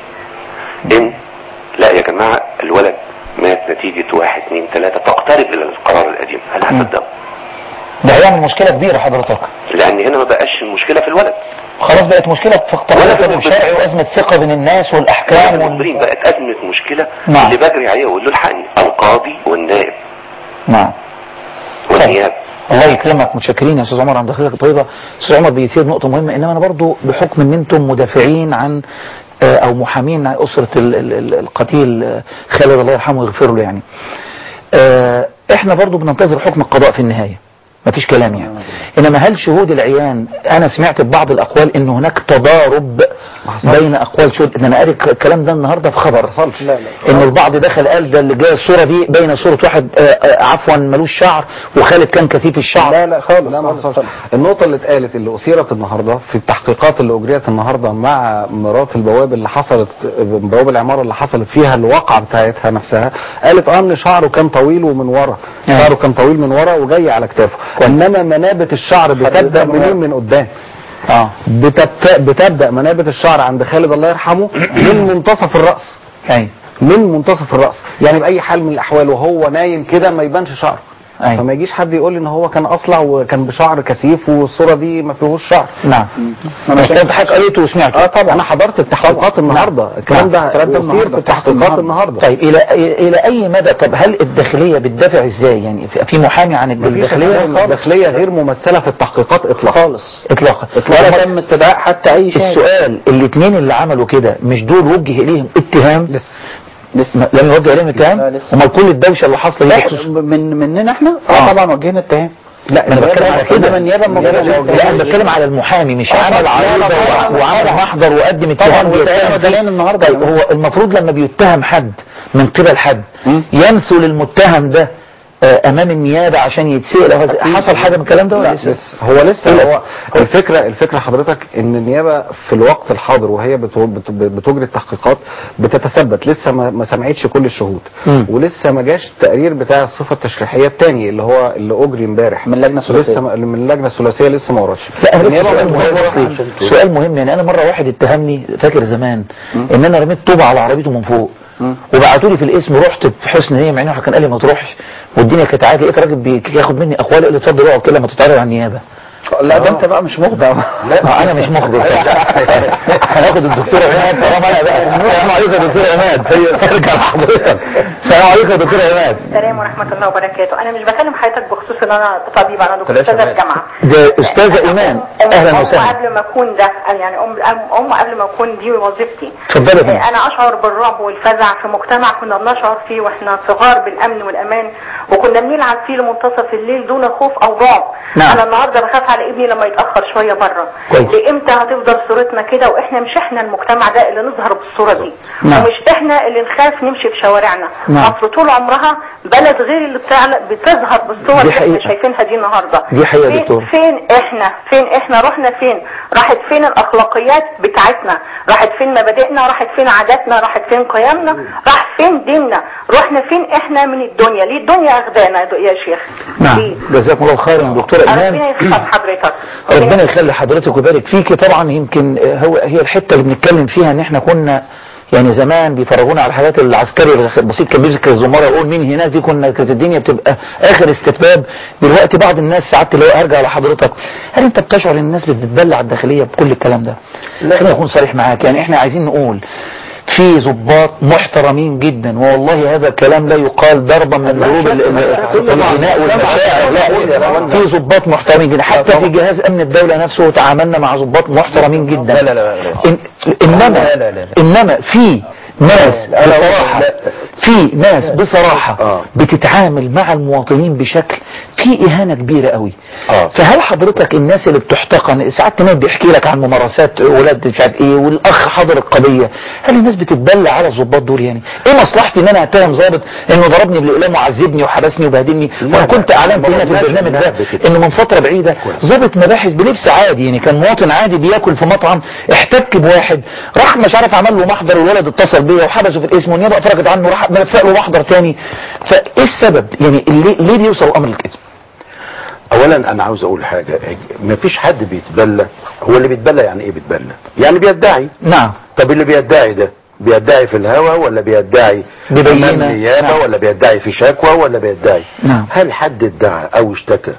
[SPEAKER 1] ان لا يا جماعة الولد مات نتيجة واحد اتنين تلاتة تقترب الى القرار القديم هل هتصدقوا
[SPEAKER 2] ده هيعمل مشكلة كبيرة حضرتك
[SPEAKER 1] لان هنا ما بقاش المشكلة في الولد
[SPEAKER 2] خلاص بقت مشكلة في اقتراض الشرعي وأزمة ثقة بين الناس والأحكام وال...
[SPEAKER 1] المصريين بقت ازمة مشكلة
[SPEAKER 2] نعم.
[SPEAKER 1] اللي بجري عليه واقول له الحقني القاضي والنائب
[SPEAKER 2] نعم
[SPEAKER 1] والنيابة
[SPEAKER 2] الله يكرمك متشكرين يا استاذ عمر عن دخلك الطيبه استاذ عمر بيثير نقطه مهمه انما انا برضو بحكم ان انتم مدافعين عن آه، او محامين عن اسره ال- ال- ال- القتيل آه، خالد الله يرحمه ويغفر له يعني آه، احنا برضو بننتظر حكم القضاء في النهايه مفيش كلام يعني انما هل شهود العيان انا سمعت ببعض الاقوال ان هناك تضارب بين اقوال شهود ان انا قاري الكلام ده النهارده في خبر
[SPEAKER 18] لا لا
[SPEAKER 2] ان البعض دخل قال ده اللي جاي الصوره دي بين صوره واحد آه، آه، عفوا ملوش شعر وخالد كان كثيف الشعر
[SPEAKER 18] لا لا خالص لا ما حصلش النقطة اللي اتقالت اللي أثيرت النهاردة في التحقيقات اللي أجريت النهاردة مع مرات البواب اللي حصلت بواب العمارة اللي حصلت فيها الواقعة بتاعتها نفسها قالت اه ان شعره كان طويل ومن ورا شعره كان طويل من ورا وجاي على كتافه انما منابت الشعر بتبدأ منين من قدام
[SPEAKER 2] اه
[SPEAKER 18] بتبت- بتبدأ منابت الشعر عند خالد الله يرحمه من منتصف الرأس
[SPEAKER 2] ايوه
[SPEAKER 18] من منتصف الرأس يعني بأي حال من الأحوال وهو نايم كده ما يبانش شعره
[SPEAKER 2] أيوة.
[SPEAKER 18] فما يجيش حد يقول لي ان هو كان اصلع وكان بشعر كثيف والصوره دي ما فيهوش شعر
[SPEAKER 2] نعم انا كنت حضرتك قريته وسمعته
[SPEAKER 18] اه طبعا انا حضرت التحقيقات النهارده الكلام ده
[SPEAKER 2] الكلام ده
[SPEAKER 18] أثير
[SPEAKER 2] النهارده
[SPEAKER 18] في التحقيقات النهارده
[SPEAKER 2] طيب الى الى اي مدى طب هل الداخليه بتدافع ازاي يعني في في محامي عن الداخليه
[SPEAKER 18] الداخليه غير ممثله في التحقيقات اطلاقا
[SPEAKER 2] خالص اطلاقا
[SPEAKER 18] ولا
[SPEAKER 2] تم استدعاء حتى اي
[SPEAKER 18] شيء.
[SPEAKER 2] السؤال الاثنين اللي عملوا كده مش دول وجه اليهم اتهام
[SPEAKER 18] لسه
[SPEAKER 2] لسه لم يوجه اليهم اتهام امال كل الدوشه اللي حاصله دي بخصوص
[SPEAKER 16] من مننا احنا اه طبعا وجهنا اتهام
[SPEAKER 2] لا انا بتكلم على كده
[SPEAKER 16] انما النيابه ما
[SPEAKER 2] لا انا بتكلم على المحامي مش عمل عريضه وع- وعمل محضر وقدم اتهام
[SPEAKER 16] طبعا
[SPEAKER 2] بيتهم
[SPEAKER 16] وده
[SPEAKER 2] فيه.
[SPEAKER 16] النهارده
[SPEAKER 2] طيب هو المفروض لما بيتهم حد من قبل حد يمثل المتهم ده آه، امام النيابه عشان يتسال أو هذا- حصل حاجه من الكلام ده ولا
[SPEAKER 18] لا
[SPEAKER 2] لسه؟
[SPEAKER 18] لسه هو لسه هو الفكره الفكره حضرتك ان النيابه في الوقت الحاضر وهي بتو- بت- بتجري التحقيقات بتتثبت لسه ما ما سمعتش كل الشهود
[SPEAKER 2] مم.
[SPEAKER 18] ولسه ما جاش التقرير بتاع الصفه التشريحيه الثاني اللي هو اللي اجري امبارح
[SPEAKER 16] من اللجنة الثلاثية.
[SPEAKER 18] لسه ما- من اللجنه الثلاثيه لسه ما وردش
[SPEAKER 2] لا هو لسه
[SPEAKER 18] النيابة
[SPEAKER 2] سؤال
[SPEAKER 18] ما
[SPEAKER 2] مهم
[SPEAKER 18] وردش.
[SPEAKER 2] بسيط. سؤال مهم يعني انا مره واحد اتهمني فاكر زمان ان انا رميت طوبه على عربيته من فوق وبعتوا لي في الاسم رحت في حسن نيه مع انه كان قال لي ما تروحش والدنيا كانت عادي لقيت راجل بياخد مني اقوال قال لي اتفضل اقعد كده ما تتعرض على النيابه
[SPEAKER 16] لا ده انت بقى مش مخدع
[SPEAKER 2] لا انا مش مخبر هناخد الدكتور عماد طالما انا بقى السلام عليكم يا دكتور عماد ارجع لحضرتك السلام عليكم يا دكتور عماد
[SPEAKER 22] السلام ورحمة الله وبركاته أنا مش بكلم حضرتك بخصوص إن أنا طبيب أنا دكتور أستاذة في جامعة
[SPEAKER 2] ده استاذه ايمان اهلا
[SPEAKER 22] أم
[SPEAKER 2] وسهلا
[SPEAKER 22] قبل ما أكون ده يعني أم أم- أم قبل ما أكون دي وظيفتي
[SPEAKER 2] اتفضلي يا فندم.
[SPEAKER 22] أنا أشعر بالرعب والفزع في مجتمع كنا بنشعر فيه وإحنا صغار بالأمن والأمان وكنا بنلعب فيه لمنتصف الليل دون خوف أو رعب
[SPEAKER 2] نعم.
[SPEAKER 22] أنا النهاردة بخاف على ابني لما يتاخر شويه بره
[SPEAKER 2] كويس.
[SPEAKER 22] لامتى هتفضل صورتنا كده واحنا مش احنا المجتمع ده اللي نظهر بالصوره دي
[SPEAKER 2] نعم.
[SPEAKER 22] ومش احنا اللي نخاف نمشي في شوارعنا
[SPEAKER 2] نعم.
[SPEAKER 22] اصل طول عمرها بلد غير اللي بتعل... بتظهر بالصور
[SPEAKER 2] دي
[SPEAKER 22] اللي احنا
[SPEAKER 2] حقيقة.
[SPEAKER 22] شايفينها دي النهارده
[SPEAKER 2] دي حقيقة يا
[SPEAKER 22] فين-
[SPEAKER 2] دكتور.
[SPEAKER 22] فين احنا فين احنا رحنا فين راحت فين الاخلاقيات بتاعتنا راحت فين مبادئنا راحت فين عاداتنا راحت فين قيمنا راح فين ديننا رحنا فين احنا من الدنيا ليه الدنيا اخدانا يا شيخ
[SPEAKER 2] نعم جزاكم الله خيرا دكتورة إيمان
[SPEAKER 22] ربنا يحفظ حضرتك
[SPEAKER 2] ربنا يخلي حضرتك ويبارك فيكي طبعا يمكن هو هي الحته اللي بنتكلم فيها ان احنا كنا يعني زمان بيفرجونا على الحاجات العسكري البسيط كان بيذكر الزماره يقول مين هناك دي كنا كانت الدنيا بتبقى اخر استتباب دلوقتي بعض الناس ساعات اللي هو ارجع لحضرتك هل انت بتشعر ان الناس بتتبلع الداخليه بكل الكلام ده؟ خليني اكون صريح معاك يعني احنا عايزين نقول في ضباط محترمين جدا والله هذا الكلام لا يقال ضربا من ضروب ال- ال- الغناء والمشاعر لا في ضباط محترمين جدا حتى في جهاز امن الدوله نفسه تعاملنا مع ضباط محترمين جدا
[SPEAKER 17] لا لا لا لا.
[SPEAKER 2] إن انما
[SPEAKER 17] لا لا لا.
[SPEAKER 2] انما في ناس بصراحه في ناس بصراحه بتتعامل مع المواطنين بشكل في اهانه كبيره قوي فهل حضرتك الناس اللي بتحتقن ساعات تمام بيحكي لك عن ممارسات ولاد مش عارف ايه والاخ حضر القضيه هل الناس بتتبلى على الضباط دول يعني ايه مصلحتي ان انا اتهم ضابط انه ضربني بالاقلام وعذبني وحبسني وبهدلني وانا كنت اعلنت هنا في البرنامج ده انه من فتره بعيده ضابط مباحث بلبس عادي يعني كان مواطن عادي بياكل في مطعم احتك بواحد راح مش عارف عمل له محضر والولد اتصل بيا وحبسه في الاسم والنيابه افرجت عنه راح ملفق له محضر تاني فايه السبب يعني ليه ليه بيوصل الامر لكده
[SPEAKER 19] اولا انا عاوز اقول حاجه ما فيش حد بيتبلى هو اللي بيتبلى يعني ايه بيتبلى يعني بيدعي
[SPEAKER 2] نعم
[SPEAKER 19] طب اللي بيدعي ده بيدعي في الهوى ولا بيدعي
[SPEAKER 2] ببينة.
[SPEAKER 19] امام نيابه
[SPEAKER 2] نعم.
[SPEAKER 19] ولا بيدعي في شكوى ولا بيدعي
[SPEAKER 2] نعم
[SPEAKER 19] هل حد ادعى او اشتكى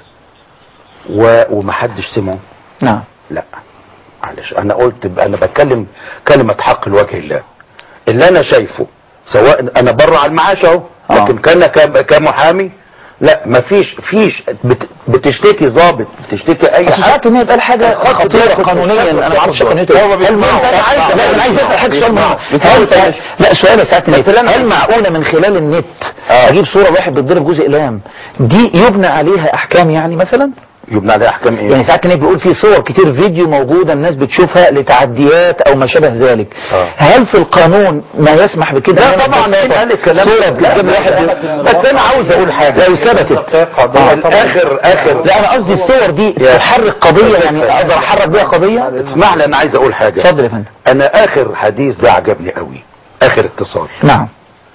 [SPEAKER 19] و... ومحدش سمعه
[SPEAKER 2] نعم
[SPEAKER 19] لا معلش انا قلت ب- انا بتكلم كلمه حق لوجه الله اللي انا شايفه سواء انا بره على المعاش اهو لكن كان ك- كمحامي لا مفيش فيش بت... بتشتكي ضابط بتشتكي اي
[SPEAKER 2] بس
[SPEAKER 19] حد
[SPEAKER 2] ساعات ان يبقى الحاجه خطيره قانونيا انا ما اعرفش قانونيتها
[SPEAKER 19] هو
[SPEAKER 2] هل مع-
[SPEAKER 19] بيسمعوا.
[SPEAKER 2] انا عايز لا، انا عايز اسال حضرتك سؤال مهم هل لا سؤال يا سعاده النبي هل معقوله من خلال النت اجيب صوره واحد بيتضرب جزء اقلام دي يبنى عليها احكام يعني مثلا
[SPEAKER 19] يبنى عليها احكام ايه
[SPEAKER 2] يعني ساعات النبي بيقول في صور كتير فيديو موجوده الناس بتشوفها لتعديات او ما شابه ذلك هل في القانون ما يسمح بكده
[SPEAKER 19] لا
[SPEAKER 2] إن أنا
[SPEAKER 19] طبعا
[SPEAKER 2] ببساطة
[SPEAKER 19] مين قال الكلام
[SPEAKER 2] صوره
[SPEAKER 19] ده؟
[SPEAKER 2] بتجيب
[SPEAKER 19] لا،
[SPEAKER 2] واحد
[SPEAKER 19] لا، بس انا عاوز اقول حاجه
[SPEAKER 2] لو ثبتت
[SPEAKER 19] اخر اخر
[SPEAKER 2] لا انا قصدي الصور دي تحرك قضيه يعني اقدر احرك بيها قضيه
[SPEAKER 19] اسمح لي انا عايز اقول حاجه
[SPEAKER 2] اتفضل يا فندم
[SPEAKER 19] انا اخر حديث ده عجبني قوي اخر اتصال
[SPEAKER 2] نعم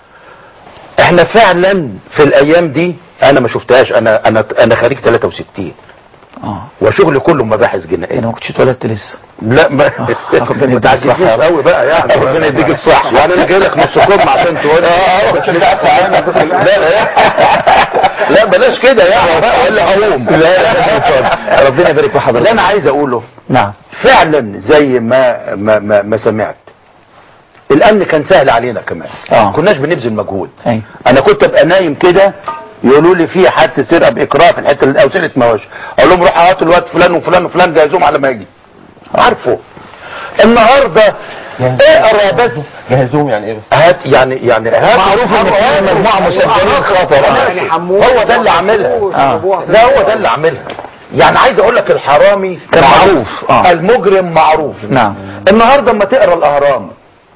[SPEAKER 19] احنا فعلا في الايام دي انا ما شفتهاش انا انا انا خريج 63
[SPEAKER 2] اه
[SPEAKER 19] وشغلي كله مباحث جنائيه
[SPEAKER 2] انا ما كنتش اتولدت لسه
[SPEAKER 19] لا ما
[SPEAKER 2] ربنا
[SPEAKER 19] ما
[SPEAKER 2] يديك
[SPEAKER 19] تعجبنيش
[SPEAKER 2] الصحة.
[SPEAKER 19] قوي بقى يعني ربنا يديك الصحه يعني انا جاي لك نص كم عشان تقول اه كنت بدافع عنك لا لا لا بلاش كده يعني بقى ولا اقوم
[SPEAKER 2] لا لا ربنا يبارك في حضرتك
[SPEAKER 19] اللي انا عايز اقوله
[SPEAKER 2] نعم
[SPEAKER 19] فعلا زي ما ما ما, ما سمعت الامن كان سهل علينا كمان
[SPEAKER 2] اه
[SPEAKER 19] كناش بنبذل مجهود
[SPEAKER 2] ايوه
[SPEAKER 19] انا كنت ابقى نايم كده يقولوا لي في حادثه سرقه باكراه في الحته اللي اوسله مواشي اقول لهم روحوا هاتوا الوقت فلان وفلان وفلان جهزوهم على ما اجي عارفه النهارده اقرا بس
[SPEAKER 17] جهزوهم يعني ايه بس
[SPEAKER 19] هات يعني يعني هات
[SPEAKER 2] معروف ان في مجموعه مسجلين خطر
[SPEAKER 19] يعني هو ده اللي عاملها
[SPEAKER 2] آه.
[SPEAKER 19] لا هو ده اللي عاملها يعني عايز اقول لك الحرامي
[SPEAKER 2] كان معروف. آه.
[SPEAKER 19] المجرم معروف
[SPEAKER 2] نعم
[SPEAKER 19] النهارده اما تقرا الاهرام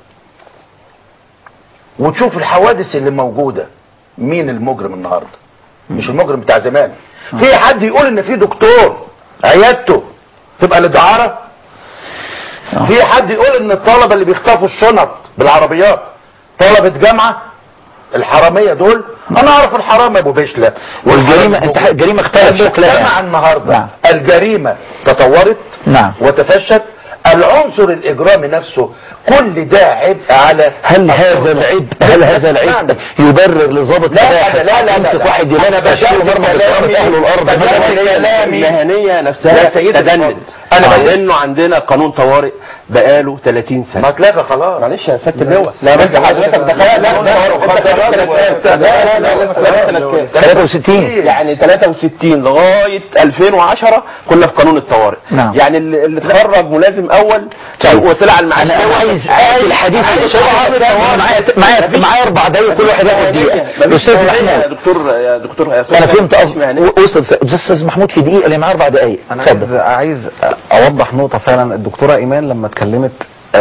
[SPEAKER 19] وتشوف الحوادث اللي موجوده مين المجرم النهارده مش المجرم بتاع زمان في حد يقول ان في دكتور عيادته تبقى للدعاره في حد يقول ان الطلبه اللي بيخطفوا الشنط بالعربيات طلبه جامعه الحراميه دول انا اعرف الحرامي ابو بشله
[SPEAKER 2] والجريمه انت الجريمه اختلف شكلها
[SPEAKER 19] المجتمع
[SPEAKER 2] يعني.
[SPEAKER 19] النهارده
[SPEAKER 2] نعم.
[SPEAKER 19] الجريمه تطورت
[SPEAKER 2] نعم
[SPEAKER 19] وتفشت العنصر الاجرامي نفسه كل ده عبء على
[SPEAKER 2] هل هذا العبء هل هذا العبء يبرر لضابط
[SPEAKER 19] لا
[SPEAKER 2] مباحث
[SPEAKER 19] لا لا لا
[SPEAKER 2] يمسك
[SPEAKER 19] لا.
[SPEAKER 2] واحد
[SPEAKER 19] أنا
[SPEAKER 2] يلبس
[SPEAKER 19] بدأت
[SPEAKER 2] له مرمى
[SPEAKER 19] كلامي-
[SPEAKER 2] بكرامة اهل الارض
[SPEAKER 19] بدأت
[SPEAKER 2] مثلا
[SPEAKER 19] كلامي-
[SPEAKER 17] المهنية
[SPEAKER 19] يا
[SPEAKER 17] نفسها
[SPEAKER 19] سيدي
[SPEAKER 17] تدنت
[SPEAKER 19] اتفضل. أنا
[SPEAKER 17] مع
[SPEAKER 19] بدأت-
[SPEAKER 17] انه عندنا قانون طوارئ بقاله 30 سنة
[SPEAKER 19] ما اتلغى خلاص
[SPEAKER 17] معلش يا سيادة اللواء
[SPEAKER 19] لا بس حضرتك ده
[SPEAKER 17] لا لا
[SPEAKER 19] قانون طوارئ وخدرات
[SPEAKER 17] لا لا لا لا
[SPEAKER 2] 63
[SPEAKER 17] يعني 63 لغاية 2010 كنا في قانون الطوارئ
[SPEAKER 2] نعم.
[SPEAKER 17] يعني اللي اللي اتخرج ملازم اول الاول وطلع المعاش
[SPEAKER 2] انا عايز اقفل الحديث معايا معايا معايا اربع دقايق كل واحد ياخد دقيقه الاستاذ
[SPEAKER 17] يا
[SPEAKER 2] محمود
[SPEAKER 17] دكتور يا دكتور يا
[SPEAKER 2] انا فهمت قصدي وصل استاذ محمود في دقيقه اللي معاه اربع دقايق
[SPEAKER 18] انا عايز عايز اوضح نقطه فعلا الدكتوره ايمان لما اتكلمت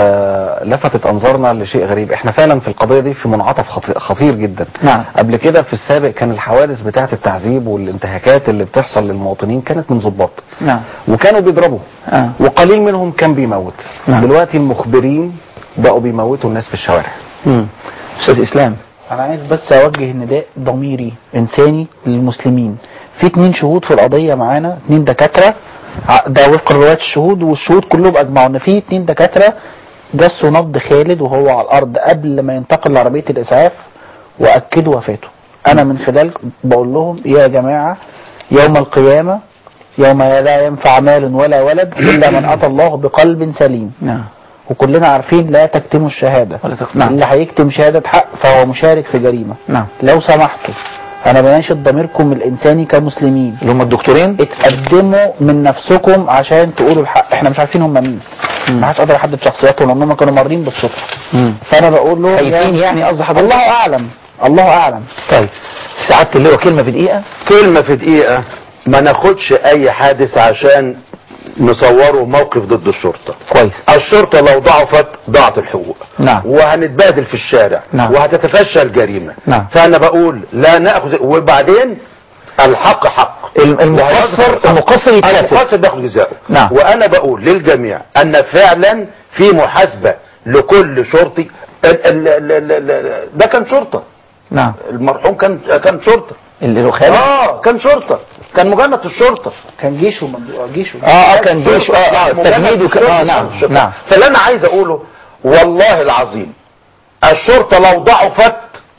[SPEAKER 18] آه لفتت انظارنا لشيء غريب احنا فعلا في القضيه دي في منعطف خطير, خطير جدا
[SPEAKER 2] نعم
[SPEAKER 18] قبل كده في السابق كان الحوادث بتاعه التعذيب والانتهاكات اللي بتحصل للمواطنين كانت من ضباط
[SPEAKER 2] نعم
[SPEAKER 18] وكانوا بيضربوا
[SPEAKER 2] آه.
[SPEAKER 18] وقليل منهم كان بيموت
[SPEAKER 2] نعم.
[SPEAKER 18] دلوقتي المخبرين بقوا بيموتوا الناس في الشوارع
[SPEAKER 2] مم. استاذ اسلام
[SPEAKER 16] انا عايز بس اوجه نداء ضميري انساني للمسلمين في اتنين شهود في القضيه معانا اتنين دكاتره ع- ده وفق روايات الشهود والشهود كلهم اجمعوا ان في اتنين دكاتره جسوا نبض خالد وهو على الارض قبل ما ينتقل لعربيه الاسعاف واكدوا وفاته انا من خلال بقول لهم يا جماعه يوم القيامه يوم لا ينفع مال ولا ولد الا من اتى الله بقلب سليم
[SPEAKER 2] نعم
[SPEAKER 16] وكلنا عارفين لا تكتموا الشهاده
[SPEAKER 2] ولا تكتم. نعم.
[SPEAKER 16] اللي هيكتم شهاده حق فهو مشارك في جريمه
[SPEAKER 2] نعم
[SPEAKER 16] لو سمحتوا انا بناشد ضميركم الانساني كمسلمين
[SPEAKER 2] اللي هم الدكتورين
[SPEAKER 16] اتقدموا من نفسكم عشان تقولوا الحق احنا مش عارفين هم مين ما حدش قادر يحدد شخصياتهم لانهم كانوا مارين بالصدفه
[SPEAKER 2] مم.
[SPEAKER 16] فانا بقول له
[SPEAKER 2] خايفين
[SPEAKER 16] يا-
[SPEAKER 2] يعني قصدي حضرتك
[SPEAKER 16] الله اعلم الله اعلم
[SPEAKER 2] طيب سعاده اللواء كلمه في دقيقه
[SPEAKER 19] كلمة في دقيقة ما ناخدش اي حادث عشان نصوره موقف ضد الشرطة
[SPEAKER 2] كويس
[SPEAKER 19] الشرطة لو ضعفت ضاعت الحقوق
[SPEAKER 2] نعم
[SPEAKER 19] وهنتبادل في الشارع
[SPEAKER 2] نعم.
[SPEAKER 19] وهتتفشى الجريمة
[SPEAKER 2] نعم
[SPEAKER 19] فانا بقول لا ناخذ وبعدين الحق حق
[SPEAKER 2] الم- المقصر المقصر يتكاسب
[SPEAKER 19] المقصر بياخد جزاؤه
[SPEAKER 2] نعم.
[SPEAKER 19] وانا بقول للجميع ان فعلا في محاسبة لكل شرطي ال- ال- ال- ال- ال- ده كان شرطة
[SPEAKER 2] نعم
[SPEAKER 19] المرحوم كان كان شرطة
[SPEAKER 2] اللي هو خالد
[SPEAKER 19] اه كان شرطة كان مجند في الشرطة
[SPEAKER 16] كان جيشه ممدوح جيشه
[SPEAKER 2] اه اه كان جيش اه اه
[SPEAKER 19] مجند
[SPEAKER 2] تجنيد
[SPEAKER 19] في
[SPEAKER 2] وك...
[SPEAKER 19] الشرطة.
[SPEAKER 2] اه نعم نعم
[SPEAKER 19] فاللي انا عايز اقوله والله العظيم الشرطة لو ضعفت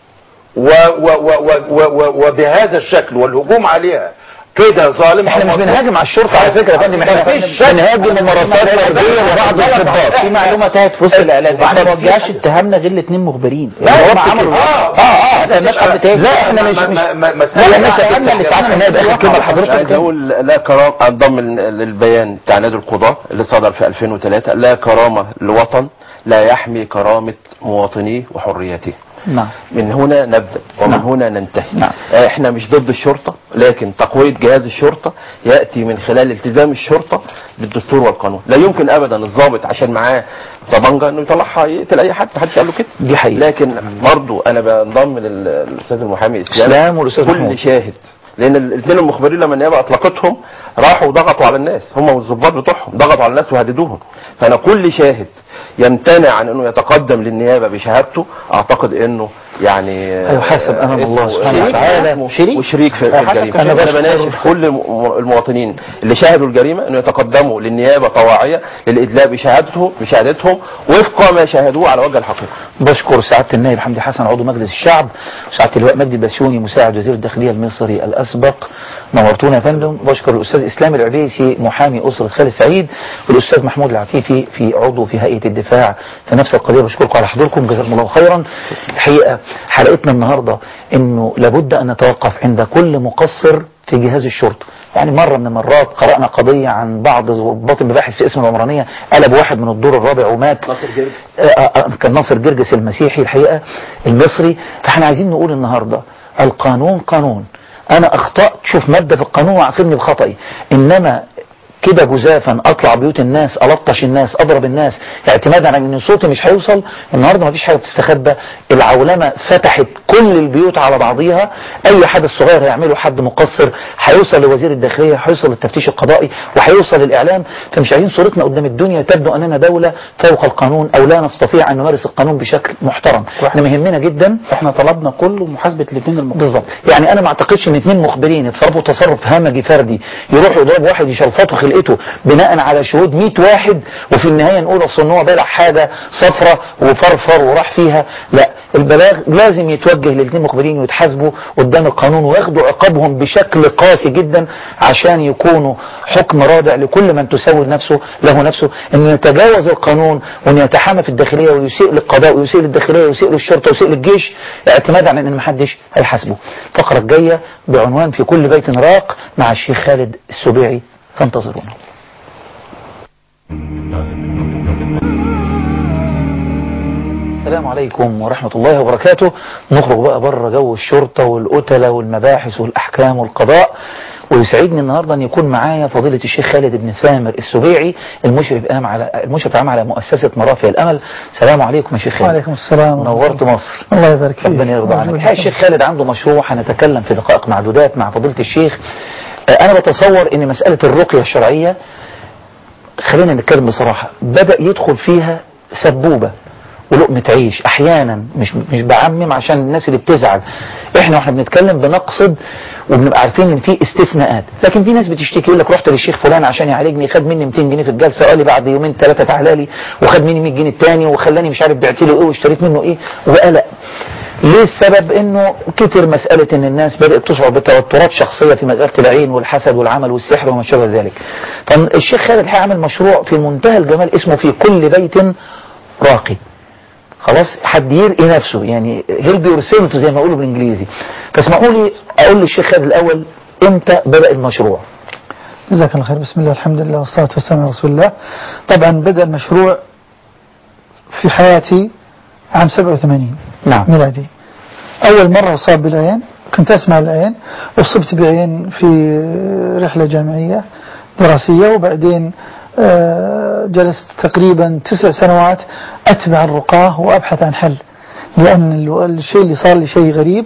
[SPEAKER 19] و و و و و و وبهذا الشكل والهجوم عليها كده ظالم
[SPEAKER 2] احنا مش بنهاجم على الشرطه على فكره يا فندم احنا
[SPEAKER 19] مفيش شك.
[SPEAKER 2] بنهاجم ممارسات فرديه وبعض الضباط
[SPEAKER 16] في معلومه تاهت في وسط الاعلان احنا ما وجهاش اتهامنا غير الاثنين مخبرين
[SPEAKER 2] لا
[SPEAKER 16] اللي هم
[SPEAKER 2] هم
[SPEAKER 16] عملوا
[SPEAKER 2] اه اه
[SPEAKER 16] ما سالناش حد تاني
[SPEAKER 2] لا احنا مش مش
[SPEAKER 19] ما- ما- ما-
[SPEAKER 2] لا مش اتهمنا اللي ساعتنا نائب اخر كلمه
[SPEAKER 17] عايز
[SPEAKER 2] لحضرتك
[SPEAKER 17] اقول لا كرامه انضم للبيان بتاع نادي القضاة اللي صدر في 2003 لا كرامه لوطن لا يحمي كرامه مواطنيه وحريته
[SPEAKER 2] نعم
[SPEAKER 17] من هنا نبدا ومن
[SPEAKER 2] نعم.
[SPEAKER 17] هنا ننتهي
[SPEAKER 2] نعم.
[SPEAKER 17] آه، احنا مش ضد الشرطه لكن تقويه جهاز الشرطه ياتي من خلال التزام الشرطه بالدستور والقانون لا يمكن ابدا الضابط عشان معاه طبنجه انه يطلعها يقتل اي حد محدش قال له كده
[SPEAKER 2] دي حقيقه
[SPEAKER 17] لكن برضو انا بنضم لل- للاستاذ المحامي اسلام
[SPEAKER 2] اسلام والاستاذ
[SPEAKER 17] كل
[SPEAKER 2] محمود
[SPEAKER 17] شاهد لان الاثنين المخبرين لما النيابه اطلقتهم راحوا ضغطوا على الناس هم والظباط بتوعهم ضغطوا على الناس وهددوهم فانا كل شاهد يمتنع عن انه يتقدم للنيابه بشهادته اعتقد انه يعني
[SPEAKER 2] هيحاسب أمام
[SPEAKER 17] اسمه
[SPEAKER 2] الله سبحانه
[SPEAKER 17] شريك
[SPEAKER 2] وتعالى.
[SPEAKER 17] شريك وشريك في, في
[SPEAKER 2] هيحاسب
[SPEAKER 17] الجريمه
[SPEAKER 2] كشريك.
[SPEAKER 17] انا
[SPEAKER 2] أنا
[SPEAKER 17] بناشد
[SPEAKER 2] بشكر-
[SPEAKER 17] كل م- المواطنين اللي شاهدوا الجريمه انه يتقدموا للنيابه طواعيه للادلاء بشهادته بشهادتهم وفق ما شاهدوه على وجه الحقيقه
[SPEAKER 2] بشكر سعادة النائب حمدي حسن عضو مجلس الشعب وسعادة اللواء مجدي البسيوني مساعد وزير الداخلية المصري الأسبق نورتونا يا فندم بشكر الأستاذ إسلام العبيسي محامي أسرة خالد سعيد والأستاذ محمود العفيفي في عضو في هيئة الدفاع في نفس القضية بشكركم على حضوركم جزاكم الله خيرا الحقيقة حلقتنا النهاردة إنه لابد أن نتوقف عند كل مقصر في جهاز الشرطة يعني مرة من المرات قرأنا قضية عن بعض ضباط المباحث في اسم العمرانية قلب واحد من الدور الرابع ومات
[SPEAKER 17] ناصر جرجس
[SPEAKER 2] آه، آه، كان ناصر جرجس المسيحي الحقيقة المصري فاحنا عايزين نقول النهاردة القانون قانون انا اخطأت شوف مادة في القانون وعاقبني بخطئي انما كده جزافا اطلع بيوت الناس الطش الناس اضرب الناس اعتمادا على ان صوتي مش هيوصل النهارده مفيش حاجه بتستخبى العولمه فتحت كل البيوت على بعضيها اي حدث صغير هيعمله حد مقصر هيوصل لوزير الداخليه هيوصل للتفتيش القضائي وهيوصل للاعلام فمش عايزين صورتنا قدام الدنيا تبدو اننا دوله فوق القانون او لا نستطيع ان نمارس القانون بشكل محترم احنا مهمنا جدا
[SPEAKER 16] احنا طلبنا كله محاسبه الاثنين المقصرين
[SPEAKER 2] بالظبط يعني انا ما اعتقدش ان اثنين مخبرين يتصرفوا تصرف همجي فردي يروحوا يضربوا واحد يشلفطوا خلقته بناء على شهود 100 واحد وفي النهايه نقول اصل ان هو بلع حاجه صفرة وفرفر وراح فيها لا البلاغ لازم يتوجه للاثنين مخبرين ويتحاسبوا قدام القانون وياخدوا عقابهم بشكل قاسي جدا عشان يكونوا حكم رادع لكل من تساوي نفسه له نفسه انه يتجاوز القانون وان يتحامى في الداخليه ويسيء للقضاء ويسيء للداخليه ويسيء للشرطه ويسيء للجيش اعتمادا على ان محدش هيحاسبه الفقره الجايه بعنوان في كل بيت راق مع الشيخ خالد السبيعي فانتظرونا السلام عليكم ورحمة الله وبركاته نخرج بقى بره جو الشرطة والقتلة والمباحث والأحكام والقضاء ويسعدني النهاردة أن يكون معايا فضيلة الشيخ خالد بن ثامر السبيعي المشرف العام على المشرف العام على مؤسسة مرافق الأمل السلام عليكم يا شيخ خالد
[SPEAKER 5] وعليكم السلام ورحمة
[SPEAKER 2] نورت مصر
[SPEAKER 5] الله يبارك فيك
[SPEAKER 2] ربنا يرضى عنك
[SPEAKER 5] موجود.
[SPEAKER 2] الحقيقة الشيخ خالد عنده مشروع هنتكلم في دقائق معدودات مع فضيلة الشيخ آه، أنا بتصور أن مسألة الرقية الشرعية خلينا نتكلم بصراحة بدأ يدخل فيها سبوبة ولقمة عيش احيانا مش مش بعمم عشان الناس اللي بتزعل احنا واحنا بنتكلم بنقصد وبنبقى عارفين ان في استثناءات لكن في ناس بتشتكي يقول لك رحت للشيخ فلان عشان يعالجني خد مني 200 جنيه في الجلسه وقال لي بعد يومين ثلاثه تعالى لي وخد مني 100 جنيه الثاني وخلاني مش عارف بعت له ايه واشتريت منه ايه وقلق ليه السبب انه كتر مسألة ان الناس بدأت تشعر بتوترات شخصية في مسألة العين والحسد والعمل والسحر وما شابه ذلك فالشيخ خالد الحقيقة عمل مشروع في منتهى الجمال اسمه في كل بيت راقي خلاص حد يرقي نفسه يعني هيلب يور سيلف زي ما يقولوا بالانجليزي فاسمحوا لي اقول للشيخ خالد الاول امتى بدأ المشروع
[SPEAKER 5] جزاك الله خير بسم الله الحمد لله والصلاة والسلام على رسول الله طبعا بدأ المشروع في حياتي عام 87
[SPEAKER 2] نعم
[SPEAKER 5] ميلادي أول مرة أصاب بالعين كنت أسمع العين أصبت بعين في رحلة جامعية دراسية وبعدين آه، جلست تقريبا تسع سنوات أتبع الرقاه وأبحث عن حل لأن ال- الشيء اللي صار لي شيء غريب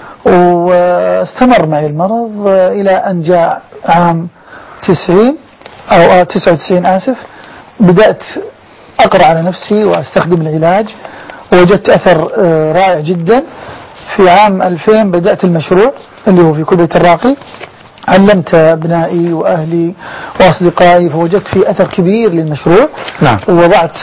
[SPEAKER 5] واستمر معي المرض آه، إلى أن جاء عام 90 أو آه، 99 آسف بدأت أقرأ على نفسي وأستخدم العلاج ووجدت أثر آه، رائع جدا في عام 2000 بدأت المشروع اللي هو في كل بيت الراقي علمت أبنائي وأهلي وأصدقائي فوجدت في أثر كبير للمشروع
[SPEAKER 2] نعم
[SPEAKER 5] ووضعت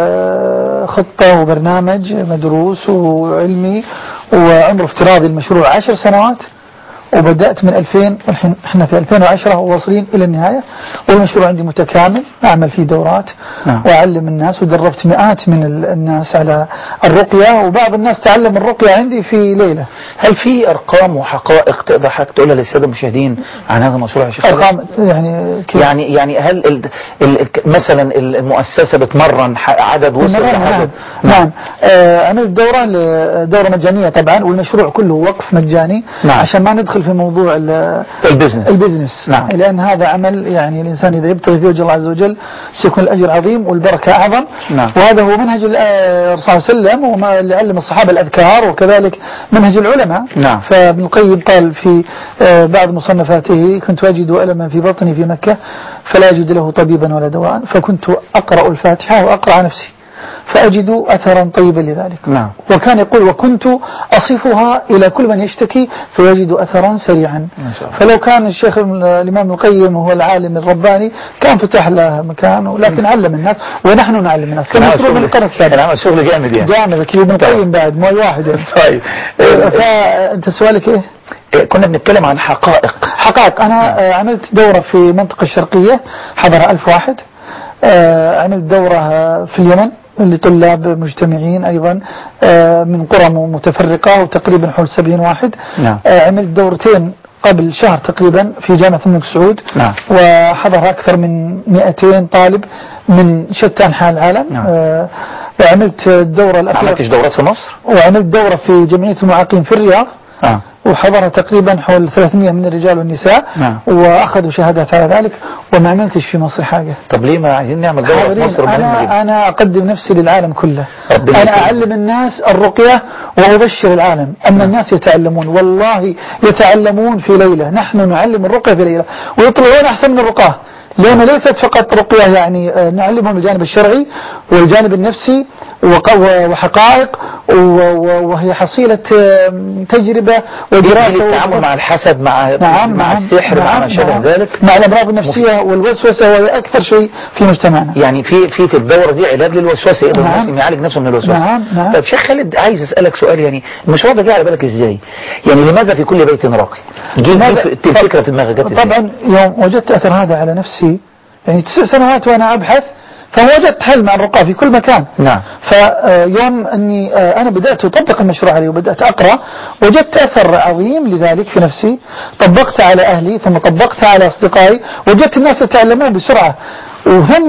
[SPEAKER 5] آه، خطة وبرنامج مدروس وعلمي وعمر افتراضي المشروع عشر سنوات وبدأت من 2000 والحين احنا في 2010 وواصلين إلى النهاية والمشروع عندي متكامل أعمل فيه دورات
[SPEAKER 2] نعم.
[SPEAKER 5] وأعلم الناس ودربت مئات من ال- الناس على الرقية وبعض الناس تعلم الرقية عندي في ليلة
[SPEAKER 2] هل في ارقام وحقائق تقدر حضرتك تقولها للساده المشاهدين عن هذا المشروع يا شيخ خالد؟
[SPEAKER 5] أرقام يعني كيف؟
[SPEAKER 2] يعني يعني هل ال ال مثلا المؤسسه بتمرن ح- عدد وصل
[SPEAKER 5] نعم نعم,
[SPEAKER 2] لعدد
[SPEAKER 5] نعم. آه عملت دورة ل- دورة مجانية طبعا والمشروع كله وقف مجاني
[SPEAKER 2] نعم.
[SPEAKER 5] عشان ما ندخل في موضوع ال-
[SPEAKER 2] البزنس
[SPEAKER 5] البزنس
[SPEAKER 2] نعم.
[SPEAKER 5] لأن هذا عمل يعني الإنسان إذا يبتغي في وجه الله عز وجل سيكون الأجر عظيم والبركة أعظم
[SPEAKER 2] نعم.
[SPEAKER 5] وهذا هو منهج ال- آه، الرسول صلى الله عليه وسلم وما اللي علم الصحابة الأذكار وكذلك منهج العلماء
[SPEAKER 2] نعم.
[SPEAKER 5] فابن القيم قال في آه، بعض مصنفاته كنت أجد ألما في بطني في مكة فلا أجد له طبيبا ولا دواء فكنت أقرأ الفاتحة وأقرأ نفسي فأجد أثرا طيبا لذلك
[SPEAKER 2] نعم
[SPEAKER 5] وكان يقول وكنت أصفها إلى كل من يشتكي فيجد أثرا سريعا
[SPEAKER 2] ما شاء الله
[SPEAKER 5] فلو كان الشيخ الإمام ابن القيم هو العالم الرباني كان فتح له مكان لكن علم الناس ونحن نعلم الناس كان
[SPEAKER 2] كان
[SPEAKER 5] مشروع
[SPEAKER 2] عمل
[SPEAKER 5] من القرن
[SPEAKER 2] شغل- كان
[SPEAKER 5] السابع
[SPEAKER 2] عمل شغل جامد يعني
[SPEAKER 5] جامد أكيد ابن القيم بعد مو أي واحد يعني
[SPEAKER 2] طيب
[SPEAKER 5] فأنت سؤالك إيه؟
[SPEAKER 2] إيه، كنا بنتكلم عن حقائق
[SPEAKER 5] حقائق أنا آه، عملت دورة في المنطقة الشرقية حضر ألف واحد آه، عملت دورة آه، في اليمن لطلاب مجتمعين أيضا آه، من قرى متفرقة وتقريبا حول 70 واحد
[SPEAKER 2] نعم
[SPEAKER 5] آه، عملت دورتين قبل شهر تقريبا في جامعة الملك سعود
[SPEAKER 2] نعم
[SPEAKER 5] وحضر أكثر من 200 طالب من شتى أنحاء العالم
[SPEAKER 2] نعم.
[SPEAKER 5] آه، وعملت الدورة
[SPEAKER 2] ما
[SPEAKER 5] الأخيرة
[SPEAKER 2] عملتش دورات في مصر
[SPEAKER 5] وعملت دورة في جمعية المعاقين في الرياض
[SPEAKER 2] اه
[SPEAKER 5] وحضر تقريبا حول 300 من الرجال والنساء
[SPEAKER 2] نعم
[SPEAKER 5] واخذوا شهادات على ذلك وما عملتش في مصر حاجه
[SPEAKER 2] طب ليه ما عايزين نعمل دورة في
[SPEAKER 5] حاضرين
[SPEAKER 2] مصر مهمة جدا
[SPEAKER 5] انا انا اقدم نفسي للعالم كله
[SPEAKER 2] ربنا
[SPEAKER 5] انا
[SPEAKER 2] يكرمك.
[SPEAKER 5] اعلم الناس الرقيه وابشر العالم ان الناس يتعلمون والله يتعلمون في ليله نحن نعلم الرقيه في ليله ويطلعون احسن من الرقاه لأن ليست فقط رقية يعني آه، نعلمهم الجانب الشرعي والجانب النفسي وق- وحقائق و- و- وهي حصيلة آه، تجربة
[SPEAKER 2] دي
[SPEAKER 5] ودراسة
[SPEAKER 2] التعامل مع الحسد مع
[SPEAKER 5] نعم
[SPEAKER 2] مع
[SPEAKER 5] نعم،
[SPEAKER 2] السحر مع
[SPEAKER 5] نعم،
[SPEAKER 2] ما شابه
[SPEAKER 5] نعم.
[SPEAKER 2] ذلك
[SPEAKER 5] مع الأمراض النفسية والوسوسة وهي أكثر شيء في مجتمعنا
[SPEAKER 2] يعني في في في الدورة دي علاج للوسوسة يقدر
[SPEAKER 5] نعم.
[SPEAKER 2] المسلم يعالج نفسه من الوسوسة
[SPEAKER 5] نعم، نعم.
[SPEAKER 2] طيب شيخ خالد عايز اسألك سؤال يعني المشروع ده جه على بالك ازاي يعني لماذا في كل بيت راقي جه
[SPEAKER 5] لماذا-
[SPEAKER 2] جه الفكرة في دماغك جت ازاي
[SPEAKER 5] طبعا يوم وجدت أثر هذا على نفسي يعني تسع سنوات وأنا أبحث فوجدت حل مع الرقاة في كل مكان
[SPEAKER 2] نعم
[SPEAKER 5] فيوم أني آه، أنا بدأت أطبق المشروع عليه وبدأت أقرأ وجدت أثر عظيم لذلك في نفسي طبقت على أهلي ثم طبقت على أصدقائي وجدت الناس يتعلمون بسرعة وهم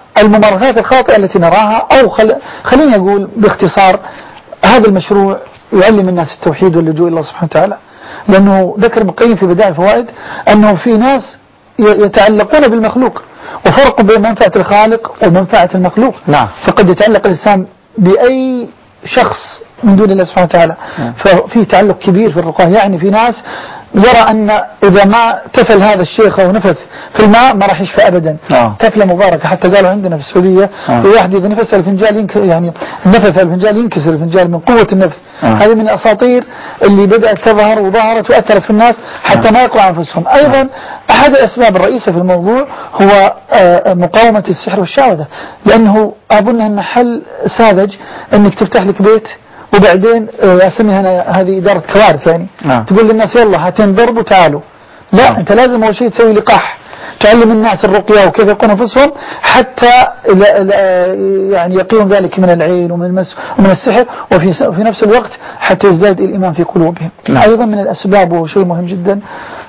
[SPEAKER 5] الممارسات الخاطئة التي نراها أو خل... خليني أقول باختصار هذا المشروع يعلم الناس التوحيد واللجوء إلى الله سبحانه وتعالى لأنه ذكر ابن القيم في بدائع الفوائد أنه في ناس ي- يتعلقون بالمخلوق وفرق بين منفعة الخالق ومنفعة المخلوق
[SPEAKER 2] نعم
[SPEAKER 5] فقد يتعلق الإنسان بأي شخص من دون الله سبحانه وتعالى ففي تعلق كبير في الرقاه يعني في ناس يرى أن إذا ما تفل هذا الشيخ أو نفث في الماء ما راح يشفى أبدا
[SPEAKER 2] آه.
[SPEAKER 5] تفلة مباركة حتى قالوا عندنا في السعودية
[SPEAKER 2] آه.
[SPEAKER 5] في واحد إذا نفس الفنجال ينك يعني نفث الفنجال ينكسر الفنجال من قوة النفث
[SPEAKER 2] آه.
[SPEAKER 5] هذه من الأساطير اللي بدأت تظهر وظهرت وأثرت في الناس حتى ما يقرأ أنفسهم أيضا أحد الأسباب الرئيسة في الموضوع هو آه، مقاومة السحر والشعوذة لأنه أظن أن حل ساذج أنك تفتح لك بيت وبعدين آه، أسميها أنا هذه إدارة كوارث يعني
[SPEAKER 2] نعم.
[SPEAKER 5] تقول للناس يلا هاتين ضرب وتعالوا لا أنت لازم أول شيء تسوي لقاح تعلم الناس الرقية وكيف يكون أنفسهم حتى لا لا يعني يقيهم ذلك من العين ومن المس ومن السحر وفي س- وفي نفس الوقت حتى يزداد الإيمان في قلوبهم
[SPEAKER 2] نعم.
[SPEAKER 5] أيضا من الأسباب وهو شيء مهم جدا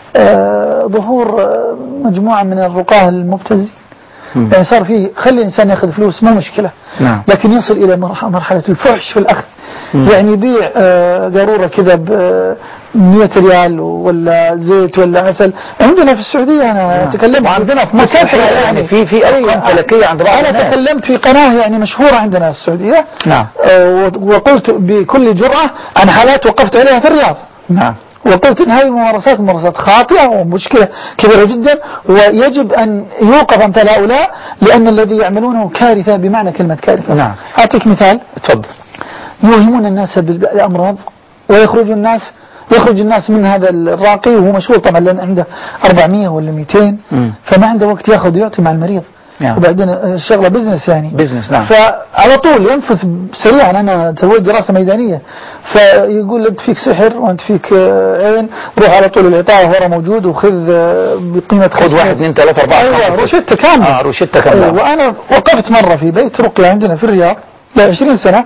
[SPEAKER 5] آه، ظهور آه، مجموعة من الرقاه المبتزين يعني صار في خلي الإنسان ياخذ فلوس مو مشكلة
[SPEAKER 2] نعم
[SPEAKER 5] لكن يصل إلى مرح- مرحلة الفحش في الأخذ يعني يبيع آه، قارورة كذا ب 100 ريال ولا زيت ولا عسل عندنا في السعودية أنا تكلمت
[SPEAKER 2] وعندنا في مصر
[SPEAKER 5] مكافحة
[SPEAKER 2] يعني في- في أرقام
[SPEAKER 5] أيوة.
[SPEAKER 2] فلكية عند بعض
[SPEAKER 5] أنا
[SPEAKER 2] الناس.
[SPEAKER 5] تكلمت في قناة يعني مشهورة عندنا في السعودية
[SPEAKER 2] نعم
[SPEAKER 5] آه، وقلت بكل جرأة عن حالات وقفت عليها في الرياض
[SPEAKER 2] نعم
[SPEAKER 5] وقلت ان هذه الممارسات ممارسات خاطئه ومشكله كبيره جدا ويجب ان يوقف امثال هؤلاء لان الذي يعملونه كارثه بمعنى كلمه كارثه.
[SPEAKER 2] نعم.
[SPEAKER 5] اعطيك مثال
[SPEAKER 2] تفضل
[SPEAKER 5] يوهمون الناس بالامراض ويخرج الناس يخرج الناس من هذا الراقي وهو مشهور طبعا لان عنده 400 ولا 200
[SPEAKER 2] مم.
[SPEAKER 5] فما عنده وقت ياخذ يعطي مع المريض
[SPEAKER 2] نعم.
[SPEAKER 5] وبعدين الشغله بزنس يعني
[SPEAKER 2] بزنس نعم
[SPEAKER 5] فعلى طول ينفث سريعا انا سويت دراسه ميدانيه فيقول انت فيك سحر وانت فيك آه، عين روح على طول العطاء ورا موجود وخذ آه، بقيمه
[SPEAKER 2] خذ
[SPEAKER 5] 500.
[SPEAKER 2] واحد اثنين ثلاثة أربعة
[SPEAKER 5] ايوه
[SPEAKER 2] خمسة، ستة.
[SPEAKER 5] روشته كامله
[SPEAKER 2] اه روشتة كاملة
[SPEAKER 5] أيوة وانا وقفت مره في بيت رقيه عندنا في الرياض ل 20 سنه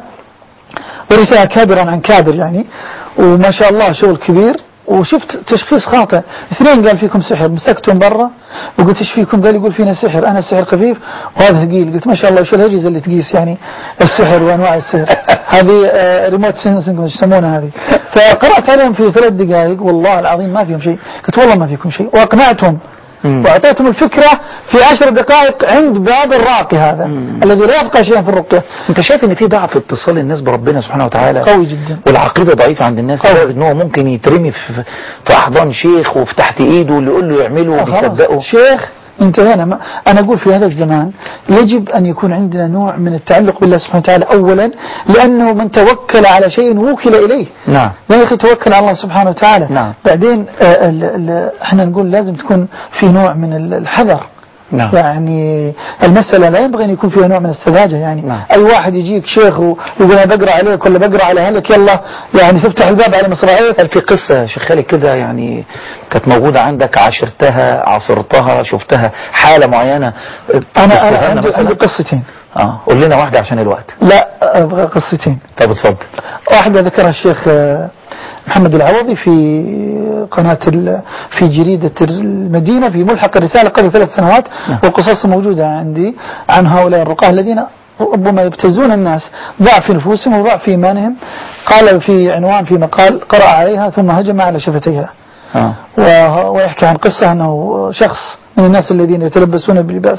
[SPEAKER 5] ورثها كابرا عن كابر يعني وما شاء الله شغل كبير وشفت تشخيص خاطئ اثنين قال فيكم سحر مسكتهم برا وقلت ايش فيكم قال يقول فينا سحر انا السحر خفيف وهذا ثقيل قلت ما شاء الله وش الاجهزه اللي تقيس يعني السحر وانواع السحر هذه آه، ريموت سينسنج ايش يسمونها هذه فقرات عليهم في ثلاث دقائق والله العظيم ما فيهم شيء قلت والله ما فيكم شيء واقنعتهم واعطيتهم الفكره في عشر دقائق عند باب الراقي هذا الذي لا يبقى شيئا في الرقيه
[SPEAKER 2] انت شايف ان في ضعف اتصال الناس بربنا سبحانه وتعالى
[SPEAKER 5] قوي جدا
[SPEAKER 2] والعقيده ضعيفه عند الناس لدرجه ان هو ممكن يترمي في, في احضان شيخ وفي تحت ايده واللي يقول له يعمله
[SPEAKER 5] آه، خلاص.
[SPEAKER 2] وبيصدقه
[SPEAKER 5] شيخ انتهينا ما انا اقول في هذا الزمان يجب ان يكون عندنا نوع من التعلق بالله سبحانه وتعالى اولا لانه من توكل على شيء وكل اليه
[SPEAKER 2] نعم
[SPEAKER 5] يا اخي توكل على الله سبحانه وتعالى
[SPEAKER 2] نعم.
[SPEAKER 5] بعدين آه، ال- ال- احنا نقول لازم تكون في نوع من ال- الحذر
[SPEAKER 2] نعم
[SPEAKER 5] يعني المسألة لا ينبغي أن يكون فيها نوع من السذاجة يعني
[SPEAKER 2] نعم.
[SPEAKER 5] أي واحد يجيك شيخ ويقول أنا بقرأ عليك ولا بقرأ على أهلك يلا يعني تفتح الباب على مصراعيك
[SPEAKER 2] هل في قصة يا شيخ خالد كده يعني كانت موجودة عندك عاشرتها عاصرتها شفتها حالة معينة
[SPEAKER 5] أنا
[SPEAKER 2] تحكيها
[SPEAKER 5] أنا
[SPEAKER 2] لنا
[SPEAKER 5] عندي,
[SPEAKER 2] مثلاً؟
[SPEAKER 5] عندي قصتين
[SPEAKER 2] اه قول لنا واحدة عشان الوقت
[SPEAKER 5] لا أبغى قصتين
[SPEAKER 2] طب اتفضل
[SPEAKER 5] واحدة ذكرها الشيخ آه، محمد العوضي في قناة ال- في جريدة المدينة في ملحق الرسالة قبل ثلاث سنوات والقصص موجودة عندي عن هؤلاء الرقاه الذين ربما يبتزون الناس ضعف في نفوسهم وضعف في إيمانهم قال في عنوان في مقال قرأ عليها ثم هجم على شفتيها
[SPEAKER 2] اه
[SPEAKER 5] و- ويحكي عن قصة أنه شخص من الناس الذين يتلبسون بلباس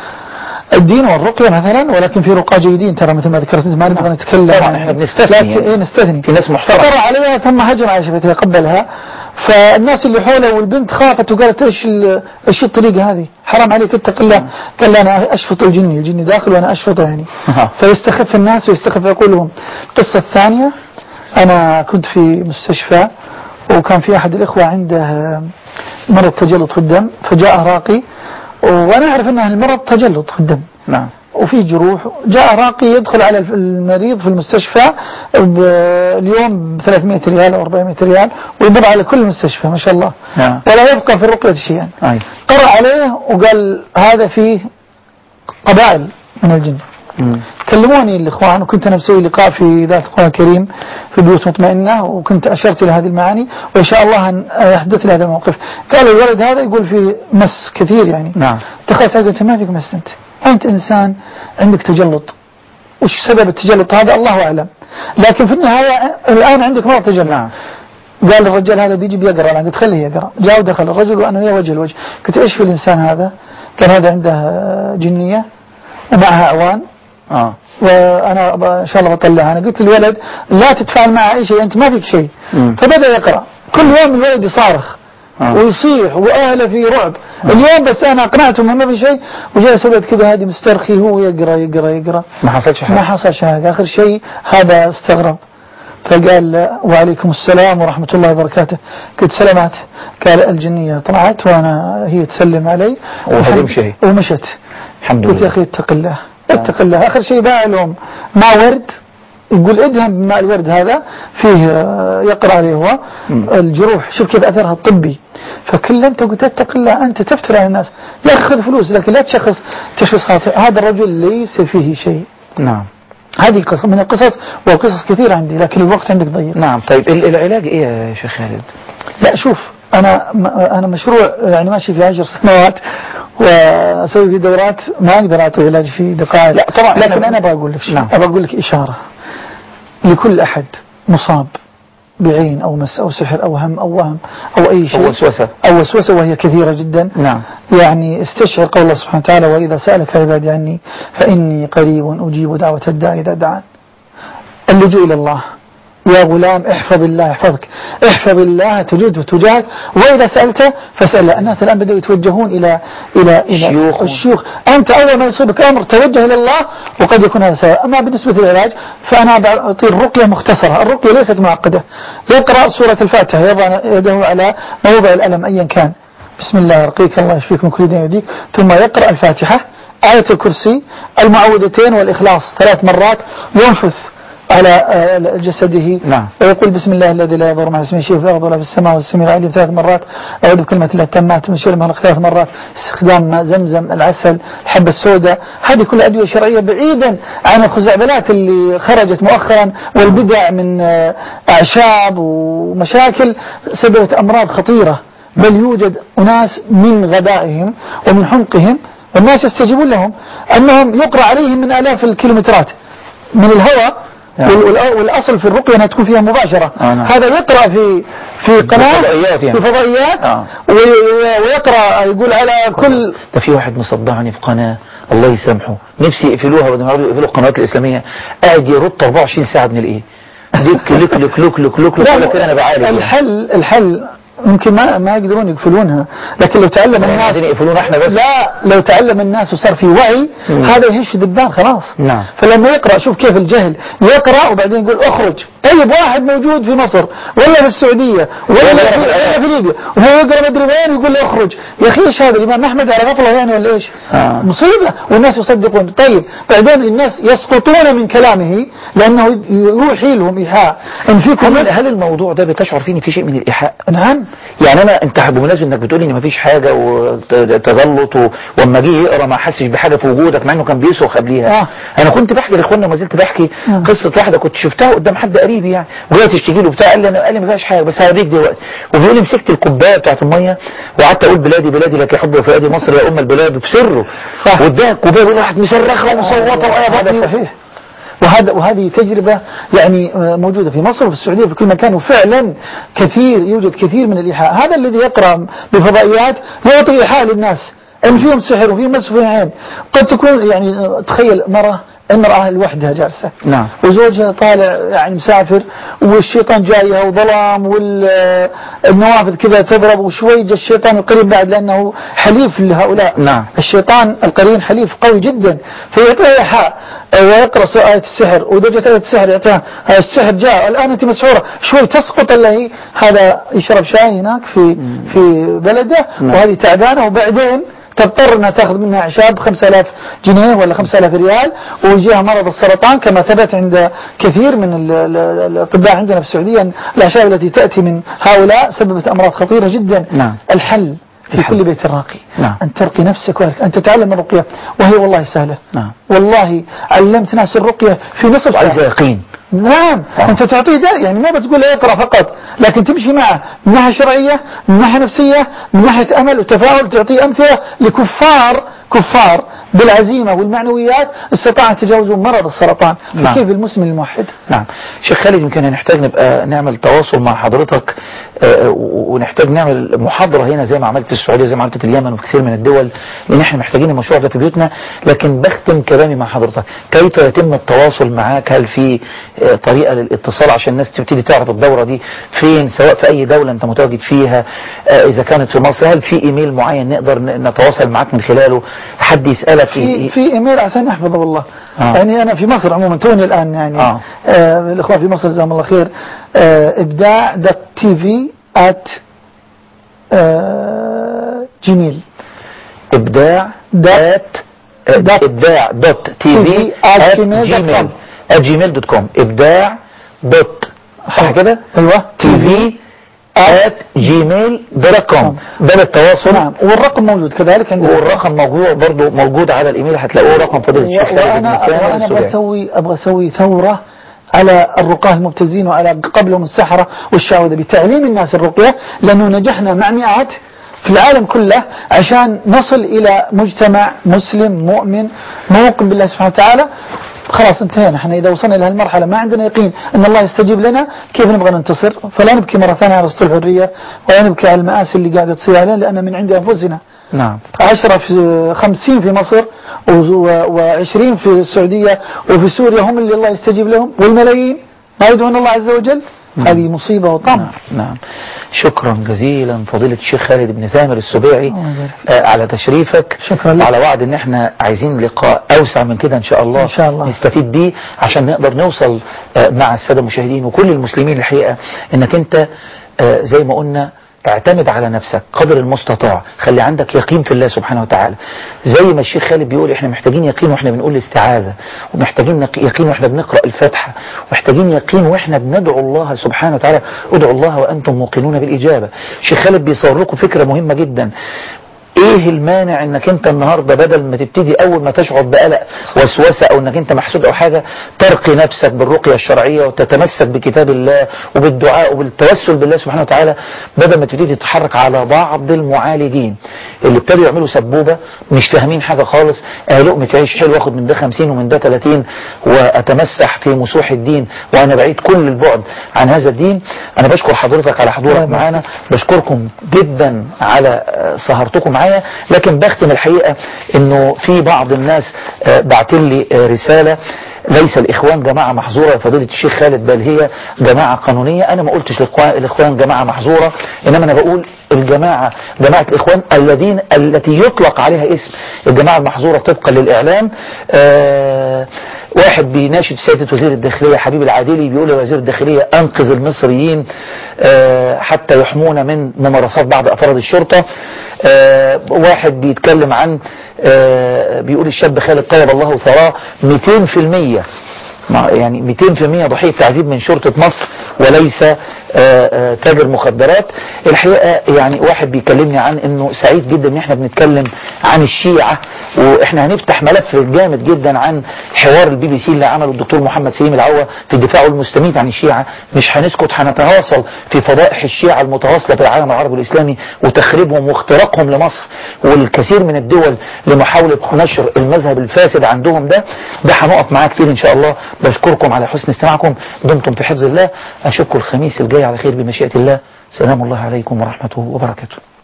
[SPEAKER 5] الدين والرقية مثلا ولكن في رقاة جيدين ترى مثل ما ذكرت انت ما نبغى نتكلم
[SPEAKER 2] طبعا
[SPEAKER 5] عن-
[SPEAKER 2] احنا بنستثني
[SPEAKER 5] لكن
[SPEAKER 2] يعني.
[SPEAKER 5] إيه نستثني
[SPEAKER 2] في ناس محترمة
[SPEAKER 5] فقرأ عليها ثم هجم على شفتها قبلها فالناس اللي حوله والبنت خافت وقالت ايش ال- ايش الطريقة هذه حرام عليك اتق الله قال لي انا اشفط الجني الجني داخل وانا اشفطه يعني فيستخف الناس ويستخف يقول لهم القصة الثانية انا كنت في مستشفى وكان في احد الاخوة عنده مرض تجلط في الدم فجاء راقي وانا اعرف ان المرض تجلط في الدم
[SPEAKER 2] نعم
[SPEAKER 5] وفي جروح جاء راقي يدخل على المريض في المستشفى ب- اليوم ب 300 ريال او 400 ريال ويمر على كل المستشفى ما شاء الله
[SPEAKER 2] نعم
[SPEAKER 5] ولا يبقى في الرقية شيئا
[SPEAKER 2] أي.
[SPEAKER 5] قرأ عليه وقال هذا فيه قبائل من الجن
[SPEAKER 2] مم.
[SPEAKER 5] كلموني الاخوان وكنت انا مسوي لقاء في ذات القرآن الكريم في بيوت مطمئنه وكنت اشرت الى هذه المعاني وان شاء الله ان يحدث لي هذا الموقف قال الولد هذا يقول في مس كثير يعني
[SPEAKER 2] نعم
[SPEAKER 5] دخلت عليه قلت ما فيك مس انت أنت إنسان عندك تجلط وش سبب التجلط هذا الله أعلم لكن في النهاية الآن عندك مرض تجلط
[SPEAKER 2] نعم
[SPEAKER 5] قال الرجال هذا بيجي بيقرا انا قلت خليه يقرا جاء ودخل الرجل وانا وياه وجه لوجه قلت ايش في الانسان هذا؟ كان هذا عنده جنيه ومعها اعوان
[SPEAKER 2] اه
[SPEAKER 5] وانا ب- ان شاء الله بطلعها انا قلت للولد لا تتفاعل مع اي شيء انت ما فيك شيء
[SPEAKER 2] مم.
[SPEAKER 5] فبدا يقرا كل يوم الولد يصارخ
[SPEAKER 2] آه.
[SPEAKER 5] ويصيح واهله في رعب اليوم بس انا اقنعتهم انه ما في شيء وجلس ولد كذا هادي مسترخي هو يقرا يقرا يقرا
[SPEAKER 2] ما حصلش حاجة
[SPEAKER 5] ما حصل حاجه اخر شيء هذا استغرب فقال وعليكم السلام ورحمة الله وبركاته قلت سلامات قال الجنية طلعت وأنا هي تسلم علي
[SPEAKER 2] وهتمشي هي.
[SPEAKER 5] ومشت
[SPEAKER 2] الحمد
[SPEAKER 5] قلت يا
[SPEAKER 2] لله
[SPEAKER 5] أخي اتق الله اتق الله آخر شيء باع لهم ماء ورد يقول ادهم بماء الورد هذا فيه آه، يقرأ عليه هو الجروح شوف كيف أثرها الطبي فكلمته قلت اتق الله أنت تفتر على الناس يا أخي خذ فلوس لكن لا تشخص تشخيص خاطئ هذا الرجل ليس فيه شيء
[SPEAKER 2] نعم
[SPEAKER 5] هذه قصة من القصص وقصص كثيرة عندي لكن الوقت عندك ضيق
[SPEAKER 2] نعم طيب ال- العلاج ايه يا شيخ خالد
[SPEAKER 5] لا شوف انا م- انا مشروع يعني ماشي في عشر سنوات واسوي في دورات ما اقدر اعطي علاج في دقائق
[SPEAKER 2] لا، طبعاً
[SPEAKER 5] لكن
[SPEAKER 2] أنا-
[SPEAKER 5] انا بقول لك شيء
[SPEAKER 2] نعم.
[SPEAKER 5] ابى اقول لك اشاره لكل احد مصاب بعين او مس او سحر او هم او وهم او اي شيء
[SPEAKER 2] أو وسوسة.
[SPEAKER 5] او وسوسه وهي كثيره جدا
[SPEAKER 2] نعم
[SPEAKER 5] يعني استشعر قول الله سبحانه وتعالى واذا سالك عبادي عني فاني قريب اجيب دعوه الداعي اذا دعان اللجوء الى الله يا غلام احفظ الله يحفظك احفظ الله تجده تجاهك واذا سالته فاسال الناس الان بداوا يتوجهون الى الى الى
[SPEAKER 2] الشيوخ.
[SPEAKER 5] الشيوخ انت اول ما يصيبك امر توجه الى الله وقد يكون هذا سبب اما بالنسبه للعلاج فانا بعطي الرقيه مختصره الرقيه ليست معقده يقرا سوره الفاتحه يضع يده على موضع الالم ايا كان بسم الله يرقيك الله يشفيك من كل دين يهديك ثم يقرا الفاتحه آية الكرسي المعوذتين والإخلاص ثلاث مرات ينفث على آه، جسده
[SPEAKER 2] نعم.
[SPEAKER 5] ويقول بسم الله الذي لا يضر مع اسمه شيء في الارض ولا في السماء والسميع العليم ثلاث مرات اعوذ بكلمه الله التامات من شر ما خلق ثلاث مرات استخدام ماء زمزم العسل الحبه السوداء هذه كلها ادويه شرعيه بعيدا عن الخزعبلات اللي خرجت مؤخرا والبدع من آه، اعشاب ومشاكل سببت امراض خطيره بل يوجد اناس من غبائهم ومن حمقهم والناس يستجيبون لهم انهم يقرا عليهم من الاف الكيلومترات من الهواء
[SPEAKER 2] نعم.
[SPEAKER 5] وال- وال- والاصل في الرقيه انها تكون فيها مباشره
[SPEAKER 2] آه، نعم.
[SPEAKER 5] هذا يقرا في في قناه
[SPEAKER 2] فضائيات يعني.
[SPEAKER 5] في فضائيات
[SPEAKER 2] آه.
[SPEAKER 5] وي- ويقرا يقول على كل
[SPEAKER 2] ده في واحد مصدعني في قناة الله يسامحه نفسي يقفلوها بدل ما يقعدوا يقفلوا القنوات الإسلامية قاعد يرد 24 ساعة من الإيه لك لك لك لك لك لك لك ولا كده أنا بعالج يعني.
[SPEAKER 5] الحل الحل يمكن ما ما يقدرون يقفلونها لكن لو تعلم
[SPEAKER 2] يعني
[SPEAKER 5] الناس
[SPEAKER 2] عايزين يقفلونا احنا بس
[SPEAKER 5] لا لو تعلم الناس وصار في وعي
[SPEAKER 2] مم.
[SPEAKER 5] هذا يهش دبان خلاص
[SPEAKER 2] نعم
[SPEAKER 5] فلما يقرأ شوف كيف الجهل يقرأ وبعدين يقول اخرج طيب واحد موجود في مصر ولا في السعودية ولا
[SPEAKER 2] ولا
[SPEAKER 5] في,
[SPEAKER 2] في
[SPEAKER 5] ولا في ليبيا وهو يقرأ مدري وين يقول له اخرج يا اخي ايش هذا الامام احمد على غفلة يعني ولا ايش
[SPEAKER 2] آه.
[SPEAKER 5] مصيبة والناس يصدقون طيب بعدين الناس يسقطون من كلامه لانه يوحي لهم ايحاء ان فيكم
[SPEAKER 2] هل, هل الموضوع ده بتشعر فيه إن في شيء من الإيحاء
[SPEAKER 5] نعم
[SPEAKER 2] يعني أنا أنت بمناسبة إنك بتقولي إن مفيش حاجة وتجلط و- وأما جه يقرأ ما حسش بحاجة في وجودك مع إنه كان بيسوخ قبليها
[SPEAKER 5] آه.
[SPEAKER 2] أنا كنت بحكي لإخواننا ما زلت بحكي
[SPEAKER 5] آه.
[SPEAKER 2] قصة واحدة كنت شفتها قدام حد قريب يعني وجاي تشتكي له بتاع قال لي أنا قال لي ما فيهاش حاجة بس هوريك دلوقتي وبيقول لي مسكت الكوباية بتاعت المية وقعدت أقول بلادي بلادي لك حب وفؤادي مصر يا أم البلاد بسره واداها الكوباية بيقول راحت مصرخة ومصوتة وأنا
[SPEAKER 5] هذا
[SPEAKER 2] بطني
[SPEAKER 5] صحيح وهذا وهذه تجربة يعني آه، موجودة في مصر وفي السعودية في كل مكان وفعلا كثير يوجد كثير من الإيحاء هذا الذي يقرأ بفضائيات يعطي إيحاء للناس ان فيهم سحر وفيهم مس وفيهم عين قد تكون يعني آه، تخيل مرة امرأة لوحدها جالسة
[SPEAKER 2] نعم
[SPEAKER 5] وزوجها طالع يعني مسافر والشيطان جايها وظلام والنوافذ كذا تضرب وشوي جاء الشيطان القريب بعد لأنه حليف لهؤلاء
[SPEAKER 2] نعم
[SPEAKER 5] الشيطان القرين حليف قوي جدا فيعطيها إيحاء ويقرأ سورة آية السحر وإذا جت آية السحر يعطيها آه، السحر جاء الآن أنت مسحورة شوي تسقط إلا هي هذا يشرب شاي هناك في في بلده
[SPEAKER 2] نعم.
[SPEAKER 5] وهذه تعبانة وبعدين تضطر انها تاخذ منها اعشاب 5000 جنيه ولا 5000 ريال ويجيها مرض السرطان كما ثبت عند كثير من ال- ال- الاطباء عندنا في السعوديه أن الاعشاب التي تاتي من هؤلاء سببت امراض خطيره جدا
[SPEAKER 2] نعم
[SPEAKER 5] الحل في
[SPEAKER 2] الحل.
[SPEAKER 5] كل بيت راقي
[SPEAKER 2] نعم
[SPEAKER 5] أن ترقي نفسك وأهلك أن تتعلم الرقية وهي والله سهلة
[SPEAKER 2] نعم
[SPEAKER 5] والله علمت ناس الرقية في نصف
[SPEAKER 2] وعايزة
[SPEAKER 5] ساعة
[SPEAKER 2] يقين
[SPEAKER 5] نعم انت تعطيه ده يعني ما بتقول له اقرا فقط لكن تمشي معه من ناحيه شرعيه من ناحيه نفسيه من ناحيه امل وتفاؤل تعطيه امثله لكفار كفار بالعزيمه والمعنويات استطاعوا تجاوزوا مرض السرطان
[SPEAKER 2] نعم.
[SPEAKER 5] كيف المسلم الموحد
[SPEAKER 2] نعم شيخ خالد يمكن نحتاج نبقى نعمل تواصل مع حضرتك آه، و- ونحتاج نعمل محاضرة هنا زي ما عملت في السعودية زي ما عملت في اليمن وفي كثير من الدول لأن احنا محتاجين المشروع ده في بيوتنا لكن بختم كلامي مع حضرتك كيف يتم التواصل معاك هل في آه، طريقة للاتصال عشان الناس تبتدي تعرف الدورة دي فين سواء في أي دولة أنت متواجد فيها آه، إذا كانت في مصر هل في إيميل معين نقدر ن- نتواصل معاك من خلاله حد يسألك
[SPEAKER 5] في في ايميل عشان احفظه والله
[SPEAKER 2] آه.
[SPEAKER 5] يعني انا في مصر عموما توني الان يعني
[SPEAKER 2] آه.
[SPEAKER 5] آه الاخوان في مصر جزاهم الله خير آه ابداع دوت تي في ات جيميل
[SPEAKER 2] إبداع دات إبداع دوت تي في
[SPEAKER 5] at
[SPEAKER 2] جيميل
[SPEAKER 5] gmail.com.
[SPEAKER 2] جيميل دوت كوم إبداع دوت صح كده؟
[SPEAKER 5] ايوه
[SPEAKER 2] تي في at gmail دوت كوم ده للتواصل
[SPEAKER 5] نعم والرقم موجود كذلك عندنا
[SPEAKER 2] والرقم موجود برضه موجود على الايميل هتلاقوه رقم فضيله الشيخ خالد بن
[SPEAKER 5] وانا
[SPEAKER 2] سالم
[SPEAKER 5] وانا ابغى
[SPEAKER 2] السوداني.
[SPEAKER 5] اسوي ابغى اسوي ثوره على الرقاه المبتزين وعلى قبلهم السحرة والشعوذة بتعليم الناس الرقية لأنه نجحنا مع مئات في العالم كله عشان نصل إلى مجتمع مسلم مؤمن موقن بالله سبحانه وتعالى خلاص انتهينا احنا اذا وصلنا الى هالمرحله ما عندنا يقين ان الله يستجيب لنا كيف نبغى ننتصر فلا نبكي مره ثانيه على اسطول الحريه ولا نبكي على المآسي اللي قاعده تصير علينا لان من عند انفسنا
[SPEAKER 2] نعم
[SPEAKER 5] عشرة في خمسين في مصر وعشرين في السعودية وفي سوريا هم اللي الله يستجيب لهم والملايين ما يدعون الله عز وجل هذه مصيبة وطمع
[SPEAKER 2] نعم شكرا جزيلا فضيلة الشيخ خالد بن ثامر السبيعي آه على تشريفك
[SPEAKER 5] شكرا لك.
[SPEAKER 2] على وعد ان احنا عايزين لقاء اوسع من كده ان شاء الله
[SPEAKER 5] إن شاء الله.
[SPEAKER 2] نستفيد بيه عشان نقدر نوصل آه مع السادة المشاهدين وكل المسلمين الحقيقة انك انت آه زي ما قلنا اعتمد على نفسك قدر المستطاع خلي عندك يقين في الله سبحانه وتعالى زي ما الشيخ خالد بيقول احنا محتاجين يقين واحنا بنقول الاستعاذة ومحتاجين نق- يقين واحنا بنقرأ الفاتحة ومحتاجين يقين واحنا بندعو الله سبحانه وتعالى ادعوا الله وانتم موقنون بالإجابة الشيخ خالد بيصور لكم فكرة مهمة جدا ايه المانع انك انت النهاردة بدل ما تبتدي اول ما تشعر بقلق وسوسة او انك انت محسود او حاجة ترقي نفسك بالرقية الشرعية وتتمسك بكتاب الله وبالدعاء وبالتوسل بالله سبحانه وتعالى بدل ما تبتدي تتحرك على بعض المعالجين اللي ابتدوا يعملوا سبوبة مش فاهمين حاجة خالص اه لقمة عيش حلو اخد من ده 50 ومن ده 30 واتمسح في مسوح الدين وانا بعيد كل البعد عن هذا الدين انا بشكر حضرتك على حضورك معانا بشكركم جدا على آه، سهرتكم معايا لكن بختم الحقيقة انه في بعض الناس آه، بعتين لي آه، رسالة ليس الإخوان جماعة محظورة يا فضيلة الشيخ خالد بل هي جماعة قانونية أنا ما قلتش الإخوان- الإخوان جماعة محظورة إنما أنا بقول الجماعة جماعة الإخوان الذين التي يطلق عليها اسم الجماعة المحظورة طبقا للإعلام آه واحد بيناشد سيادة وزير الداخلية حبيب العادلي بيقول لوزير الداخلية أنقذ المصريين آه حتى يحمون من ممارسات بعض أفراد الشرطة آه واحد بيتكلم عن آه بيقول الشاب خالد طيب الله ثراه 200% ما- يعني 200% ضحية تعذيب من شرطة مصر وليس آه، آه، تاجر مخدرات الحقيقة يعني واحد بيكلمني عن انه سعيد جدا ان احنا بنتكلم عن الشيعة واحنا هنفتح ملف جامد جدا عن حوار البي بي سي اللي عمله الدكتور محمد سليم العوة في الدفاع المستميت عن الشيعة مش هنسكت هنتواصل في فضائح الشيعة المتواصلة في العالم العربي والاسلامي وتخريبهم واختراقهم لمصر والكثير من الدول لمحاولة نشر المذهب الفاسد عندهم ده ده هنقف معاه كتير ان شاء الله بشكركم على حسن استماعكم دمتم في حفظ الله اشوفكم الخميس الجاي على خير بمشيئة الله سلام الله عليكم ورحمته وبركاته